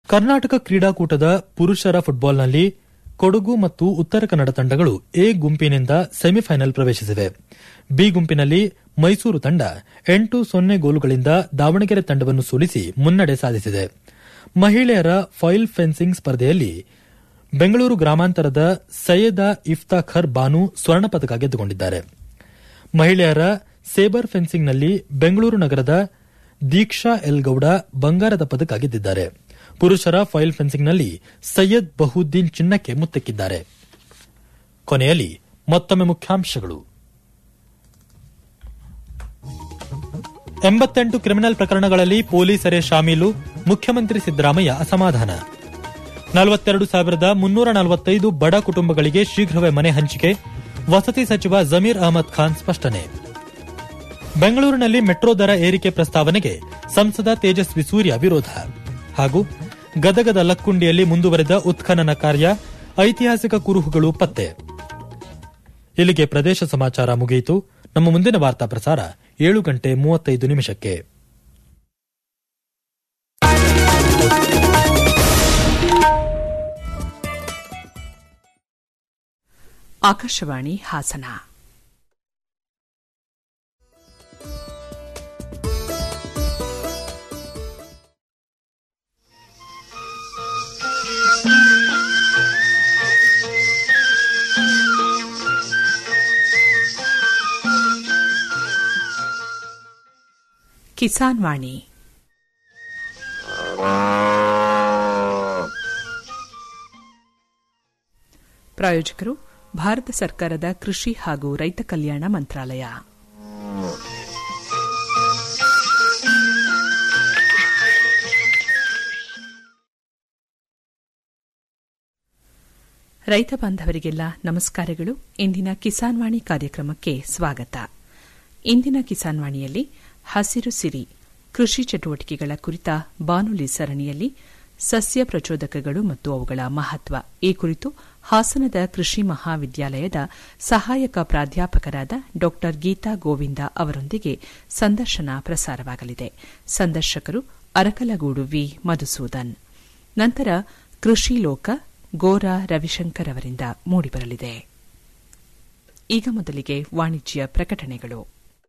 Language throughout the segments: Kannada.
ಕರ್ನಾಟಕ ಕ್ರೀಡಾಕೂಟದ ಪುರುಷರ ಫುಟ್ಬಾಲ್ನಲ್ಲಿ ಕೊಡಗು ಮತ್ತು ಉತ್ತರ ಕನ್ನಡ ತಂಡಗಳು ಎ ಗುಂಪಿನಿಂದ ಸೆಮಿಫೈನಲ್ ಪ್ರವೇಶಿಸಿವೆ ಬಿ ಗುಂಪಿನಲ್ಲಿ ಮೈಸೂರು ತಂಡ ಎಂಟು ಸೊನ್ನೆ ಗೋಲುಗಳಿಂದ ದಾವಣಗೆರೆ ತಂಡವನ್ನು ಸೋಲಿಸಿ ಮುನ್ನಡೆ ಸಾಧಿಸಿದೆ ಮಹಿಳೆಯರ ಫೈಲ್ ಫೆನ್ಸಿಂಗ್ ಸ್ಪರ್ಧೆಯಲ್ಲಿ ಬೆಂಗಳೂರು ಗ್ರಾಮಾಂತರದ ಸೈಯದ ಇಫ್ತಾಖರ್ ಬಾನು ಸ್ವರ್ಣ ಪದಕ ಗೆದ್ದುಕೊಂಡಿದ್ದಾರೆ ಮಹಿಳೆಯರ ಸೇಬರ್ ಫೆನ್ಸಿಂಗ್ನಲ್ಲಿ ಬೆಂಗಳೂರು ನಗರದ ದೀಕ್ಷಾ ಎಲ್ ಗೌಡ ಬಂಗಾರದ ಪದಕ ಗೆದ್ದಿದ್ದಾರೆ ಪುರುಷರ ಫೈಲ್ ಫೆನ್ಸಿಂಗ್ನಲ್ಲಿ ಸೈಯದ್ ಬಹುದ್ದೀನ್ ಚಿನ್ನಕ್ಕೆ ಮುತ್ತೆಕ್ಕಿದ್ದಾರೆ ಕೊನೆಯಲ್ಲಿ ಮತ್ತೊಮ್ಮೆ ಮುಖ್ಯಾಂಶಗಳು ಎಂಬತ್ತೆಂಟು ಕ್ರಿಮಿನಲ್ ಪ್ರಕರಣಗಳಲ್ಲಿ ಪೊಲೀಸರೇ ಶಾಮೀಲು ಮುಖ್ಯಮಂತ್ರಿ ಸಿದ್ದರಾಮಯ್ಯ ಅಸಮಾಧಾನ ನಲವತ್ತೆರಡು ಸಾವಿರದ ಮುನ್ನೂರ ನಲವತ್ತೈದು ಬಡ ಕುಟುಂಬಗಳಿಗೆ ಶೀಘ್ರವೇ ಮನೆ ಹಂಚಿಕೆ ವಸತಿ ಸಚಿವ ಜಮೀರ್ ಅಹಮದ್ ಖಾನ್ ಸ್ಪಷ್ಟನೆ ಬೆಂಗಳೂರಿನಲ್ಲಿ ಮೆಟ್ರೋ ದರ ಏರಿಕೆ ಪ್ರಸ್ತಾವನೆಗೆ ಸಂಸದ ತೇಜಸ್ವಿ ಸೂರ್ಯ ವಿರೋಧ ಹಾಗೂ ಗದಗದ ಲಕ್ಕುಂಡಿಯಲ್ಲಿ ಮುಂದುವರೆದ ಉತ್ಖನನ ಕಾರ್ಯ ಐತಿಹಾಸಿಕ ಕುರುಹುಗಳು ಪತ್ತೆ ಇಲ್ಲಿಗೆ ಪ್ರದೇಶ ಸಮಾಚಾರ ಮುಗಿಯಿತು ನಮ್ಮ ಮುಂದಿನ ವಾರ್ತಾ ಪ್ರಸಾರ ಏಳು ಗಂಟೆ ಮೂವತ್ತೈದು ನಿಮಿಷಕ್ಕೆ ಆಕಾಶವಾಣಿ ಹಾಸನ ಕಿಸಾನ್ ವಾಣಿ ಪ್ರಾಯೋಜಕರು ಭಾರತ ಸರ್ಕಾರದ ಕೃಷಿ ಹಾಗೂ ರೈತ ಕಲ್ಯಾಣ ಮಂತ್ರಾಲಯ ರೈತ ಬಾಂಧವರಿಗೆಲ್ಲ ನಮಸ್ಕಾರಗಳು ಇಂದಿನ ಕಿಸಾನ್ ವಾಣಿ ಕಾರ್ಯಕ್ರಮಕ್ಕೆ ಸ್ವಾಗತ ಇಂದಿನ ಕಿಸಾನ್ ವಾಣಿಯಲ್ಲಿ ಹಸಿರು ಸಿರಿ ಕೃಷಿ ಚಟುವಟಿಕೆಗಳ ಕುರಿತ ಬಾನುಲಿ ಸರಣಿಯಲ್ಲಿ ಸಸ್ಯ ಪ್ರಚೋದಕಗಳು ಮತ್ತು ಅವುಗಳ ಮಹತ್ವ ಈ ಕುರಿತು ಹಾಸನದ ಕೃಷಿ ಮಹಾವಿದ್ಯಾಲಯದ ಸಹಾಯಕ ಪ್ರಾಧ್ಯಾಪಕರಾದ ಡಾ ಗೀತಾ ಗೋವಿಂದ ಅವರೊಂದಿಗೆ ಸಂದರ್ಶನ ಪ್ರಸಾರವಾಗಲಿದೆ ಸಂದರ್ಶಕರು ಅರಕಲಗೂಡು ವಿ ಮಧುಸೂದನ್ ನಂತರ ಕೃಷಿ ಲೋಕ ಗೋರಾ ರವಿಶಂಕರ್ ಅವರಿಂದ ಮೂಡಿಬರಲಿದೆ ಈಗ ಮೊದಲಿಗೆ ವಾಣಿಜ್ಯ ಪ್ರಕಟಣೆಗಳು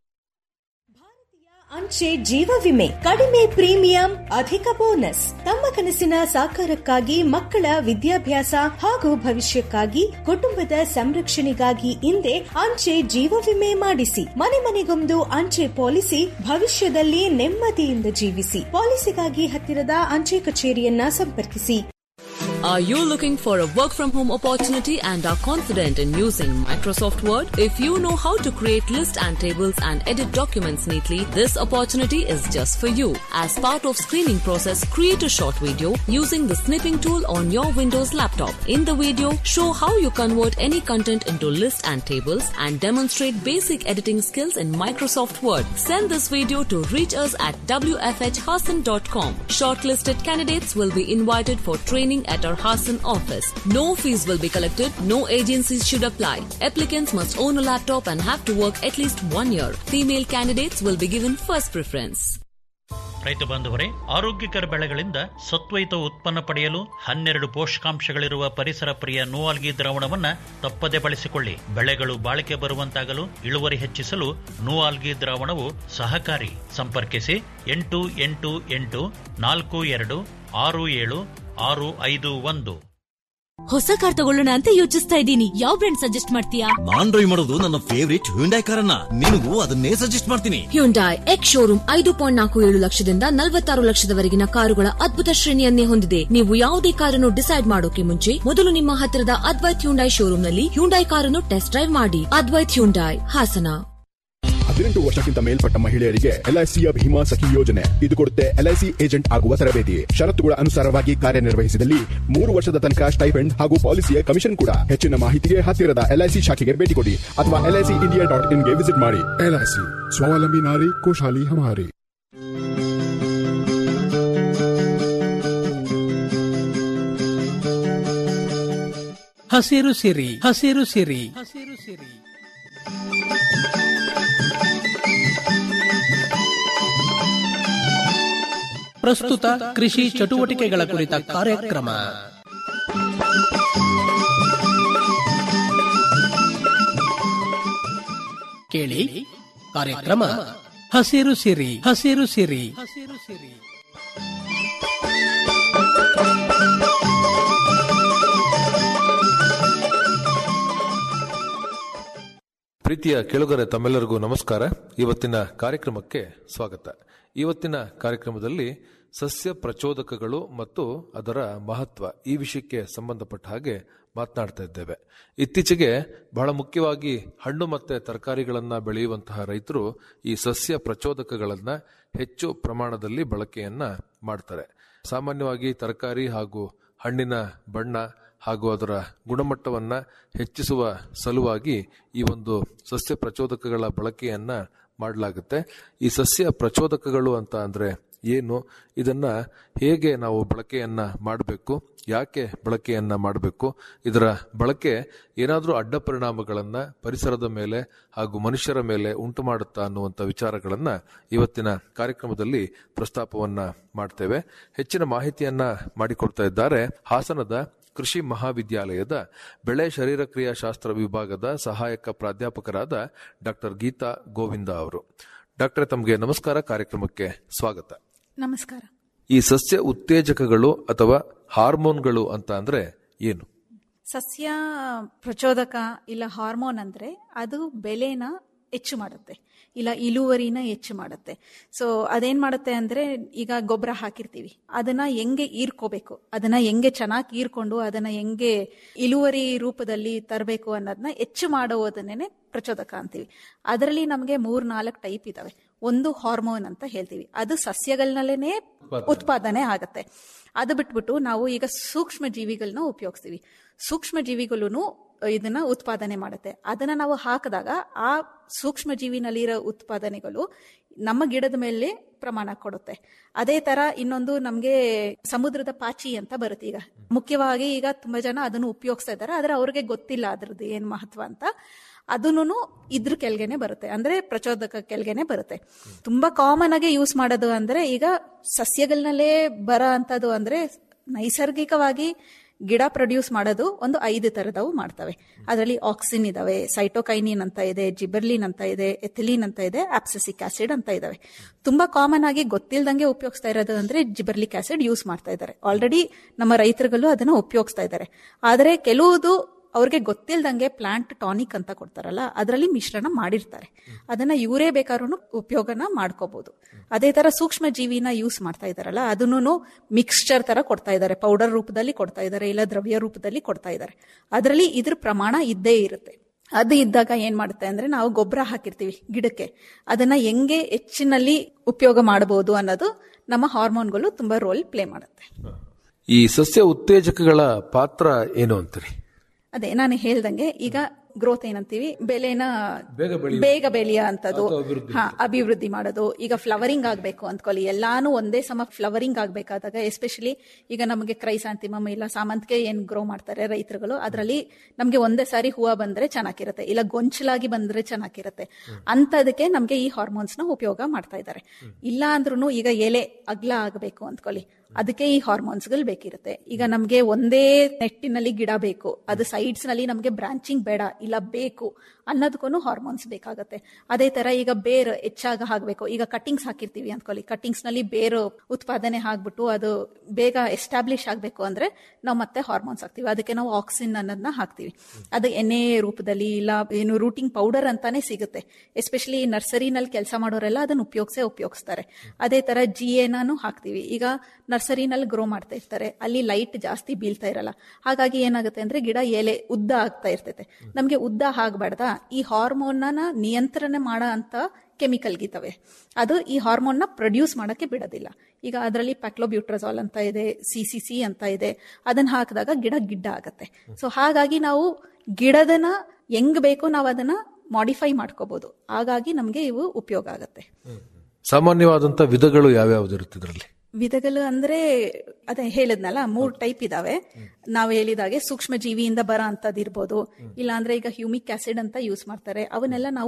ಅಂಚೆ ಜೀವ ವಿಮೆ ಕಡಿಮೆ ಪ್ರೀಮಿಯಂ ಅಧಿಕ ಬೋನಸ್ ತಮ್ಮ ಕನಸಿನ ಸಾಕಾರಕ್ಕಾಗಿ ಮಕ್ಕಳ ವಿದ್ಯಾಭ್ಯಾಸ ಹಾಗೂ ಭವಿಷ್ಯಕ್ಕಾಗಿ ಕುಟುಂಬದ ಸಂರಕ್ಷಣೆಗಾಗಿ ಹಿಂದೆ ಅಂಚೆ ಜೀವ ವಿಮೆ ಮಾಡಿಸಿ ಮನೆ ಮನೆಗೊಂದು ಅಂಚೆ ಪಾಲಿಸಿ ಭವಿಷ್ಯದಲ್ಲಿ ನೆಮ್ಮದಿಯಿಂದ ಜೀವಿಸಿ ಪಾಲಿಸಿಗಾಗಿ ಹತ್ತಿರದ ಅಂಚೆ ಕಚೇರಿಯನ್ನ ಸಂಪರ್ಕಿಸಿ Are you looking for a work from home opportunity and are confident in using Microsoft Word? If you know how to create lists and tables and edit documents neatly, this opportunity is just for you. As part of screening process, create a short video using the snipping tool on your Windows laptop. In the video, show how you convert any content into lists and tables and demonstrate basic editing skills in Microsoft Word. Send this video to reach us at wfhhasan.com. Shortlisted candidates will be invited for training at our Hassan office. No fees will be collected. No agencies should apply. Applicants must own a laptop and have to work at least one year. Female candidates will be given first preference. ರೈತ ಬಾಂಧವರೇ ಆರೋಗ್ಯಕರ ಬೆಳೆಗಳಿಂದ ಸತ್ವಯುತ ಉತ್ಪನ್ನ ಪಡೆಯಲು ಹನ್ನೆರಡು ಪೋಷಕಾಂಶಗಳಿರುವ ಪರಿಸರ ಪ್ರಿಯ ನೋವಾಲ್ಗಿ ದ್ರಾವಣವನ್ನ ತಪ್ಪದೆ ಬಳಸಿಕೊಳ್ಳಿ ಬೆಳೆಗಳು ಬಾಳಿಕೆ ಬರುವಂತಾಗಲು ಇಳುವರಿ ಹೆಚ್ಚಿಸಲು ನೋವಾಲ್ಗಿ ದ್ರಾವಣವು ಸಹಕಾರಿ ಸಂಪರ್ಕಿಸಿ ಎಂಟು ಎಂಟು ಎಂಟು ನಾಲ್ಕು ಎರಡು ಆರು ಏಳು ಆರು ಐದು ಒಂದು ಹೊಸ ಕಾರ್ ತಗೊಳ್ಳೋಣ ಅಂತ ಯೋಚಿಸ್ತಾ ಇದ್ದೀನಿ ಯಾವ ಬ್ರ್ಯಾಂಡ್ ಸಜೆಸ್ಟ್ ಮಾಡ್ತೀಯಾ ನಾನ್ ಡ್ರೈವ್ ಮಾಡೋದು ನನ್ನ ಫೇವರಿಟ್ ಹ್ಯುಂಡೈ ಕಾರನ್ನ ನಿನಗೂ ಅದನ್ನೇ ಸಜೆಸ್ಟ್ ಮಾಡ್ತೀನಿ ಹ್ಯುಂಡೈ ಎಕ್ಸ್ ಶೋರೂಮ್ ಐದು ಪಾಯಿಂಟ್ ನಾಲ್ಕು ಏಳು ಲಕ್ಷದಿಂದ ನಲವತ್ತಾರು ಲಕ್ಷದವರೆಗಿನ ಕಾರುಗಳ ಅದ್ಭುತ ಶ್ರೇಣಿಯನ್ನೇ ಹೊಂದಿದೆ ನೀವು ಯಾವುದೇ ಕಾರನ್ನು ಡಿಸೈಡ್ ಮಾಡೋಕೆ ಮುಂಚೆ ಮೊದಲು ನಿಮ್ಮ ಹತ್ತಿರದ ಅದ್ವೈತ್ ಹ್ಯುಂಡೈ ಶೋರೂಮ್ನಲ್ಲಿ ಹ್ಯುಂಡೈ ಕಾರನ್ನು ಟೆಸ್ಟ್ ಡ್ರೈವ್ ಮಾಡಿ ಅದ್ವೈತ್ ಹ್ಯುಂಡೈ ಹಾಸನ ಹದಿನೆಂಟು ವರ್ಷಕ್ಕಿಂತ ಮೇಲ್ಪಟ್ಟ ಮಹಿಳೆಯರಿಗೆ ಎಲ್ಐಸಿಯ ಭೀಮಾ ಸಖಿ ಯೋಜನೆ ಇದು ಕೊಡುತ್ತೆ ಎಲ್ಐಸಿ ಏಜೆಂಟ್ ಆಗುವ ತರಬೇತಿ ಷರತ್ತುಗಳ ಅನುಸಾರವಾಗಿ ಕಾರ್ಯನಿರ್ವಹಿಸಿದಲ್ಲಿ ಮೂರು ವರ್ಷದ ತನಕ ಸ್ಟೈಫೆಂಡ್ ಹಾಗೂ ಪಾಲಿಸಿಯ ಕಮಿಷನ್ ಕೂಡ ಹೆಚ್ಚಿನ ಮಾಹಿತಿಗೆ ಹತ್ತಿರದ ಎಲ್ಐಸಿ ಶಾಖೆಗೆ ಭೇಟಿ ಕೊಡಿ ಅಥವಾ ಎಲ್ಐಸಿ ಇಂಡಿಯಾ ಡಾಟ್ ಇನ್ಗೆ ವಿಸಿಟ್ ಮಾಡಿ ಎಲ್ಐಸಿ ಸ್ವಾವಲಂಬಿ ನಾರಿ ಖುಷಾಲಿ ಹಮಾರಿ ಹಸಿರು ಸಿರಿ ಹಸಿರು ಸಿರಿ ಹಸಿರು ಸಿರಿ ಪ್ರಸ್ತುತ ಕೃಷಿ ಚಟುವಟಿಕೆಗಳ ಕುರಿತ ಕಾರ್ಯಕ್ರಮ ಕೇಳಿ ಕಾರ್ಯಕ್ರಮ ಹಸಿರು ಸಿರಿ ಹಸಿರು ಸಿರಿ ಹಸಿರು ಸಿರಿ ಪ್ರೀತಿಯ ಕೆಳಗರೆ ತಮ್ಮೆಲ್ಲರಿಗೂ ನಮಸ್ಕಾರ ಇವತ್ತಿನ ಕಾರ್ಯಕ್ರಮಕ್ಕೆ ಸ್ವಾಗತ ಇವತ್ತಿನ ಕಾರ್ಯಕ್ರಮದಲ್ಲಿ ಸಸ್ಯ ಪ್ರಚೋದಕಗಳು ಮತ್ತು ಅದರ ಮಹತ್ವ ಈ ವಿಷಯಕ್ಕೆ ಸಂಬಂಧಪಟ್ಟ ಹಾಗೆ ಮಾತನಾಡ್ತಾ ಇದ್ದೇವೆ ಇತ್ತೀಚೆಗೆ ಬಹಳ ಮುಖ್ಯವಾಗಿ ಹಣ್ಣು ಮತ್ತೆ ತರಕಾರಿಗಳನ್ನ ಬೆಳೆಯುವಂತಹ ರೈತರು ಈ ಸಸ್ಯ ಪ್ರಚೋದಕಗಳನ್ನ ಹೆಚ್ಚು ಪ್ರಮಾಣದಲ್ಲಿ ಬಳಕೆಯನ್ನ ಮಾಡ್ತಾರೆ ಸಾಮಾನ್ಯವಾಗಿ ತರಕಾರಿ ಹಾಗೂ ಹಣ್ಣಿನ ಬಣ್ಣ ಹಾಗೂ ಅದರ ಗುಣಮಟ್ಟವನ್ನ ಹೆಚ್ಚಿಸುವ ಸಲುವಾಗಿ ಈ ಒಂದು ಸಸ್ಯ ಪ್ರಚೋದಕಗಳ ಬಳಕೆಯನ್ನ ಮಾಡಲಾಗುತ್ತೆ ಈ ಸಸ್ಯ ಪ್ರಚೋದಕಗಳು ಅಂತ ಅಂದ್ರೆ ಏನು ಇದನ್ನ ಹೇಗೆ ನಾವು ಬಳಕೆಯನ್ನ ಮಾಡಬೇಕು ಯಾಕೆ ಬಳಕೆಯನ್ನ ಮಾಡಬೇಕು ಇದರ ಬಳಕೆ ಏನಾದರೂ ಅಡ್ಡ ಪರಿಣಾಮಗಳನ್ನ ಪರಿಸರದ ಮೇಲೆ ಹಾಗೂ ಮನುಷ್ಯರ ಮೇಲೆ ಉಂಟು ಮಾಡುತ್ತಾ ಅನ್ನುವಂಥ ವಿಚಾರಗಳನ್ನ ಇವತ್ತಿನ ಕಾರ್ಯಕ್ರಮದಲ್ಲಿ ಪ್ರಸ್ತಾಪವನ್ನ ಮಾಡ್ತೇವೆ ಹೆಚ್ಚಿನ ಮಾಹಿತಿಯನ್ನ ಮಾಡಿಕೊಡ್ತಾ ಇದ್ದಾರೆ ಹಾಸನದ ಕೃಷಿ ಮಹಾವಿದ್ಯಾಲಯದ ಬೆಳೆ ಶರೀರ ಕ್ರಿಯಾಶಾಸ್ತ್ರ ವಿಭಾಗದ ಸಹಾಯಕ ಪ್ರಾಧ್ಯಾಪಕರಾದ ಡಾಕ್ಟರ್ ಗೀತಾ ಗೋವಿಂದ ಅವರು ಡಾಕ್ಟರ್ ತಮಗೆ ನಮಸ್ಕಾರ ಕಾರ್ಯಕ್ರಮಕ್ಕೆ ಸ್ವಾಗತ ನಮಸ್ಕಾರ ಈ ಸಸ್ಯ ಉತ್ತೇಜಕಗಳು ಅಥವಾ ಹಾರ್ಮೋನ್ಗಳು ಅಂತ ಅಂದ್ರೆ ಏನು ಸಸ್ಯ ಪ್ರಚೋದಕ ಇಲ್ಲ ಹಾರ್ಮೋನ್ ಅಂದ್ರೆ ಅದು ಬೆಲೆನ ಹೆಚ್ಚು ಮಾಡುತ್ತೆ ಇಲ್ಲ ಇಳುವರಿನ ಹೆಚ್ಚು ಮಾಡುತ್ತೆ ಸೊ ಅದೇನ್ ಮಾಡುತ್ತೆ ಅಂದ್ರೆ ಈಗ ಗೊಬ್ಬರ ಹಾಕಿರ್ತೀವಿ ಅದನ್ನ ಹೆಂಗೆ ಈರ್ಕೋಬೇಕು ಅದನ್ನ ಹೆಂಗೆ ಚೆನ್ನಾಗಿ ಈರ್ಕೊಂಡು ಅದನ್ನ ಹೆಂಗೆ ಇಳುವರಿ ರೂಪದಲ್ಲಿ ತರಬೇಕು ಅನ್ನೋದನ್ನ ಹೆಚ್ಚು ಮಾಡುವುದನ್ನೇ ಪ್ರಚೋದಕ ಅಂತೀವಿ ಅದರಲ್ಲಿ ನಮಗೆ ಮೂರ್ ನಾಲ್ಕು ಟೈಪ್ ಇದಾವೆ ಒಂದು ಹಾರ್ಮೋನ್ ಅಂತ ಹೇಳ್ತೀವಿ ಅದು ಸಸ್ಯಗಳನ್ನಲ್ಲೇ ಉತ್ಪಾದನೆ ಆಗತ್ತೆ ಅದು ಬಿಟ್ಬಿಟ್ಟು ನಾವು ಈಗ ಸೂಕ್ಷ್ಮ ಜೀವಿಗಳನ್ನ ಉಪಯೋಗಿಸ್ತೀವಿ ಸೂಕ್ಷ್ಮ ಜೀವಿಗಳು ಇದನ್ನ ಉತ್ಪಾದನೆ ಮಾಡುತ್ತೆ ಅದನ್ನ ನಾವು ಹಾಕಿದಾಗ ಆ ಸೂಕ್ಷ್ಮ ಜೀವಿನಲ್ಲಿರೋ ಉತ್ಪಾದನೆಗಳು ನಮ್ಮ ಗಿಡದ ಮೇಲೆ ಪ್ರಮಾಣ ಕೊಡುತ್ತೆ ಅದೇ ತರ ಇನ್ನೊಂದು ನಮ್ಗೆ ಸಮುದ್ರದ ಪಾಚಿ ಅಂತ ಬರುತ್ತೆ ಈಗ ಮುಖ್ಯವಾಗಿ ಈಗ ತುಂಬಾ ಜನ ಅದನ್ನು ಉಪಯೋಗಿಸ್ತಾ ಇದ್ದಾರೆ ಆದ್ರೆ ಅವ್ರಿಗೆ ಗೊತ್ತಿಲ್ಲ ಅದ್ರದ್ದು ಏನ್ ಮಹತ್ವ ಅಂತ ಅದನ್ನು ಇದ್ರ ಕೆಳಗೆನೆ ಬರುತ್ತೆ ಅಂದ್ರೆ ಪ್ರಚೋದಕ ಕೆಳಗೆನೆ ಬರುತ್ತೆ ತುಂಬಾ ಕಾಮನ್ ಆಗಿ ಯೂಸ್ ಮಾಡೋದು ಅಂದ್ರೆ ಈಗ ಸಸ್ಯಗಳನ್ನಲ್ಲೇ ಬರ ಅಂತದ್ದು ಅಂದ್ರೆ ನೈಸರ್ಗಿಕವಾಗಿ ಗಿಡ ಪ್ರೊಡ್ಯೂಸ್ ಮಾಡೋದು ಒಂದು ಐದು ತರದವು ಮಾಡ್ತವೆ ಅದರಲ್ಲಿ ಆಕ್ಸಿನ್ ಇದಾವೆ ಸೈಟೋಕೈನಿನ್ ಅಂತ ಇದೆ ಜಿಬರ್ಲಿನ್ ಅಂತ ಇದೆ ಎಥಿಲಿನ್ ಅಂತ ಇದೆ ಆಪ್ಸಸಿಕ್ ಆಸಿಡ್ ಅಂತ ಇದಾವೆ ತುಂಬಾ ಕಾಮನ್ ಆಗಿ ಗೊತ್ತಿಲ್ದಂಗೆ ಉಪಯೋಗಿಸ್ತಾ ಇರೋದು ಅಂದ್ರೆ ಜಿಬರ್ಲಿಕ್ ಆಸಿಡ್ ಯೂಸ್ ಮಾಡ್ತಾ ಇದ್ದಾರೆ ಆಲ್ರೆಡಿ ನಮ್ಮ ರೈತರುಗಳು ಅದನ್ನ ಉಪಯೋಗಿಸ್ತಾ ಇದ್ದಾರೆ ಆದರೆ ಕೆಲವುದು ಅವ್ರಿಗೆ ಗೊತ್ತಿಲ್ದಂಗೆ ಪ್ಲಾಂಟ್ ಟಾನಿಕ್ ಅಂತ ಕೊಡ್ತಾರಲ್ಲ ಅದರಲ್ಲಿ ಮಿಶ್ರಣ ಮಾಡಿರ್ತಾರೆ ಅದನ್ನ ಇವರೇ ಬೇಕಾದ್ರೂ ಉಪಯೋಗನ ಮಾಡ್ಕೋಬಹುದು ಅದೇ ತರ ಸೂಕ್ಷ್ಮ ಜೀವಿನ ಯೂಸ್ ಮಾಡ್ತಾ ಇದಾರಲ್ಲ ಅದನ್ನು ಮಿಕ್ಸ್ಚರ್ ತರ ಕೊಡ್ತಾ ಇದ್ದಾರೆ ಪೌಡರ್ ರೂಪದಲ್ಲಿ ಕೊಡ್ತಾ ಇದ್ದಾರೆ ಇಲ್ಲ ದ್ರವ್ಯ ರೂಪದಲ್ಲಿ ಕೊಡ್ತಾ ಇದ್ದಾರೆ ಅದರಲ್ಲಿ ಇದ್ರ ಪ್ರಮಾಣ ಇದ್ದೇ ಇರುತ್ತೆ ಅದು ಇದ್ದಾಗ ಏನ್ ಮಾಡುತ್ತೆ ಅಂದ್ರೆ ನಾವು ಗೊಬ್ಬರ ಹಾಕಿರ್ತೀವಿ ಗಿಡಕ್ಕೆ ಅದನ್ನ ಹೆಂಗೆ ಹೆಚ್ಚಿನಲ್ಲಿ ಉಪಯೋಗ ಮಾಡಬಹುದು ಅನ್ನೋದು ನಮ್ಮ ಹಾರ್ಮೋನ್ಗಳು ತುಂಬಾ ರೋಲ್ ಪ್ಲೇ ಮಾಡುತ್ತೆ ಈ ಸಸ್ಯ ಉತ್ತೇಜಕಗಳ ಪಾತ್ರ ಏನು ಅಂತೀರಿ ಅದೇ ನಾನು ಹೇಳ್ದಂಗೆ ಈಗ ಗ್ರೋತ್ ಏನಂತೀವಿ ಬೆಲೆನ ಬೇಗ ಬೆಳೆಯ ಅಂತದ್ದು ಹಾ ಅಭಿವೃದ್ಧಿ ಮಾಡೋದು ಈಗ ಫ್ಲವರಿಂಗ್ ಆಗ್ಬೇಕು ಅಂದ್ಕೊಳ್ಳಿ ಎಲ್ಲಾನು ಒಂದೇ ಸಮ ಫ್ಲವರಿಂಗ್ ಆಗ್ಬೇಕಾದಾಗ ಎಸ್ಪೆಷಲಿ ಈಗ ನಮಗೆ ಕ್ರೈಸಾಂತಿಮಮ್ ಇಲ್ಲ ಸಾಮಂತಿಗೆ ಏನ್ ಗ್ರೋ ಮಾಡ್ತಾರೆ ರೈತರುಗಳು ಅದರಲ್ಲಿ ನಮ್ಗೆ ಒಂದೇ ಸಾರಿ ಹೂವು ಬಂದ್ರೆ ಚೆನ್ನಾಗಿರುತ್ತೆ ಇಲ್ಲ ಗೊಂಚಲಾಗಿ ಬಂದ್ರೆ ಚೆನ್ನಾಗಿರುತ್ತೆ ಅಂತದಕ್ಕೆ ನಮ್ಗೆ ಈ ಹಾರ್ಮೋನ್ಸ್ ನ ಉಪಯೋಗ ಮಾಡ್ತಾ ಇದ್ದಾರೆ ಇಲ್ಲ ಅಂದ್ರೂ ಈಗ ಎಲೆ ಅಗ್ಲ ಆಗಬೇಕು ಅಂದ್ಕೊಳ್ಳಿ ಅದಕ್ಕೆ ಈ ಹಾರ್ಮೋನ್ಸ್ಗಳು ಬೇಕಿರುತ್ತೆ ಈಗ ನಮ್ಗೆ ಒಂದೇ ನೆಟ್ಟಿನಲ್ಲಿ ಗಿಡ ಬೇಕು ಅದು ಸೈಡ್ಸ್ ನಲ್ಲಿ ನಮ್ಗೆ ಬ್ರಾಂಚಿಂಗ್ ಬೇಡ ಇಲ್ಲ ಬೇಕು ಅನ್ನೋದಕ್ಕೂ ಹಾರ್ಮೋನ್ಸ್ ಬೇಕಾಗುತ್ತೆ ಅದೇ ತರ ಈಗ ಬೇರ್ ಹೆಚ್ಚಾಗ ಹಾಕ್ಬೇಕು ಈಗ ಕಟ್ಟಿಂಗ್ಸ್ ಹಾಕಿರ್ತೀವಿ ಅಂದ್ಕೊಳ್ಳಿ ಕಟ್ಟಿಂಗ್ಸ್ ನಲ್ಲಿ ಬೇರು ಉತ್ಪಾದನೆ ಆಗ್ಬಿಟ್ಟು ಅದು ಬೇಗ ಎಸ್ಟಾಬ್ಲಿಷ್ ಆಗಬೇಕು ಅಂದ್ರೆ ನಾವು ಮತ್ತೆ ಹಾರ್ಮೋನ್ಸ್ ಹಾಕ್ತಿವಿ ಅದಕ್ಕೆ ನಾವು ಆಕ್ಸಿನ್ ಅನ್ನೋದನ್ನ ಹಾಕ್ತಿವಿ ಅದು ಎಣ್ಣೆ ರೂಪದಲ್ಲಿ ಇಲ್ಲ ಏನು ರೂಟಿಂಗ್ ಪೌಡರ್ ಅಂತಾನೆ ಸಿಗುತ್ತೆ ಎಸ್ಪೆಷಲಿ ನರ್ಸರಿನಲ್ಲಿ ಕೆಲಸ ಮಾಡೋರೆಲ್ಲ ಅದನ್ನ ಉಪಯೋಗಿಸೇ ಉಪಯೋಗಿಸ್ತಾರೆ ಅದೇ ತರ ಜಿ ಎನಾನು ಹಾಕ್ತಿವಿ ಈಗ ನರ್ಸರಿನಲ್ಲಿ ಗ್ರೋ ಮಾಡ್ತಾ ಇರ್ತಾರೆ ಅಲ್ಲಿ ಲೈಟ್ ಜಾಸ್ತಿ ಬೀಳ್ತಾ ಇರಲ್ಲ ಹಾಗಾಗಿ ಏನಾಗುತ್ತೆ ಅಂದ್ರೆ ಗಿಡ ಎಲೆ ಉದ್ದ ಆಗ್ತಾ ಇರ್ತೈತೆ ನಮ್ಗೆ ಉದ್ದ ಆಗ್ಬಾರ್ದ ಈ ಹಾರ್ಮೋನ್ನ ನಿಯಂತ್ರಣ ಮಾಡೋ ಅಂತ ಕೆಮಿಕಲ್ ಗಿತವೆ ಅದು ಈ ಹಾರ್ಮೋನ್ನ ಪ್ರೊಡ್ಯೂಸ್ ಮಾಡಕ್ಕೆ ಬಿಡೋದಿಲ್ಲ ಈಗ ಅದರಲ್ಲಿ ಪ್ಯಾಕ್ಲೋಬ್ಯೂಟ್ರಜಾಲ್ ಅಂತ ಇದೆ ಸಿ ಸಿ ಸಿ ಅಂತ ಇದೆ ಅದನ್ನ ಹಾಕಿದಾಗ ಗಿಡ ಗಿಡ್ಡ ಆಗತ್ತೆ ಸೊ ಹಾಗಾಗಿ ನಾವು ಗಿಡದನ್ನ ಹೆಂಗ್ ಬೇಕು ನಾವು ಅದನ್ನ ಮಾಡಿಫೈ ಮಾಡ್ಕೋಬಹುದು ಹಾಗಾಗಿ ನಮ್ಗೆ ಇವು ಉಪಯೋಗ ಆಗತ್ತೆ ಸಾಮಾನ್ಯವಾದಂತ ವಿಧಗಳು ಯಾವ್ಯಾವ್ದು ಇರುತ್ತೆ ಇದರಲ್ಲಿ ವಿಧಗಳು ಅಂದ್ರೆ ಅದೇ ಹೇಳಿದ್ನಲ್ಲ ಮೂರ್ ಟೈಪ್ ಇದಾವೆ ನಾವು ಹೇಳಿದಾಗೆ ಸೂಕ್ಷ್ಮ ಜೀವಿಯಿಂದ ಬರ ಅಂತದ್ ಇರ್ಬೋದು ಇಲ್ಲ ಅಂದ್ರೆ ಈಗ ಹ್ಯೂಮಿಕ್ ಆಸಿಡ್ ಅಂತ ಯೂಸ್ ಮಾಡ್ತಾರೆ ಅವನ್ನೆಲ್ಲ ನಾವು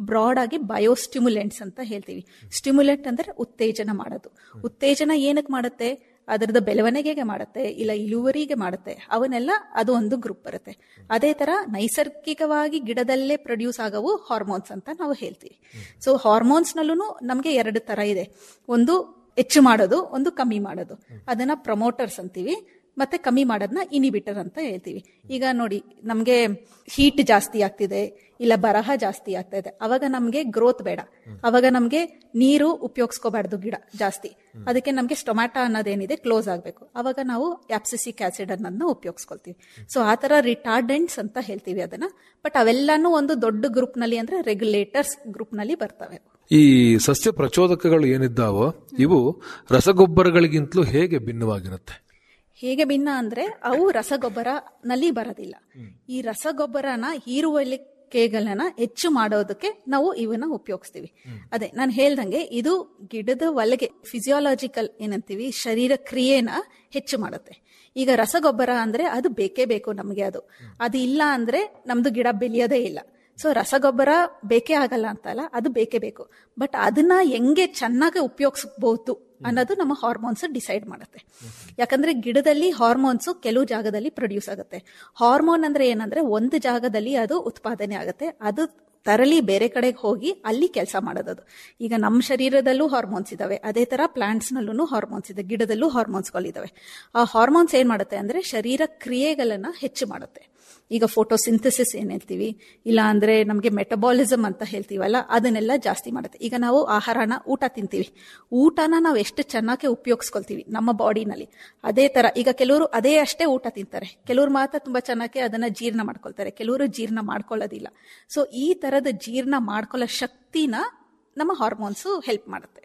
ಬ್ರಾಡ್ ಆಗಿ ಬಯೋಸ್ಟಿಮ್ಯುಲೆಂಟ್ಸ್ ಅಂತ ಹೇಳ್ತೀವಿ ಸ್ಟಿಮ್ಯುಲೆಂಟ್ ಅಂದ್ರೆ ಉತ್ತೇಜನ ಮಾಡೋದು ಉತ್ತೇಜನ ಏನಕ್ಕೆ ಮಾಡುತ್ತೆ ಅದರದ ಬೆಳವಣಿಗೆಗೆ ಮಾಡುತ್ತೆ ಇಲ್ಲ ಇಳುವರಿಗೆ ಮಾಡುತ್ತೆ ಅವನ್ನೆಲ್ಲ ಅದು ಒಂದು ಗ್ರೂಪ್ ಬರುತ್ತೆ ಅದೇ ತರ ನೈಸರ್ಗಿಕವಾಗಿ ಗಿಡದಲ್ಲೇ ಪ್ರೊಡ್ಯೂಸ್ ಆಗವು ಹಾರ್ಮೋನ್ಸ್ ಅಂತ ನಾವು ಹೇಳ್ತೀವಿ ಸೊ ಹಾರ್ಮೋನ್ಸ್ನಲ್ಲೂ ನಮಗೆ ಎರಡು ತರ ಇದೆ ಒಂದು ಹೆಚ್ಚು ಮಾಡೋದು ಒಂದು ಕಮ್ಮಿ ಮಾಡೋದು ಅದನ್ನ ಪ್ರಮೋಟರ್ಸ್ ಅಂತೀವಿ ಮತ್ತೆ ಕಮ್ಮಿ ಮಾಡೋದನ್ನ ಇನಿಬಿಟರ್ ಅಂತ ಹೇಳ್ತೀವಿ ಈಗ ನೋಡಿ ನಮಗೆ ಹೀಟ್ ಜಾಸ್ತಿ ಆಗ್ತಿದೆ ಇಲ್ಲ ಬರಹ ಜಾಸ್ತಿ ಆಗ್ತಾ ಇದೆ ಅವಾಗ ನಮಗೆ ಗ್ರೋತ್ ಬೇಡ ಅವಾಗ ನಮಗೆ ನೀರು ಉಪಯೋಗಿಸ್ಕೋಬಾರ್ದು ಗಿಡ ಜಾಸ್ತಿ ಅದಕ್ಕೆ ನಮಗೆ ಸ್ಟೊಮ್ಯಾಟೊ ಅನ್ನೋದೇನಿದೆ ಕ್ಲೋಸ್ ಆಗಬೇಕು ಅವಾಗ ನಾವು ಆಪ್ಸಿಸಿಕ್ ಆಸಿಡ್ ಅನ್ನೋದನ್ನ ಉಪಯೋಗಿಸ್ಕೊಳ್ತೀವಿ ಸೊ ಆ ತರ ರಿಟಾರ್ಡೆಂಟ್ಸ್ ಅಂತ ಹೇಳ್ತೀವಿ ಅದನ್ನ ಬಟ್ ಅವೆಲ್ಲಾನು ಒಂದು ದೊಡ್ಡ ಗ್ರೂಪ್ ನಲ್ಲಿ ಅಂದ್ರೆ ರೆಗ್ಯುಲೇಟರ್ಸ್ ಗ್ರೂಪ್ ನಲ್ಲಿ ಬರ್ತವೆ ಈ ಸಸ್ಯ ಪ್ರಚೋದಕಗಳು ಏನಿದ್ದಾವೋ ಇವು ರಸಗೊಬ್ಬರಗಳಿಗಿಂತಲೂ ಹೇಗೆ ಭಿನ್ನವಾಗಿರುತ್ತೆ ಹೇಗೆ ಭಿನ್ನ ಅಂದ್ರೆ ಅವು ರಸಗೊಬ್ಬರನಲ್ಲಿ ಬರೋದಿಲ್ಲ ಈ ರಸಗೊಬ್ಬರನ ಹೀರುವಳಿಕೆಗಳನ್ನ ಹೆಚ್ಚು ಮಾಡೋದಕ್ಕೆ ನಾವು ಇವನ್ನ ಉಪಯೋಗಿಸ್ತೀವಿ ಅದೇ ನಾನು ಹೇಳ್ದಂಗೆ ಇದು ಗಿಡದ ಒಳಗೆ ಫಿಸಿಯಾಲಜಿಕಲ್ ಏನಂತೀವಿ ಶರೀರ ಕ್ರಿಯೆನ ಹೆಚ್ಚು ಮಾಡುತ್ತೆ ಈಗ ರಸಗೊಬ್ಬರ ಅಂದ್ರೆ ಅದು ಬೇಕೇ ಬೇಕು ನಮಗೆ ಅದು ಅದು ಇಲ್ಲ ಅಂದ್ರೆ ನಮ್ದು ಗಿಡ ಬೆಳೆಯೋದೇ ಇಲ್ಲ ಸೊ ರಸಗೊಬ್ಬರ ಬೇಕೇ ಆಗಲ್ಲ ಅಂತಲ್ಲ ಅದು ಬೇಕೇ ಬೇಕು ಬಟ್ ಅದನ್ನ ಹೆಂಗೆ ಚೆನ್ನಾಗಿ ಉಪಯೋಗಿಸಬಹುದು ಅನ್ನೋದು ನಮ್ಮ ಹಾರ್ಮೋನ್ಸ್ ಡಿಸೈಡ್ ಮಾಡುತ್ತೆ ಯಾಕಂದ್ರೆ ಗಿಡದಲ್ಲಿ ಹಾರ್ಮೋನ್ಸ್ ಕೆಲವು ಜಾಗದಲ್ಲಿ ಪ್ರೊಡ್ಯೂಸ್ ಆಗುತ್ತೆ ಹಾರ್ಮೋನ್ ಅಂದ್ರೆ ಏನಂದ್ರೆ ಒಂದು ಜಾಗದಲ್ಲಿ ಅದು ಉತ್ಪಾದನೆ ಆಗುತ್ತೆ ಅದು ತರಲಿ ಬೇರೆ ಕಡೆಗೆ ಹೋಗಿ ಅಲ್ಲಿ ಕೆಲಸ ಮಾಡೋದದು ಈಗ ನಮ್ಮ ಶರೀರದಲ್ಲೂ ಹಾರ್ಮೋನ್ಸ್ ಇದಾವೆ ಅದೇ ತರ ಪ್ಲಾಂಟ್ಸ್ ನಲ್ಲೂ ಹಾರ್ಮೋನ್ಸ್ ಇದೆ ಗಿಡದಲ್ಲೂ ಹಾರ್ಮೋನ್ಸ್ಗಳಿದಾವೆ ಆ ಹಾರ್ಮೋನ್ಸ್ ಏನ್ ಮಾಡುತ್ತೆ ಅಂದ್ರೆ ಶರೀರ ಕ್ರಿಯೆಗಳನ್ನ ಹೆಚ್ಚು ಮಾಡುತ್ತೆ ಈಗ ಫೋಟೋಸಿಂಥಸಿಸ್ ಏನ್ ಹೇಳ್ತೀವಿ ಇಲ್ಲ ಅಂದ್ರೆ ನಮಗೆ ಮೆಟಬಾಲಿಸಮ್ ಅಂತ ಹೇಳ್ತೀವಲ್ಲ ಅದನ್ನೆಲ್ಲ ಜಾಸ್ತಿ ಮಾಡುತ್ತೆ ಈಗ ನಾವು ಆಹಾರನ ಊಟ ತಿಂತೀವಿ ಊಟನ ನಾವು ಎಷ್ಟು ಚೆನ್ನಾಗಿ ಉಪಯೋಗಿಸ್ಕೊಳ್ತೀವಿ ನಮ್ಮ ಬಾಡಿನಲ್ಲಿ ಅದೇ ತರ ಈಗ ಕೆಲವರು ಅದೇ ಅಷ್ಟೇ ಊಟ ತಿಂತಾರೆ ಕೆಲವರು ಮಾತ್ರ ತುಂಬಾ ಚೆನ್ನಾಗಿ ಅದನ್ನ ಜೀರ್ಣ ಮಾಡ್ಕೊಳ್ತಾರೆ ಕೆಲವರು ಜೀರ್ಣ ಮಾಡ್ಕೊಳ್ಳೋದಿಲ್ಲ ಸೊ ಈ ತರದ ಜೀರ್ಣ ಮಾಡ್ಕೊಳ್ಳೋ ಶಕ್ತಿನ ನಮ್ಮ ಹಾರ್ಮೋನ್ಸ್ ಹೆಲ್ಪ್ ಮಾಡುತ್ತೆ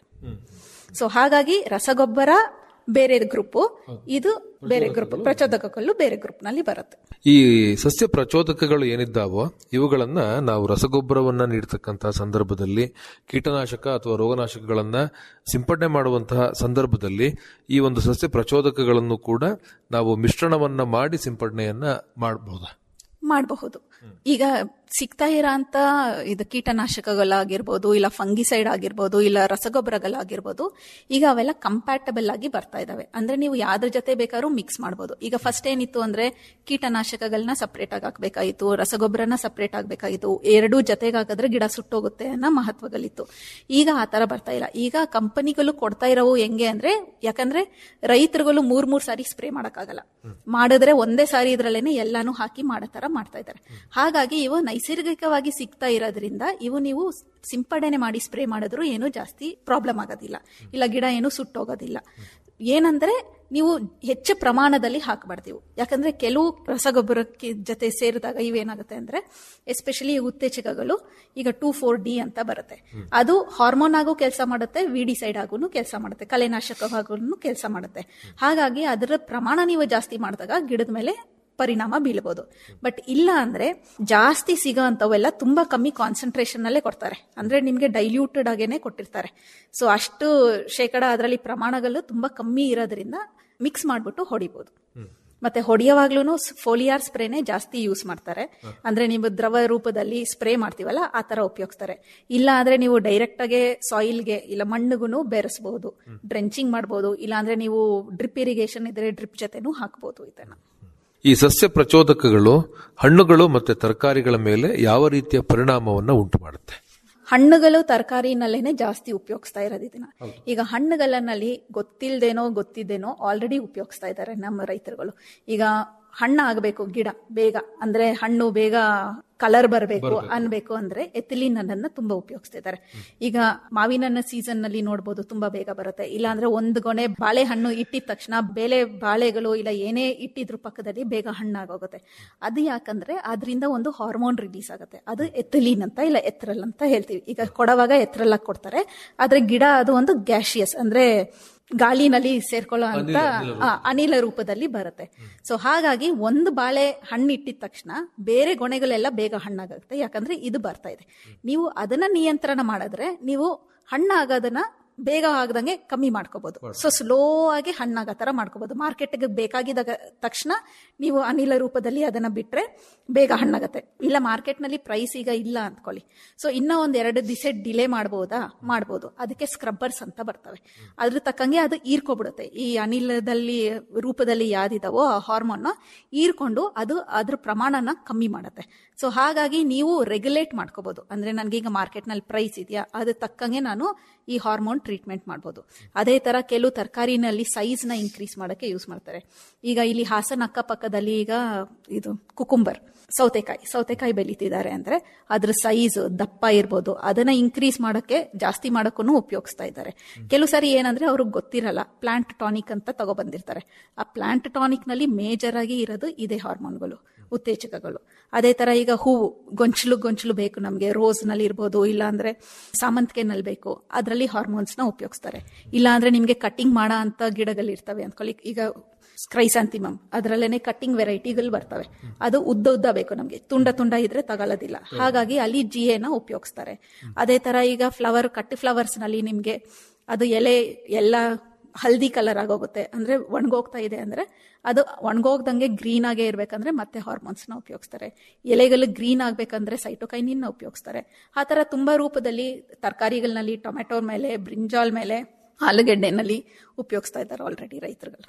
ಸೊ ಹಾಗಾಗಿ ರಸಗೊಬ್ಬರ ಬೇರೆ ಗ್ರೂಪ್ ಇದು ಬೇರೆ ಗ್ರೂಪ್ ಪ್ರಚೋದಕಗಳು ಬೇರೆ ಗ್ರೂಪ್ ನಲ್ಲಿ ಬರುತ್ತೆ ಈ ಸಸ್ಯ ಪ್ರಚೋದಕಗಳು ಏನಿದ್ದಾವೋ ಇವುಗಳನ್ನ ನಾವು ರಸಗೊಬ್ಬರವನ್ನ ನೀಡತಕ್ಕಂತಹ ಸಂದರ್ಭದಲ್ಲಿ ಕೀಟನಾಶಕ ಅಥವಾ ರೋಗನಾಶಕಗಳನ್ನ ಸಿಂಪಡಣೆ ಮಾಡುವಂತಹ ಸಂದರ್ಭದಲ್ಲಿ ಈ ಒಂದು ಸಸ್ಯ ಪ್ರಚೋದಕಗಳನ್ನು ಕೂಡ ನಾವು ಮಿಶ್ರಣವನ್ನ ಮಾಡಿ ಸಿಂಪಡಣೆಯನ್ನ ಮಾಡಬಹುದಾ ಮಾಡಬಹುದು ಈಗ ಸಿಗ್ತಾ ಇರೋಂತ ಇದು ಕೀಟನಾಶಕಗಳಾಗಿರ್ಬೋದು ಇಲ್ಲ ಫಂಗಿಸೈಡ್ ಆಗಿರ್ಬೋದು ಇಲ್ಲ ರಸಗೊಬ್ಬರಗಳಾಗಿರ್ಬೋದು ಈಗ ಅವೆಲ್ಲ ಕಂಪ್ಯಾಟಬಲ್ ಆಗಿ ಬರ್ತಾ ಇದಾವೆ ಅಂದ್ರೆ ನೀವು ಯಾವ್ದ್ರ ಜೊತೆ ಬೇಕಾದ್ರೂ ಮಿಕ್ಸ್ ಮಾಡಬಹುದು ಈಗ ಫಸ್ಟ್ ಏನಿತ್ತು ಅಂದ್ರೆ ಕೀಟನಾಶಕಗಳನ್ನ ಸಪರೇಟ್ ಆಗಿ ಹಾಕ್ಬೇಕಾಗಿತ್ತು ರಸಗೊಬ್ಬರನ ಸಪರೇಟ್ ಆಗ್ಬೇಕಾಗಿತ್ತು ಎರಡೂ ಜೊತೆಗೆ ಹಾಕಿದ್ರೆ ಗಿಡ ಸುಟ್ಟೋಗುತ್ತೆ ಅನ್ನೋ ಮಹತ್ವಗಳಿತ್ತು ಈಗ ಆ ತರ ಬರ್ತಾ ಇಲ್ಲ ಈಗ ಕಂಪನಿಗಳು ಕೊಡ್ತಾ ಇರೋವು ಹೆಂಗೆ ಅಂದ್ರೆ ಯಾಕಂದ್ರೆ ರೈತರುಗಳು ಮೂರ್ ಮೂರ್ ಸಾರಿ ಸ್ಪ್ರೇ ಮಾಡಕ್ಕಾಗಲ್ಲ ಮಾಡಿದ್ರೆ ಒಂದೇ ಸಾರಿ ಇದ್ರಲ್ಲೇನೆ ಎಲ್ಲಾನು ಹಾಕಿ ಮಾಡೋ ತರ ಮಾಡ್ತಾ ಇದ್ದಾರೆ ಹಾಗಾಗಿ ಇವು ನೈಸರ್ಗಿಕವಾಗಿ ಸಿಗ್ತಾ ಇರೋದ್ರಿಂದ ಇವು ನೀವು ಸಿಂಪಡಣೆ ಮಾಡಿ ಸ್ಪ್ರೇ ಮಾಡಿದ್ರು ಏನು ಜಾಸ್ತಿ ಪ್ರಾಬ್ಲಮ್ ಆಗೋದಿಲ್ಲ ಇಲ್ಲ ಗಿಡ ಏನು ಸುಟ್ಟೋಗೋದಿಲ್ಲ ಏನಂದ್ರೆ ನೀವು ಹೆಚ್ಚು ಪ್ರಮಾಣದಲ್ಲಿ ಹಾಕಬಾರ್ದು ಯಾಕಂದ್ರೆ ಕೆಲವು ರಸಗೊಬ್ಬರಕ್ಕೆ ಜೊತೆ ಸೇರಿದಾಗ ಇವೇನಾಗುತ್ತೆ ಅಂದ್ರೆ ಎಸ್ಪೆಷಲಿ ಉತ್ತೇಜಕಗಳು ಈಗ ಟೂ ಫೋರ್ ಡಿ ಅಂತ ಬರುತ್ತೆ ಅದು ಹಾರ್ಮೋನ್ ಆಗು ಕೆಲಸ ಮಾಡುತ್ತೆ ವಿಡಿಸೈಡ್ ಆಗು ಕೆಲಸ ಮಾಡುತ್ತೆ ಕಲೆನಾಶಕವಾಗೂ ಕೆಲಸ ಮಾಡುತ್ತೆ ಹಾಗಾಗಿ ಅದರ ಪ್ರಮಾಣ ನೀವು ಜಾಸ್ತಿ ಮಾಡಿದಾಗ ಗಿಡದ ಮೇಲೆ ಪರಿಣಾಮ ಬೀಳಬಹುದು ಬಟ್ ಇಲ್ಲ ಅಂದ್ರೆ ಜಾಸ್ತಿ ಸಿಗೋ ಅಂತವೆಲ್ಲ ತುಂಬಾ ಕಮ್ಮಿ ಕಾನ್ಸಂಟ್ರೇಷನ್ ಅಲ್ಲೇ ಕೊಡ್ತಾರೆ ಅಂದ್ರೆ ನಿಮ್ಗೆ ಡೈಲ್ಯೂಟೆಡ್ ಆಗೇನೆ ಕೊಟ್ಟಿರ್ತಾರೆ ಸೊ ಅಷ್ಟು ಶೇಕಡ ಅದರಲ್ಲಿ ಪ್ರಮಾಣಗಳು ತುಂಬಾ ಕಮ್ಮಿ ಇರೋದ್ರಿಂದ ಮಿಕ್ಸ್ ಮಾಡ್ಬಿಟ್ಟು ಹೊಡಿಬಹುದು ಮತ್ತೆ ಹೊಡೆಯುವಾಗ್ಲೂ ಫೋಲಿಯಾರ್ ಸ್ಪ್ರೇನೆ ಜಾಸ್ತಿ ಯೂಸ್ ಮಾಡ್ತಾರೆ ಅಂದ್ರೆ ನೀವು ದ್ರವ ರೂಪದಲ್ಲಿ ಸ್ಪ್ರೇ ಮಾಡ್ತೀವಲ್ಲ ಆ ತರ ಉಪಯೋಗಿಸ್ತಾರೆ ಇಲ್ಲ ಅಂದ್ರೆ ನೀವು ಡೈರೆಕ್ಟ್ ಆಗಿ ಸಾಯಿಲ್ಗೆ ಇಲ್ಲ ಮಣ್ಣಿಗೂ ಬೆರೆಸಬಹುದು ಡ್ರೆಂಚಿಂಗ್ ಮಾಡಬಹುದು ಇಲ್ಲ ಅಂದ್ರೆ ನೀವು ಡ್ರಿಪ್ ಇರಿಗೇಷನ್ ಇದ್ರೆ ಡ್ರಿಪ್ ಜೊತೆನೂ ಹಾಕ್ಬಹುದು ಇದನ್ನ ಈ ಸಸ್ಯ ಪ್ರಚೋದಕಗಳು ಹಣ್ಣುಗಳು ಮತ್ತೆ ತರಕಾರಿಗಳ ಮೇಲೆ ಯಾವ ರೀತಿಯ ಪರಿಣಾಮವನ್ನು ಉಂಟು ಮಾಡುತ್ತೆ ಹಣ್ಣುಗಳು ತರಕಾರಿನಲ್ಲೇನೆ ಜಾಸ್ತಿ ಉಪಯೋಗಿಸ್ತಾ ಇರೋದು ಇದನ್ನ ಈಗ ಹಣ್ಣುಗಳಲ್ಲಿ ಗೊತ್ತಿಲ್ದೇನೋ ಗೊತ್ತಿದ್ದೇನೋ ಆಲ್ರೆಡಿ ಉಪಯೋಗಿಸ್ತಾ ಇದ್ದಾರೆ ನಮ್ಮ ರೈತರುಗಳು ಈಗ ಹಣ್ಣು ಆಗಬೇಕು ಗಿಡ ಬೇಗ ಅಂದ್ರೆ ಹಣ್ಣು ಬೇಗ ಕಲರ್ ಬರಬೇಕು ಅನ್ಬೇಕು ಅಂದ್ರೆ ಎಥಿಲಿನ್ ಅನ್ನನ್ನ ತುಂಬಾ ಉಪಯೋಗಿಸ್ತಾ ಇದ್ದಾರೆ ಈಗ ಮಾವಿನ ಸೀಸನ್ ನಲ್ಲಿ ನೋಡ್ಬೋದು ತುಂಬಾ ಬೇಗ ಬರುತ್ತೆ ಇಲ್ಲ ಅಂದ್ರೆ ಒಂದು ಗೊನೆ ಬಾಳೆಹಣ್ಣು ಇಟ್ಟಿದ ತಕ್ಷಣ ಬೇಳೆ ಬಾಳೆಗಳು ಇಲ್ಲ ಏನೇ ಇಟ್ಟಿದ್ರ ಪಕ್ಕದಲ್ಲಿ ಬೇಗ ಹಣ್ಣಾಗೋಗುತ್ತೆ ಅದು ಯಾಕಂದ್ರೆ ಅದರಿಂದ ಒಂದು ಹಾರ್ಮೋನ್ ರಿಲೀಸ್ ಆಗುತ್ತೆ ಅದು ಎಥಿಲಿನ್ ಅಂತ ಇಲ್ಲ ಎತ್ರಲ್ ಅಂತ ಹೇಳ್ತೀವಿ ಈಗ ಕೊಡುವಾಗ ಎತ್ರಲ್ ಕೊಡ್ತಾರೆ ಆದ್ರೆ ಗಿಡ ಅದು ಒಂದು ಗ್ಯಾಶಿಯಸ್ ಅಂದ್ರೆ ಗಾಳಿನಲ್ಲಿ ಸೇರ್ಕೊಳ್ಳೋ ಅಂತ ಆ, ಅನಿಲ ರೂಪದಲ್ಲಿ ಬರುತ್ತೆ ಸೊ ಹಾಗಾಗಿ ಒಂದು ಬಾಳೆ ಹಣ್ಣು ಇಟ್ಟಿದ ತಕ್ಷಣ ಬೇರೆ ಗೊನೆಗಳೆಲ್ಲ ಬೇಗ ಹಣ್ಣಾಗುತ್ತೆ ಯಾಕಂದ್ರೆ ಇದು ಬರ್ತಾ ಇದೆ ನೀವು ಅದನ್ನ ನಿಯಂತ್ರಣ ಮಾಡಿದ್ರೆ ನೀವು ಹಣ್ಣಾಗೋದನ್ನ ಬೇಗ ಆಗದಂಗೆ ಕಮ್ಮಿ ಮಾಡ್ಕೋಬಹುದು ಸೊ ಸ್ಲೋ ಆಗಿ ಹಣ್ಣಾಗೋ ತರ ಮಾಡ್ಕೋಬಹುದು ಮಾರ್ಕೆಟ್ಗೆ ಬೇಕಾಗಿದ್ದಾಗ ತಕ್ಷಣ ನೀವು ಅನಿಲ ರೂಪದಲ್ಲಿ ಅದನ್ನ ಬಿಟ್ರೆ ಬೇಗ ಹಣ್ಣಾಗತ್ತೆ ಇಲ್ಲ ಮಾರ್ಕೆಟ್ ನಲ್ಲಿ ಪ್ರೈಸ್ ಈಗ ಇಲ್ಲ ಅಂದ್ಕೊಳ್ಳಿ ಸೊ ಇನ್ನ ಒಂದ್ ಎರಡು ದಿವಸ ಡಿಲೇ ಮಾಡ್ಬೋದಾ ಮಾಡ್ಬೋದು ಅದಕ್ಕೆ ಸ್ಕ್ರಬ್ಬರ್ಸ್ ಅಂತ ಬರ್ತವೆ ಅದ್ರ ತಕ್ಕಂಗೆ ಅದು ಈರ್ಕೊಬಿಡುತ್ತೆ ಈ ಅನಿಲದಲ್ಲಿ ರೂಪದಲ್ಲಿ ಯಾವ್ದಿದಾವೋ ಆ ಹಾರ್ಮೋನ್ ಈರ್ಕೊಂಡು ಅದು ಅದ್ರ ಪ್ರಮಾಣನ ಕಮ್ಮಿ ಮಾಡುತ್ತೆ ಸೊ ಹಾಗಾಗಿ ನೀವು ರೆಗ್ಯುಲೇಟ್ ಮಾಡ್ಕೋಬಹುದು ಅಂದ್ರೆ ನನಗೀಗ ಮಾರ್ಕೆಟ್ನಲ್ಲಿ ಪ್ರೈಸ್ ಇದೆಯಾ ಅದ್ರ ತಕ್ಕಂಗೆ ನಾನು ಈ ಹಾರ್ಮೋನ್ ಟ್ರೀಟ್ಮೆಂಟ್ ಮಾಡ್ಬೋದು ಅದೇ ತರ ಕೆಲವು ತರಕಾರಿನಲ್ಲಿ ಸೈಜ್ನ ಇನ್ಕ್ರೀಸ್ ಮಾಡೋಕ್ಕೆ ಯೂಸ್ ಮಾಡ್ತಾರೆ ಈಗ ಇಲ್ಲಿ ಹಾಸನ ಅಕ್ಕಪಕ್ಕದಲ್ಲಿ ಈಗ ಇದು ಕುಕುಂಬರ್ ಸೌತೆಕಾಯಿ ಸೌತೆಕಾಯಿ ಬೆಳೀತಿದ್ದಾರೆ ಅಂದ್ರೆ ಅದ್ರ ಸೈಜ್ ದಪ್ಪ ಇರ್ಬೋದು ಅದನ್ನ ಇನ್ಕ್ರೀಸ್ ಮಾಡೋಕ್ಕೆ ಜಾಸ್ತಿ ಮಾಡೋಕ್ಕೂ ಉಪಯೋಗಿಸ್ತಾ ಇದ್ದಾರೆ ಕೆಲವು ಸಾರಿ ಏನಂದ್ರೆ ಅವ್ರಿಗೆ ಗೊತ್ತಿರಲ್ಲ ಪ್ಲಾಂಟ್ ಟಾನಿಕ್ ಅಂತ ತಗೊಬಂದಿರ್ತಾರೆ ಆ ಪ್ಲಾಂಟ್ ಟಾನಿಕ್ ನಲ್ಲಿ ಮೇಜರ್ ಆಗಿ ಇರೋದು ಇದೇ ಹಾರ್ಮೋನ್ಗಳು ಉತ್ತೇಜಕಗಳು ಅದೇ ತರ ಈಗ ಹೂವು ಗೊಂಚಲು ಗೊಂಚಲು ಬೇಕು ನಮಗೆ ರೋಸ್ ನಲ್ಲಿ ಇರ್ಬೋದು ಇಲ್ಲ ಅಂದ್ರೆ ಸಾಮಂತಿಗೆನಲ್ಲಿ ಬೇಕು ಅದರಲ್ಲಿ ಹಾರ್ಮೋನ್ಸ್ ನ ಉಪಯೋಗಿಸ್ತಾರೆ ಇಲ್ಲ ಅಂದ್ರೆ ನಿಮ್ಗೆ ಕಟ್ಟಿಂಗ್ ಮಾಡೋ ಅಂತ ಗಿಡಗಳು ಇರ್ತವೆ ಅಂದ್ಕೊಳ್ಳಿ ಈಗ ಕ್ರೈಸಾಂತಿಮಮ್ ಅದರಲ್ಲೇನೆ ಕಟ್ಟಿಂಗ್ ವೆರೈಟಿಗಳು ಬರ್ತವೆ ಅದು ಉದ್ದ ಉದ್ದ ಬೇಕು ನಮಗೆ ತುಂಡ ತುಂಡ ಇದ್ರೆ ತಗೊಳ್ಳೋದಿಲ್ಲ ಹಾಗಾಗಿ ಅಲ್ಲಿ ಜಿ ಎನ ಉಪಯೋಗಿಸ್ತಾರೆ ಅದೇ ತರ ಈಗ ಫ್ಲವರ್ ಕಟ್ ಫ್ಲವರ್ಸ್ ನಲ್ಲಿ ನಿಮ್ಗೆ ಅದು ಎಲೆ ಎಲ್ಲ ಹಲ್ದಿ ಕಲರ್ ಆಗೋಗುತ್ತೆ ಅಂದ್ರೆ ಒಣಗೋಗ್ತಾ ಇದೆ ಅಂದ್ರೆ ಅದು ಒಣಗೋಗ್ದಂಗೆ ಗ್ರೀನ್ ಆಗೇ ಇರ್ಬೇಕಂದ್ರೆ ಮತ್ತೆ ಹಾರ್ಮೋನ್ಸ್ ನ ಉಪಯೋಗಿಸ್ತಾರೆ ಎಲೆಗಳು ಗ್ರೀನ್ ಆಗ್ಬೇಕಂದ್ರೆ ಸೈಟೋಕೈನಿನ್ ನ ಉಪಯೋಗಿಸ್ತಾರೆ ಆ ತರ ತುಂಬಾ ರೂಪದಲ್ಲಿ ತರಕಾರಿಗಳಲ್ಲಿ ಟೊಮೆಟೊ ಮೇಲೆ ಬ್ರಿಂಜಾಲ್ ಮೇಲೆ ಆಲೂಗೆಡ್ಡೆನಲ್ಲಿ ಉಪಯೋಗಿಸ್ತಾ ಇದ್ದಾರೆ ಆಲ್ರೆಡಿ ರೈತರುಗಳು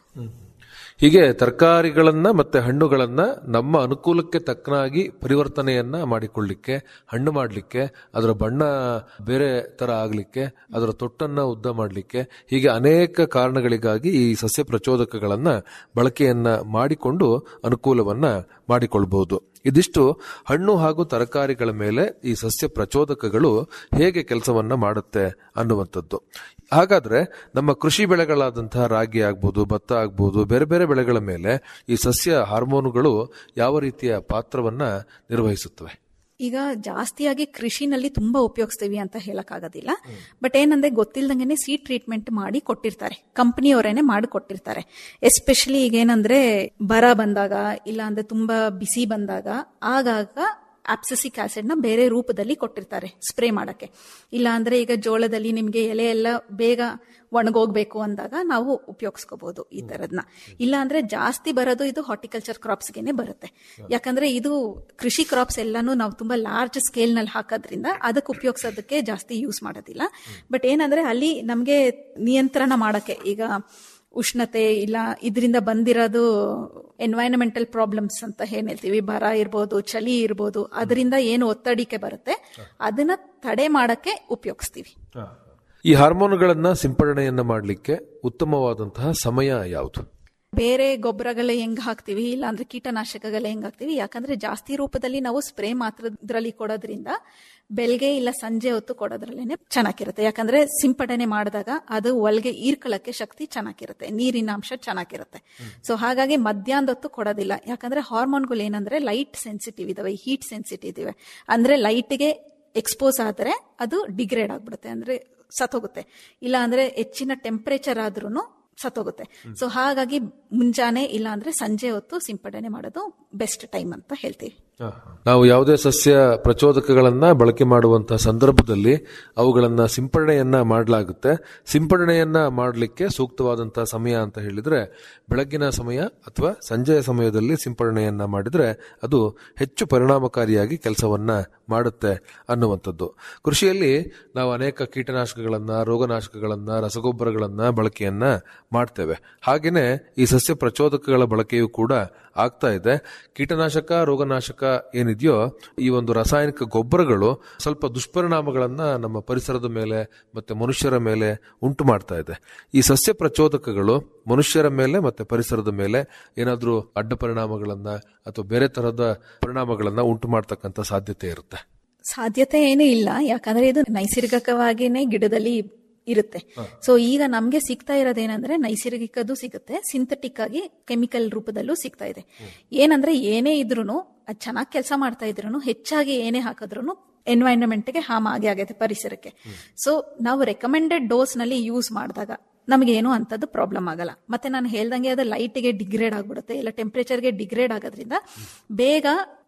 ಹೀಗೆ ತರಕಾರಿಗಳನ್ನ ಮತ್ತೆ ಹಣ್ಣುಗಳನ್ನ ನಮ್ಮ ಅನುಕೂಲಕ್ಕೆ ತಕ್ಕನಾಗಿ ಪರಿವರ್ತನೆಯನ್ನ ಮಾಡಿಕೊಳ್ಳಿಕ್ಕೆ ಹಣ್ಣು ಮಾಡಲಿಕ್ಕೆ ಅದರ ಬಣ್ಣ ಬೇರೆ ತರ ಆಗ್ಲಿಕ್ಕೆ ಅದರ ತೊಟ್ಟನ್ನ ಉದ್ದ ಮಾಡಲಿಕ್ಕೆ ಹೀಗೆ ಅನೇಕ ಕಾರಣಗಳಿಗಾಗಿ ಈ ಸಸ್ಯ ಪ್ರಚೋದಕಗಳನ್ನ ಬಳಕೆಯನ್ನ ಮಾಡಿಕೊಂಡು ಅನುಕೂಲವನ್ನ ಮಾಡಿಕೊಳ್ಬಹುದು ಇದಿಷ್ಟು ಹಣ್ಣು ಹಾಗೂ ತರಕಾರಿಗಳ ಮೇಲೆ ಈ ಸಸ್ಯ ಪ್ರಚೋದಕಗಳು ಹೇಗೆ ಕೆಲಸವನ್ನ ಮಾಡುತ್ತೆ ಅನ್ನುವಂಥದ್ದು ಹಾಗಾದ್ರೆ ನಮ್ಮ ಕೃಷಿ ಬೆಳೆಗಳಾದಂತಹ ರಾಗಿ ಆಗ್ಬೋದು ಭತ್ತ ಆಗ್ಬೋದು ಬೇರೆ ಬೇರೆ ಬೆಳೆಗಳ ಮೇಲೆ ಈ ಸಸ್ಯ ಹಾರ್ಮೋನುಗಳು ಯಾವ ರೀತಿಯ ಪಾತ್ರವನ್ನ ನಿರ್ವಹಿಸುತ್ತವೆ ಈಗ ಜಾಸ್ತಿಯಾಗಿ ಕೃಷಿನಲ್ಲಿ ತುಂಬಾ ಉಪಯೋಗಿಸ್ತೀವಿ ಅಂತ ಹೇಳಕ್ಕಾಗೋದಿಲ್ಲ ಬಟ್ ಏನಂದ್ರೆ ಗೊತ್ತಿಲ್ದಂಗೆನೆ ಸೀಡ್ ಟ್ರೀಟ್ಮೆಂಟ್ ಮಾಡಿ ಕೊಟ್ಟಿರ್ತಾರೆ ಕಂಪನಿಯವರೇನೆ ಮಾಡಿ ಕೊಟ್ಟಿರ್ತಾರೆ ಎಸ್ಪೆಷಲಿ ಈಗ ಏನಂದ್ರೆ ಬರ ಬಂದಾಗ ಇಲ್ಲ ಅಂದ್ರೆ ತುಂಬಾ ಬಿಸಿ ಬಂದಾಗ ಆಗಾಗ ಆಪ್ಸಸಿಕ್ ಆಸಿಡ್ ನ ಬೇರೆ ರೂಪದಲ್ಲಿ ಕೊಟ್ಟಿರ್ತಾರೆ ಸ್ಪ್ರೇ ಮಾಡಕ್ಕೆ ಇಲ್ಲ ಅಂದ್ರೆ ಈಗ ಜೋಳದಲ್ಲಿ ನಿಮ್ಗೆ ಎಲೆ ಎಲ್ಲ ಬೇಗ ಒಣಗೋಗ್ಬೇಕು ಅಂದಾಗ ನಾವು ಉಪಯೋಗಿಸ್ಕೋಬಹುದು ಈ ತರದ್ನ ಇಲ್ಲ ಅಂದ್ರೆ ಜಾಸ್ತಿ ಬರೋದು ಇದು ಹಾರ್ಟಿಕಲ್ಚರ್ ಕ್ರಾಪ್ಸ್ಗೆನೆ ಬರುತ್ತೆ ಯಾಕಂದ್ರೆ ಇದು ಕೃಷಿ ಕ್ರಾಪ್ಸ್ ಎಲ್ಲಾನು ನಾವು ತುಂಬಾ ಲಾರ್ಜ್ ಸ್ಕೇಲ್ ನಲ್ಲಿ ಹಾಕೋದ್ರಿಂದ ಅದಕ್ಕೆ ಉಪಯೋಗಿಸೋದಕ್ಕೆ ಜಾಸ್ತಿ ಯೂಸ್ ಮಾಡೋದಿಲ್ಲ ಬಟ್ ಏನಂದ್ರೆ ಅಲ್ಲಿ ನಮ್ಗೆ ನಿಯಂತ್ರಣ ಮಾಡಕ್ಕೆ ಈಗ ಉಷ್ಣತೆ ಇಲ್ಲ ಇದರಿಂದ ಬಂದಿರೋದು ಎನ್ವೈರನ್ಮೆಂಟಲ್ ಪ್ರಾಬ್ಲಮ್ಸ್ ಅಂತ ಏನ್ ಹೇಳ್ತೀವಿ ಬರ ಇರ್ಬೋದು ಚಳಿ ಇರ್ಬೋದು ಅದರಿಂದ ಏನು ಒತ್ತಡಿಕೆ ಬರುತ್ತೆ ಅದನ್ನ ತಡೆ ಮಾಡಕ್ಕೆ ಉಪಯೋಗಿಸ್ತೀವಿ ಈ ಹಾರ್ಮೋನುಗಳನ್ನ ಸಿಂಪಡಣೆಯನ್ನ ಮಾಡಲಿಕ್ಕೆ ಉತ್ತಮವಾದಂತಹ ಸಮಯ ಯಾವುದು ಬೇರೆ ಗೊಬ್ಬರಗಳ ಹೆಂಗ್ ಹಾಕ್ತಿವಿ ಇಲ್ಲ ಅಂದ್ರೆ ಕೀಟನಾಶಕಗಳ ಹೆಂಗ್ ಹಾಕ್ತಿವಿ ಯಾಕಂದ್ರೆ ಜಾಸ್ತಿ ರೂಪದಲ್ಲಿ ನಾವು ಸ್ಪ್ರೇ ಮಾತ್ರದ್ರಲ್ಲಿ ಕೊಡೋದ್ರಿಂದ ಬೆಳಗ್ಗೆ ಇಲ್ಲ ಸಂಜೆ ಹೊತ್ತು ಕೊಡೋದ್ರಲ್ಲೇನೆ ಚೆನ್ನಾಗಿರುತ್ತೆ ಯಾಕಂದ್ರೆ ಸಿಂಪಡಣೆ ಮಾಡಿದಾಗ ಅದು ಒಳಗೆ ಈರ್ಕೊಳ್ಳಕ್ಕೆ ಶಕ್ತಿ ಚೆನ್ನಾಗಿರುತ್ತೆ ನೀರಿನ ಅಂಶ ಚೆನ್ನಾಗಿರುತ್ತೆ ಸೊ ಹಾಗಾಗಿ ಮಧ್ಯಾಹ್ನದ ಹೊತ್ತು ಕೊಡೋದಿಲ್ಲ ಯಾಕಂದ್ರೆ ಹಾರ್ಮೋನ್ಗಳು ಏನಂದ್ರೆ ಲೈಟ್ ಸೆನ್ಸಿಟಿವ್ ಇದಾವೆ ಹೀಟ್ ಸೆನ್ಸಿಟಿವ್ ಇದಾವೆ ಅಂದ್ರೆ ಲೈಟ್ಗೆ ಎಕ್ಸ್ಪೋಸ್ ಆದ್ರೆ ಅದು ಡಿಗ್ರೇಡ್ ಆಗ್ಬಿಡುತ್ತೆ ಅಂದ್ರೆ ಸತ್ತೋಗುತ್ತೆ ಇಲ್ಲ ಅಂದ್ರೆ ಹೆಚ್ಚಿನ ಟೆಂಪರೇಚರ್ ಆದ್ರೂ ಸತ್ತೋಗುತ್ತೆ ಸೊ ಹಾಗಾಗಿ ಮುಂಜಾನೆ ಇಲ್ಲ ಅಂದ್ರೆ ಸಂಜೆ ಹೊತ್ತು ಸಿಂಪಡಣೆ ಮಾಡೋದು ಬೆಸ್ಟ್ ಟೈಮ್ ಅಂತ ಹೇಳ್ತೀವಿ ನಾವು ಯಾವುದೇ ಸಸ್ಯ ಪ್ರಚೋದಕಗಳನ್ನ ಬಳಕೆ ಮಾಡುವಂತಹ ಸಂದರ್ಭದಲ್ಲಿ ಅವುಗಳನ್ನ ಸಿಂಪಡಣೆಯನ್ನ ಮಾಡಲಾಗುತ್ತೆ ಸಿಂಪಡಣೆಯನ್ನ ಮಾಡಲಿಕ್ಕೆ ಸೂಕ್ತವಾದಂತಹ ಸಮಯ ಅಂತ ಹೇಳಿದ್ರೆ ಬೆಳಗ್ಗಿನ ಸಮಯ ಅಥವಾ ಸಂಜೆಯ ಸಮಯದಲ್ಲಿ ಸಿಂಪಡಣೆಯನ್ನ ಮಾಡಿದ್ರೆ ಅದು ಹೆಚ್ಚು ಪರಿಣಾಮಕಾರಿಯಾಗಿ ಕೆಲಸವನ್ನ ಮಾಡುತ್ತೆ ಅನ್ನುವಂಥದ್ದು ಕೃಷಿಯಲ್ಲಿ ನಾವು ಅನೇಕ ಕೀಟನಾಶಕಗಳನ್ನ ರೋಗನಾಶಕಗಳನ್ನ ರಸಗೊಬ್ಬರಗಳನ್ನ ಬಳಕೆಯನ್ನ ಮಾಡ್ತೇವೆ ಹಾಗೇನೆ ಈ ಸಸ್ಯ ಪ್ರಚೋದಕಗಳ ಬಳಕೆಯೂ ಕೂಡ ಆಗ್ತಾ ಇದೆ ಕೀಟನಾಶಕ ರೋಗನಾಶಕ ಏನಿದೆಯೋ ಈ ಒಂದು ರಾಸಾಯನಿಕ ಗೊಬ್ಬರಗಳು ಸ್ವಲ್ಪ ದುಷ್ಪರಿಣಾಮಗಳನ್ನ ನಮ್ಮ ಪರಿಸರದ ಮೇಲೆ ಮತ್ತೆ ಮನುಷ್ಯರ ಮೇಲೆ ಉಂಟು ಮಾಡ್ತಾ ಇದೆ ಈ ಸಸ್ಯ ಪ್ರಚೋದಕಗಳು ಮನುಷ್ಯರ ಮೇಲೆ ಮತ್ತೆ ಪರಿಸರದ ಮೇಲೆ ಏನಾದ್ರೂ ಅಡ್ಡ ಪರಿಣಾಮಗಳನ್ನ ಅಥವಾ ಬೇರೆ ತರಹದ ಪರಿಣಾಮಗಳನ್ನ ಉಂಟು ಮಾಡ್ತಕ್ಕಂಥ ಸಾಧ್ಯತೆ ಇರುತ್ತೆ ಸಾಧ್ಯತೆ ಏನೂ ಇಲ್ಲ ಯಾಕಂದ್ರೆ ಇದು ನೈಸರ್ಗಿಕವಾಗಿನೇ ಗಿಡದಲ್ಲಿ ಇರುತ್ತೆ ಸೊ ಈಗ ನಮ್ಗೆ ಸಿಗ್ತಾ ಇರೋದೇನಂದ್ರೆ ನೈಸರ್ಗಿಕದು ಸಿಗುತ್ತೆ ಸಿಂಥೆಟಿಕ್ ಆಗಿ ಕೆಮಿಕಲ್ ರೂಪದಲ್ಲೂ ಸಿಗ್ತಾ ಇದೆ ಏನಂದ್ರೆ ಏನೇ ಇದ್ರೂ ಅದು ಚೆನ್ನಾಗಿ ಕೆಲಸ ಮಾಡ್ತಾ ಇದ್ರು ಹೆಚ್ಚಾಗಿ ಏನೇ ಹಾಕಿದ್ರು ಎನ್ವೈರನ್ಮೆಂಟ್ಗೆ ಹಾಮ್ ಆಗೇ ಆಗೈತೆ ಪರಿಸರಕ್ಕೆ ಸೊ ನಾವು ರೆಕಮೆಂಡೆಡ್ ಡೋಸ್ ನಲ್ಲಿ ಯೂಸ್ ಮಾಡಿದಾಗ ನಮಗೇನು ಅಂತದ್ದು ಪ್ರಾಬ್ಲಮ್ ಆಗಲ್ಲ ಮತ್ತೆ ನಾನು ಹೇಳ್ದಂಗೆ ಅದು ಲೈಟ್ಗೆ ಡಿಗ್ರೇಡ್ ಆಗ್ಬಿಡುತ್ತೆ ಇಲ್ಲ ಟೆಂಪರೇಚರ್ಗೆ ಡಿಗ್ರೇಡ್ ಆಗೋದ್ರಿಂದ ಬೇಗ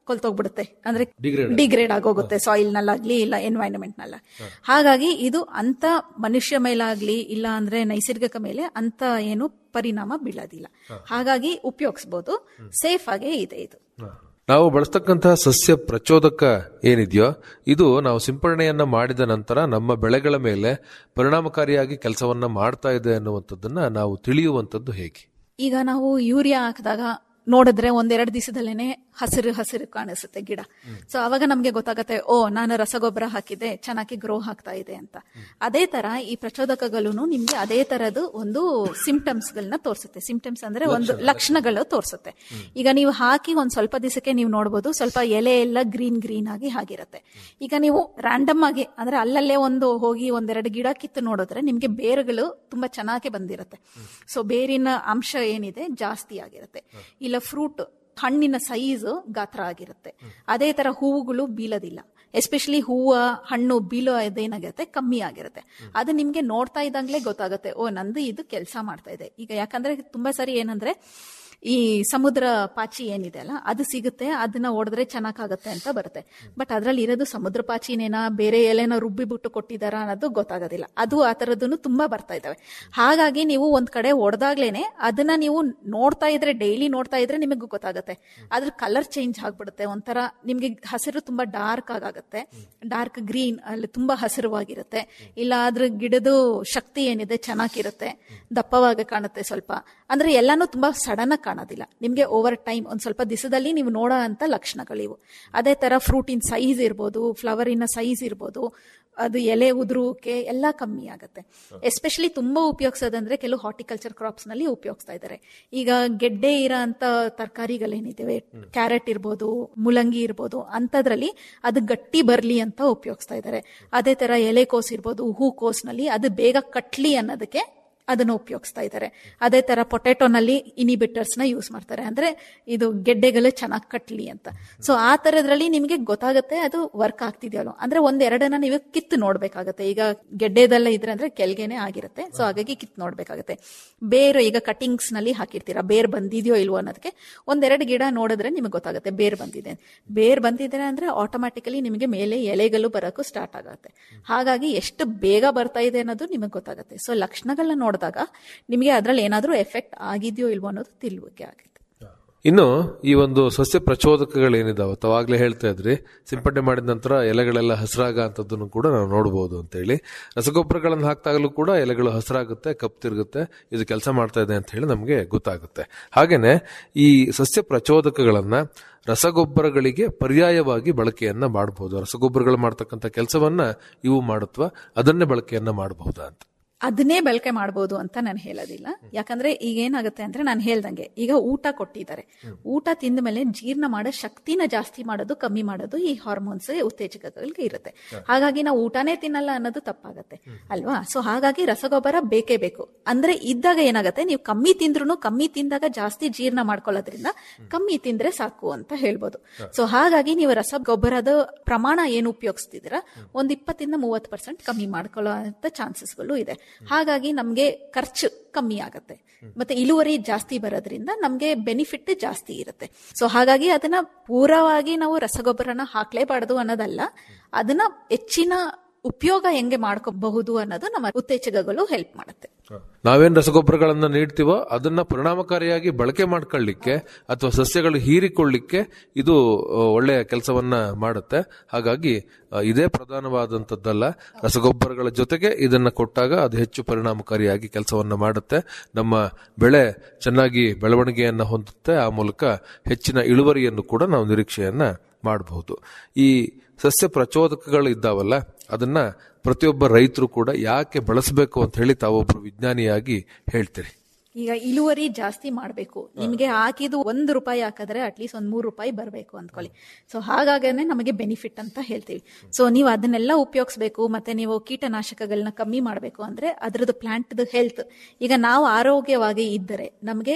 ಕೊಲ್ತೋಗ್ಬಿಡುತ್ತೆ ಅಂದ್ರೆ Degrade ಡಿಗ್ರೇಡ್ ಆಗೋಗುತ್ತೆ ಸಾಯಿಲ್ ನಲ್ಲಾಗ್ಲಿ ಇಲ್ಲ ಎನ್ವೈರನ್ಮೆಂಟ್ ನಲ್ಲ ಹಾಗಾಗಿ ಇದು ಅಂತ ಮನುಷ್ಯ ಮೇಲಾಗ್ಲಿ ಇಲ್ಲ ಅಂದ್ರೆ ನೈಸರ್ಗಿಕ ಮೇಲೆ ಅಂತ ಏನು ಪರಿಣಾಮ ಬೀಳೋದಿಲ್ಲ ಹಾಗಾಗಿ ಉಪಯೋಗಿಸ್ಬೋದು ಸೇಫ್ ಆಗೇ ಇದೆ ಇದು ನಾವು ಬಳಸ್ತಕ್ಕಂತಹ ಸಸ್ಯ ಪ್ರಚೋದಕ ಏನಿದೆಯೋ ಇದು ನಾವು ಸಿಂಪರಣೆಯನ್ನ ಮಾಡಿದ ನಂತರ ನಮ್ಮ ಬೆಳೆಗಳ ಮೇಲೆ ಪರಿಣಾಮಕಾರಿಯಾಗಿ ಕೆಲಸವನ್ನ ಮಾಡ್ತಾ ಇದೆ ಅನ್ನುವಂಥದ್ದನ್ನ ನಾವು ತಿಳಿಯುವಂಥದ್ದು ಹೇಗೆ ಈಗ ನಾವು ಯೂರಿಯಾ ಹಾಕಿದಾಗ ನೋಡಿದ್ರೆ ಒಂದೆರಡು ದಿವಸದಲ್ಲೇನೆ ಹಸಿರು ಹಸಿರು ಕಾಣಿಸುತ್ತೆ ಗಿಡ ಸೊ ಅವಾಗ ನಮ್ಗೆ ಗೊತ್ತಾಗತ್ತೆ ಓ ನಾನು ರಸಗೊಬ್ಬರ ಹಾಕಿದೆ ಚೆನ್ನಾಗಿ ಗ್ರೋ ಆಗ್ತಾ ಇದೆ ಅಂತ ಅದೇ ತರ ಈ ಪ್ರಚೋದಕಗಳು ನಿಮ್ಗೆ ಅದೇ ತರದ್ದು ಒಂದು ಸಿಂಪ್ಟಮ್ಸ್ ಗಳನ್ನ ತೋರಿಸುತ್ತೆ ಸಿಂಪ್ಟಮ್ಸ್ ಅಂದ್ರೆ ಒಂದು ಲಕ್ಷಣಗಳು ತೋರಿಸುತ್ತೆ ಈಗ ನೀವು ಹಾಕಿ ಒಂದ್ ಸ್ವಲ್ಪ ದಿವಸಕ್ಕೆ ನೀವು ನೋಡ್ಬೋದು ಸ್ವಲ್ಪ ಎಲೆ ಎಲ್ಲ ಗ್ರೀನ್ ಗ್ರೀನ್ ಆಗಿ ಆಗಿರುತ್ತೆ ಈಗ ನೀವು ರ್ಯಾಂಡಮ್ ಆಗಿ ಅಂದ್ರೆ ಅಲ್ಲಲ್ಲೇ ಒಂದು ಹೋಗಿ ಒಂದೆರಡು ಗಿಡ ಕಿತ್ತು ನೋಡಿದ್ರೆ ನಿಮ್ಗೆ ಬೇರುಗಳು ತುಂಬಾ ಚೆನ್ನಾಗಿ ಬಂದಿರುತ್ತೆ ಸೊ ಬೇರಿನ ಅಂಶ ಏನಿದೆ ಜಾಸ್ತಿ ಆಗಿರುತ್ತೆ ಇಲ್ಲ ಫ್ರೂಟ್ ಹಣ್ಣಿನ ಸೈಜ್ ಗಾತ್ರ ಆಗಿರುತ್ತೆ ಅದೇ ತರ ಹೂವುಗಳು ಬೀಳೋದಿಲ್ಲ ಎಸ್ಪೆಷಲಿ ಹೂವು ಹಣ್ಣು ಬೀಳೋ ಅದೇನಾಗಿರುತ್ತೆ ಕಮ್ಮಿ ಆಗಿರುತ್ತೆ ಅದು ನಿಮ್ಗೆ ನೋಡ್ತಾ ಇದ್ದಂಗ್ಲೇ ಗೊತ್ತಾಗುತ್ತೆ ಓ ನಂದು ಇದು ಕೆಲಸ ಮಾಡ್ತಾ ಇದೆ ಈಗ ಯಾಕಂದ್ರೆ ತುಂಬಾ ಸರಿ ಏನಂದ್ರೆ ಈ ಸಮುದ್ರ ಪಾಚಿ ಏನಿದೆ ಅಲ್ಲ ಅದು ಸಿಗುತ್ತೆ ಅದನ್ನ ಹೊಡೆದ್ರೆ ಚೆನ್ನಾಗಾಗತ್ತೆ ಅಂತ ಬರುತ್ತೆ ಬಟ್ ಅದ್ರಲ್ಲಿ ಇರೋದು ಸಮುದ್ರ ಪಾಚಿನೇನಾ ಬೇರೆ ಎಲೆನ ರುಬ್ಬಿ ಬಿಟ್ಟು ಕೊಟ್ಟಿದಾರ ಅನ್ನೋದು ಗೊತ್ತಾಗೋದಿಲ್ಲ ಅದು ಆ ತರದ್ದು ತುಂಬಾ ಬರ್ತಾ ಇದಾವೆ ಹಾಗಾಗಿ ನೀವು ಒಂದ್ ಕಡೆ ಹೊಡೆದಾಗ್ಲೇನೆ ಅದನ್ನ ನೀವು ನೋಡ್ತಾ ಇದ್ರೆ ಡೈಲಿ ನೋಡ್ತಾ ಇದ್ರೆ ನಿಮಗೆ ಗೊತ್ತಾಗುತ್ತೆ ಅದ್ರ ಕಲರ್ ಚೇಂಜ್ ಆಗ್ಬಿಡುತ್ತೆ ಒಂಥರ ನಿಮ್ಗೆ ಹಸಿರು ತುಂಬಾ ಡಾರ್ಕ್ ಆಗುತ್ತೆ ಡಾರ್ಕ್ ಗ್ರೀನ್ ಅಲ್ಲಿ ತುಂಬಾ ಹಸಿರುವಾಗಿರುತ್ತೆ ಇಲ್ಲ ಅದ್ರ ಗಿಡದ ಶಕ್ತಿ ಏನಿದೆ ಚೆನ್ನಾಗಿರುತ್ತೆ ದಪ್ಪವಾಗಿ ಕಾಣುತ್ತೆ ಸ್ವಲ್ಪ ಅಂದ್ರೆ ಎಲ್ಲಾನು ತುಂಬಾ ಸಡನ್ ಆಗಿ ಕಾಣೋದಿಲ್ಲ ನಿಮ್ಗೆ ಓವರ್ ಟೈಮ್ ಒಂದ್ ಸ್ವಲ್ಪ ದಿವಸದಲ್ಲಿ ನೀವು ನೋಡೋ ಅಂತ ಲಕ್ಷಣಗಳಿವು ಅದೇ ತರ ಫ್ರೂಟಿನ ಸೈಜ್ ಇರ್ಬೋದು ಫ್ಲವರಿನ ಸೈಜ್ ಇರ್ಬೋದು ಅದು ಎಲೆ ಉದುರುವಿಕೆ ಎಲ್ಲ ಕಮ್ಮಿ ಆಗುತ್ತೆ ಎಸ್ಪೆಷಲಿ ತುಂಬಾ ಉಪಯೋಗಿಸೋದಂದ್ರೆ ಕೆಲವು ಹಾರ್ಟಿಕಲ್ಚರ್ ಕ್ರಾಪ್ಸ್ ನಲ್ಲಿ ಉಪಯೋಗಿಸ್ತಾ ಇದ್ದಾರೆ ಈಗ ಗೆಡ್ಡೆ ಇರೋ ಅಂತ ತರಕಾರಿಗಳೇನಿದ್ದಾವೆ ಕ್ಯಾರೆಟ್ ಇರ್ಬೋದು ಮುಲಂಗಿ ಇರ್ಬೋದು ಅಂತದ್ರಲ್ಲಿ ಅದು ಗಟ್ಟಿ ಬರ್ಲಿ ಅಂತ ಉಪಯೋಗಿಸ್ತಾ ಇದ್ದಾರೆ ಅದೇ ತರ ಎಲೆಕೋಸ್ ಇರ್ಬೋದು ಹೂಕೋಸ್ನಲ್ಲಿ ಅದು ಬೇಗ ಕಟ್ಲಿ ಅನ್ನೋದಕ್ಕೆ ಅದನ್ನು ಉಪಯೋಗಿಸ್ತಾ ಇದ್ದಾರೆ ಅದೇ ತರ ಪೊಟ್ಯಾಟೋನಲ್ಲಿ ಇನಿಬಿಟರ್ಸ್ ನ ಯೂಸ್ ಮಾಡ್ತಾರೆ ಅಂದ್ರೆ ಇದು ಗೆಡ್ಡೆಗಳು ಚೆನ್ನಾಗಿ ಕಟ್ಲಿ ಅಂತ ಸೊ ಆ ತರದ್ರಲ್ಲಿ ನಿಮಗೆ ಗೊತ್ತಾಗುತ್ತೆ ಅದು ವರ್ಕ್ ಆಗ್ತಿದೆಯಲ್ಲ ಅಂದ್ರೆ ಒಂದೆರಡನ್ನ ನೀವು ಕಿತ್ತು ನೋಡ್ಬೇಕಾಗತ್ತೆ ಈಗ ಗೆಡ್ಡೆದೆಲ್ಲ ಇದ್ರೆ ಅಂದ್ರೆ ಕೆಲ್ಗೆನೆ ಆಗಿರುತ್ತೆ ಸೊ ಹಾಗಾಗಿ ಕಿತ್ತು ನೋಡ್ಬೇಕಾಗತ್ತೆ ಬೇರು ಈಗ ಕಟಿಂಗ್ಸ್ ನಲ್ಲಿ ಹಾಕಿರ್ತೀರಾ ಬೇರ್ ಬಂದಿದೆಯೋ ಇಲ್ವೋ ಅನ್ನೋದಕ್ಕೆ ಒಂದೆರಡು ಗಿಡ ನೋಡಿದ್ರೆ ನಿಮಗೆ ಗೊತ್ತಾಗುತ್ತೆ ಬೇರ್ ಬಂದಿದೆ ಬೇರ್ ಬಂದಿದೆ ಅಂದ್ರೆ ಆಟೋಮ್ಯಾಟಿಕಲಿ ನಿಮಗೆ ಮೇಲೆ ಎಲೆಗಳು ಬರೋಕ್ಕೂ ಸ್ಟಾರ್ಟ್ ಆಗುತ್ತೆ ಹಾಗಾಗಿ ಎಷ್ಟು ಬೇಗ ಬರ್ತಾ ಇದೆ ಅನ್ನೋದು ನಿಮಗೆ ಗೊತ್ತಾಗುತ್ತೆ ಸೊ ಲಕ್ಷಣಗಳನ್ನ ನೋಡಿದಾಗ ನಿಮಗೆ ಅದ್ರಲ್ಲಿ ಏನಾದ್ರೂ ಎಫೆಕ್ಟ್ ಆಗಿದೆಯೋ ಇಲ್ವೋ ಅನ್ನೋದು ತಿಳುವಳಿಕೆ ಆಗುತ್ತೆ ಇನ್ನು ಈ ಒಂದು ಸಸ್ಯ ಪ್ರಚೋದಕಗಳೇನಿದಾವೆ ತಾವಾಗ್ಲೇ ಹೇಳ್ತಾ ಇದ್ರಿ ಸಿಂಪಡಣೆ ಮಾಡಿದ ನಂತರ ಎಲೆಗಳೆಲ್ಲ ಹಸಿರಾಗ ಅಂತದನ್ನು ಕೂಡ ನಾವು ನೋಡಬಹುದು ಅಂತ ಹೇಳಿ ರಸಗೊಬ್ಬರಗಳನ್ನು ಹಾಕ್ದಾಗಲೂ ಕೂಡ ಎಲೆಗಳು ಹಸಿರಾಗುತ್ತೆ ಕಪ್ಪು ತಿರುಗುತ್ತೆ ಇದು ಕೆಲಸ ಮಾಡ್ತಾ ಇದೆ ಅಂತ ಹೇಳಿ ನಮಗೆ ಗೊತ್ತಾಗುತ್ತೆ ಹಾಗೇನೆ ಈ ಸಸ್ಯ ಪ್ರಚೋದಕಗಳನ್ನ ರಸಗೊಬ್ಬರಗಳಿಗೆ ಪರ್ಯಾಯವಾಗಿ ಬಳಕೆಯನ್ನ ಮಾಡಬಹುದು ರಸಗೊಬ್ಬರಗಳು ಮಾಡ್ತಕ್ಕಂಥ ಕೆಲಸವನ್ನ ಇವು ಮಾಡುತ್ತವಾ ಅದನ್ನೇ ಬಳಕೆಯನ್ನ ಮಾಡಬಹುದಾ ಅಂತ ಅದನ್ನೇ ಬಳಕೆ ಮಾಡಬಹುದು ಅಂತ ನಾನು ಹೇಳೋದಿಲ್ಲ ಯಾಕಂದ್ರೆ ಈಗ ಏನಾಗುತ್ತೆ ಅಂದ್ರೆ ನಾನು ಹೇಳ್ದಂಗೆ ಈಗ ಊಟ ಕೊಟ್ಟಿದ್ದಾರೆ ಊಟ ತಿಂದ ಮೇಲೆ ಜೀರ್ಣ ಮಾಡೋ ಶಕ್ತಿನ ಜಾಸ್ತಿ ಮಾಡೋದು ಕಮ್ಮಿ ಮಾಡೋದು ಈ ಹಾರ್ಮೋನ್ಸ್ ಉತ್ತೇಜಕಗಳಿಗೆ ಇರುತ್ತೆ ಹಾಗಾಗಿ ನಾವು ಊಟನೇ ತಿನ್ನಲ್ಲ ಅನ್ನೋದು ತಪ್ಪಾಗತ್ತೆ ಅಲ್ವಾ ಸೊ ಹಾಗಾಗಿ ರಸಗೊಬ್ಬರ ಬೇಕೇ ಬೇಕು ಅಂದ್ರೆ ಇದ್ದಾಗ ಏನಾಗುತ್ತೆ ನೀವು ಕಮ್ಮಿ ತಿಂದ್ರು ಕಮ್ಮಿ ತಿಂದಾಗ ಜಾಸ್ತಿ ಜೀರ್ಣ ಮಾಡ್ಕೊಳ್ಳೋದ್ರಿಂದ ಕಮ್ಮಿ ತಿಂದ್ರೆ ಸಾಕು ಅಂತ ಹೇಳ್ಬೋದು ಸೊ ಹಾಗಾಗಿ ನೀವು ರಸಗೊಬ್ಬರದ ಪ್ರಮಾಣ ಏನು ಉಪಯೋಗಿಸ್ತಿದ್ದೀರಾ ಒಂದ್ ಇಪ್ಪತ್ತಿಂದ ಮೂವತ್ತು ಪರ್ಸೆಂಟ್ ಕಮ್ಮಿ ಮಾಡ್ಕೊಳ್ಳೋ ಅಂತ ಚಾನ್ಸಸ್ಗಳು ಇದೆ ಹಾಗಾಗಿ ನಮ್ಗೆ ಖರ್ಚು ಕಮ್ಮಿ ಆಗತ್ತೆ ಮತ್ತೆ ಇಳುವರಿ ಜಾಸ್ತಿ ಬರೋದ್ರಿಂದ ನಮ್ಗೆ ಬೆನಿಫಿಟ್ ಜಾಸ್ತಿ ಇರುತ್ತೆ ಸೊ ಹಾಗಾಗಿ ಅದನ್ನ ಪೂರವಾಗಿ ನಾವು ರಸಗೊಬ್ಬರನ ಹಾಕ್ಲೇಬಾರ್ದು ಅನ್ನೋದಲ್ಲ ಅದನ್ನ ಹೆಚ್ಚಿನ ಉಪಯೋಗ ಹೆಂಗೆ ಮಾಡ್ಕೋಬಹುದು ಅನ್ನೋದು ನಮ್ಮ ಉತ್ತೇಜಕಗಳು ಹೆಲ್ಪ್ ಮಾಡುತ್ತೆ ನಾವೇನ್ ರಸಗೊಬ್ಬರಗಳನ್ನ ನೀಡ್ತೀವೋ ಅದನ್ನ ಪರಿಣಾಮಕಾರಿಯಾಗಿ ಬಳಕೆ ಮಾಡ್ಕೊಳ್ಳಿಕ್ಕೆ ಅಥವಾ ಸಸ್ಯಗಳು ಹೀರಿಕೊಳ್ಳಿಕ್ಕೆ ಇದು ಆ, ಒಳ್ಳೆಯ ಕೆಲಸವನ್ನ ಮಾಡುತ್ತೆ ಹಾಗಾಗಿ ಆ, ಇದೇ ಪ್ರಧಾನವಾದಂಥದ್ದಲ್ಲ ರಸಗೊಬ್ಬರಗಳ ಜೊತೆಗೆ ಇದನ್ನ ಕೊಟ್ಟಾಗ ಅದು ಹೆಚ್ಚು ಪರಿಣಾಮಕಾರಿಯಾಗಿ ಕೆಲಸವನ್ನ ಮಾಡುತ್ತೆ ನಮ್ಮ ಬೆಳೆ ಚೆನ್ನಾಗಿ ಬೆಳವಣಿಗೆಯನ್ನ ಹೊಂದುತ್ತೆ ಆ ಮೂಲಕ ಹೆಚ್ಚಿನ ಇಳುವರಿಯನ್ನು ಕೂಡ ನಾವು ನಿರೀಕ್ಷೆಯನ್ನ ಮಾಡಬಹುದು ಈ ಸಸ್ಯ ಪ್ರಚೋದಕಗಳು ಇದ್ದಾವಲ್ಲ ಅದನ್ನ ಪ್ರತಿಯೊಬ್ಬ ರೈತರು ಕೂಡ ಯಾಕೆ ಬಳಸಬೇಕು ಅಂತ ಹೇಳಿ ತಾವೊಬ್ರು ವಿಜ್ಞಾನಿಯಾಗಿ ಹೇಳ್ತೀರಿ ಈಗ ಇಳುವರಿ ಜಾಸ್ತಿ ಮಾಡಬೇಕು ನಿಮಗೆ ಹಾಕಿದ್ದು ಒಂದು ರೂಪಾಯಿ ಹಾಕಿದ್ರೆ ಅಟ್ಲೀಸ್ಟ್ ಒಂದ್ ಮೂರು ರೂಪಾಯಿ ಬರಬೇಕು ಅಂದ್ಕೊಳ್ಳಿ ಸೊ ಹಾಗಾಗನೆ ನಮಗೆ ಬೆನಿಫಿಟ್ ಅಂತ ಹೇಳ್ತೀವಿ ಸೊ ನೀವು ಅದನ್ನೆಲ್ಲ ಉಪಯೋಗಿಸ್ಬೇಕು ಮತ್ತೆ ನೀವು ಕೀಟನಾಶಕಗಳನ್ನ ಕಮ್ಮಿ ಮಾಡಬೇಕು ಅಂದ್ರೆ ಅದ್ರದ್ದು ಪ್ಲಾಂಟ್ ಹೆಲ್ತ್ ಈಗ ನಾವು ಆರೋಗ್ಯವಾಗಿ ಇದ್ದರೆ ನಮಗೆ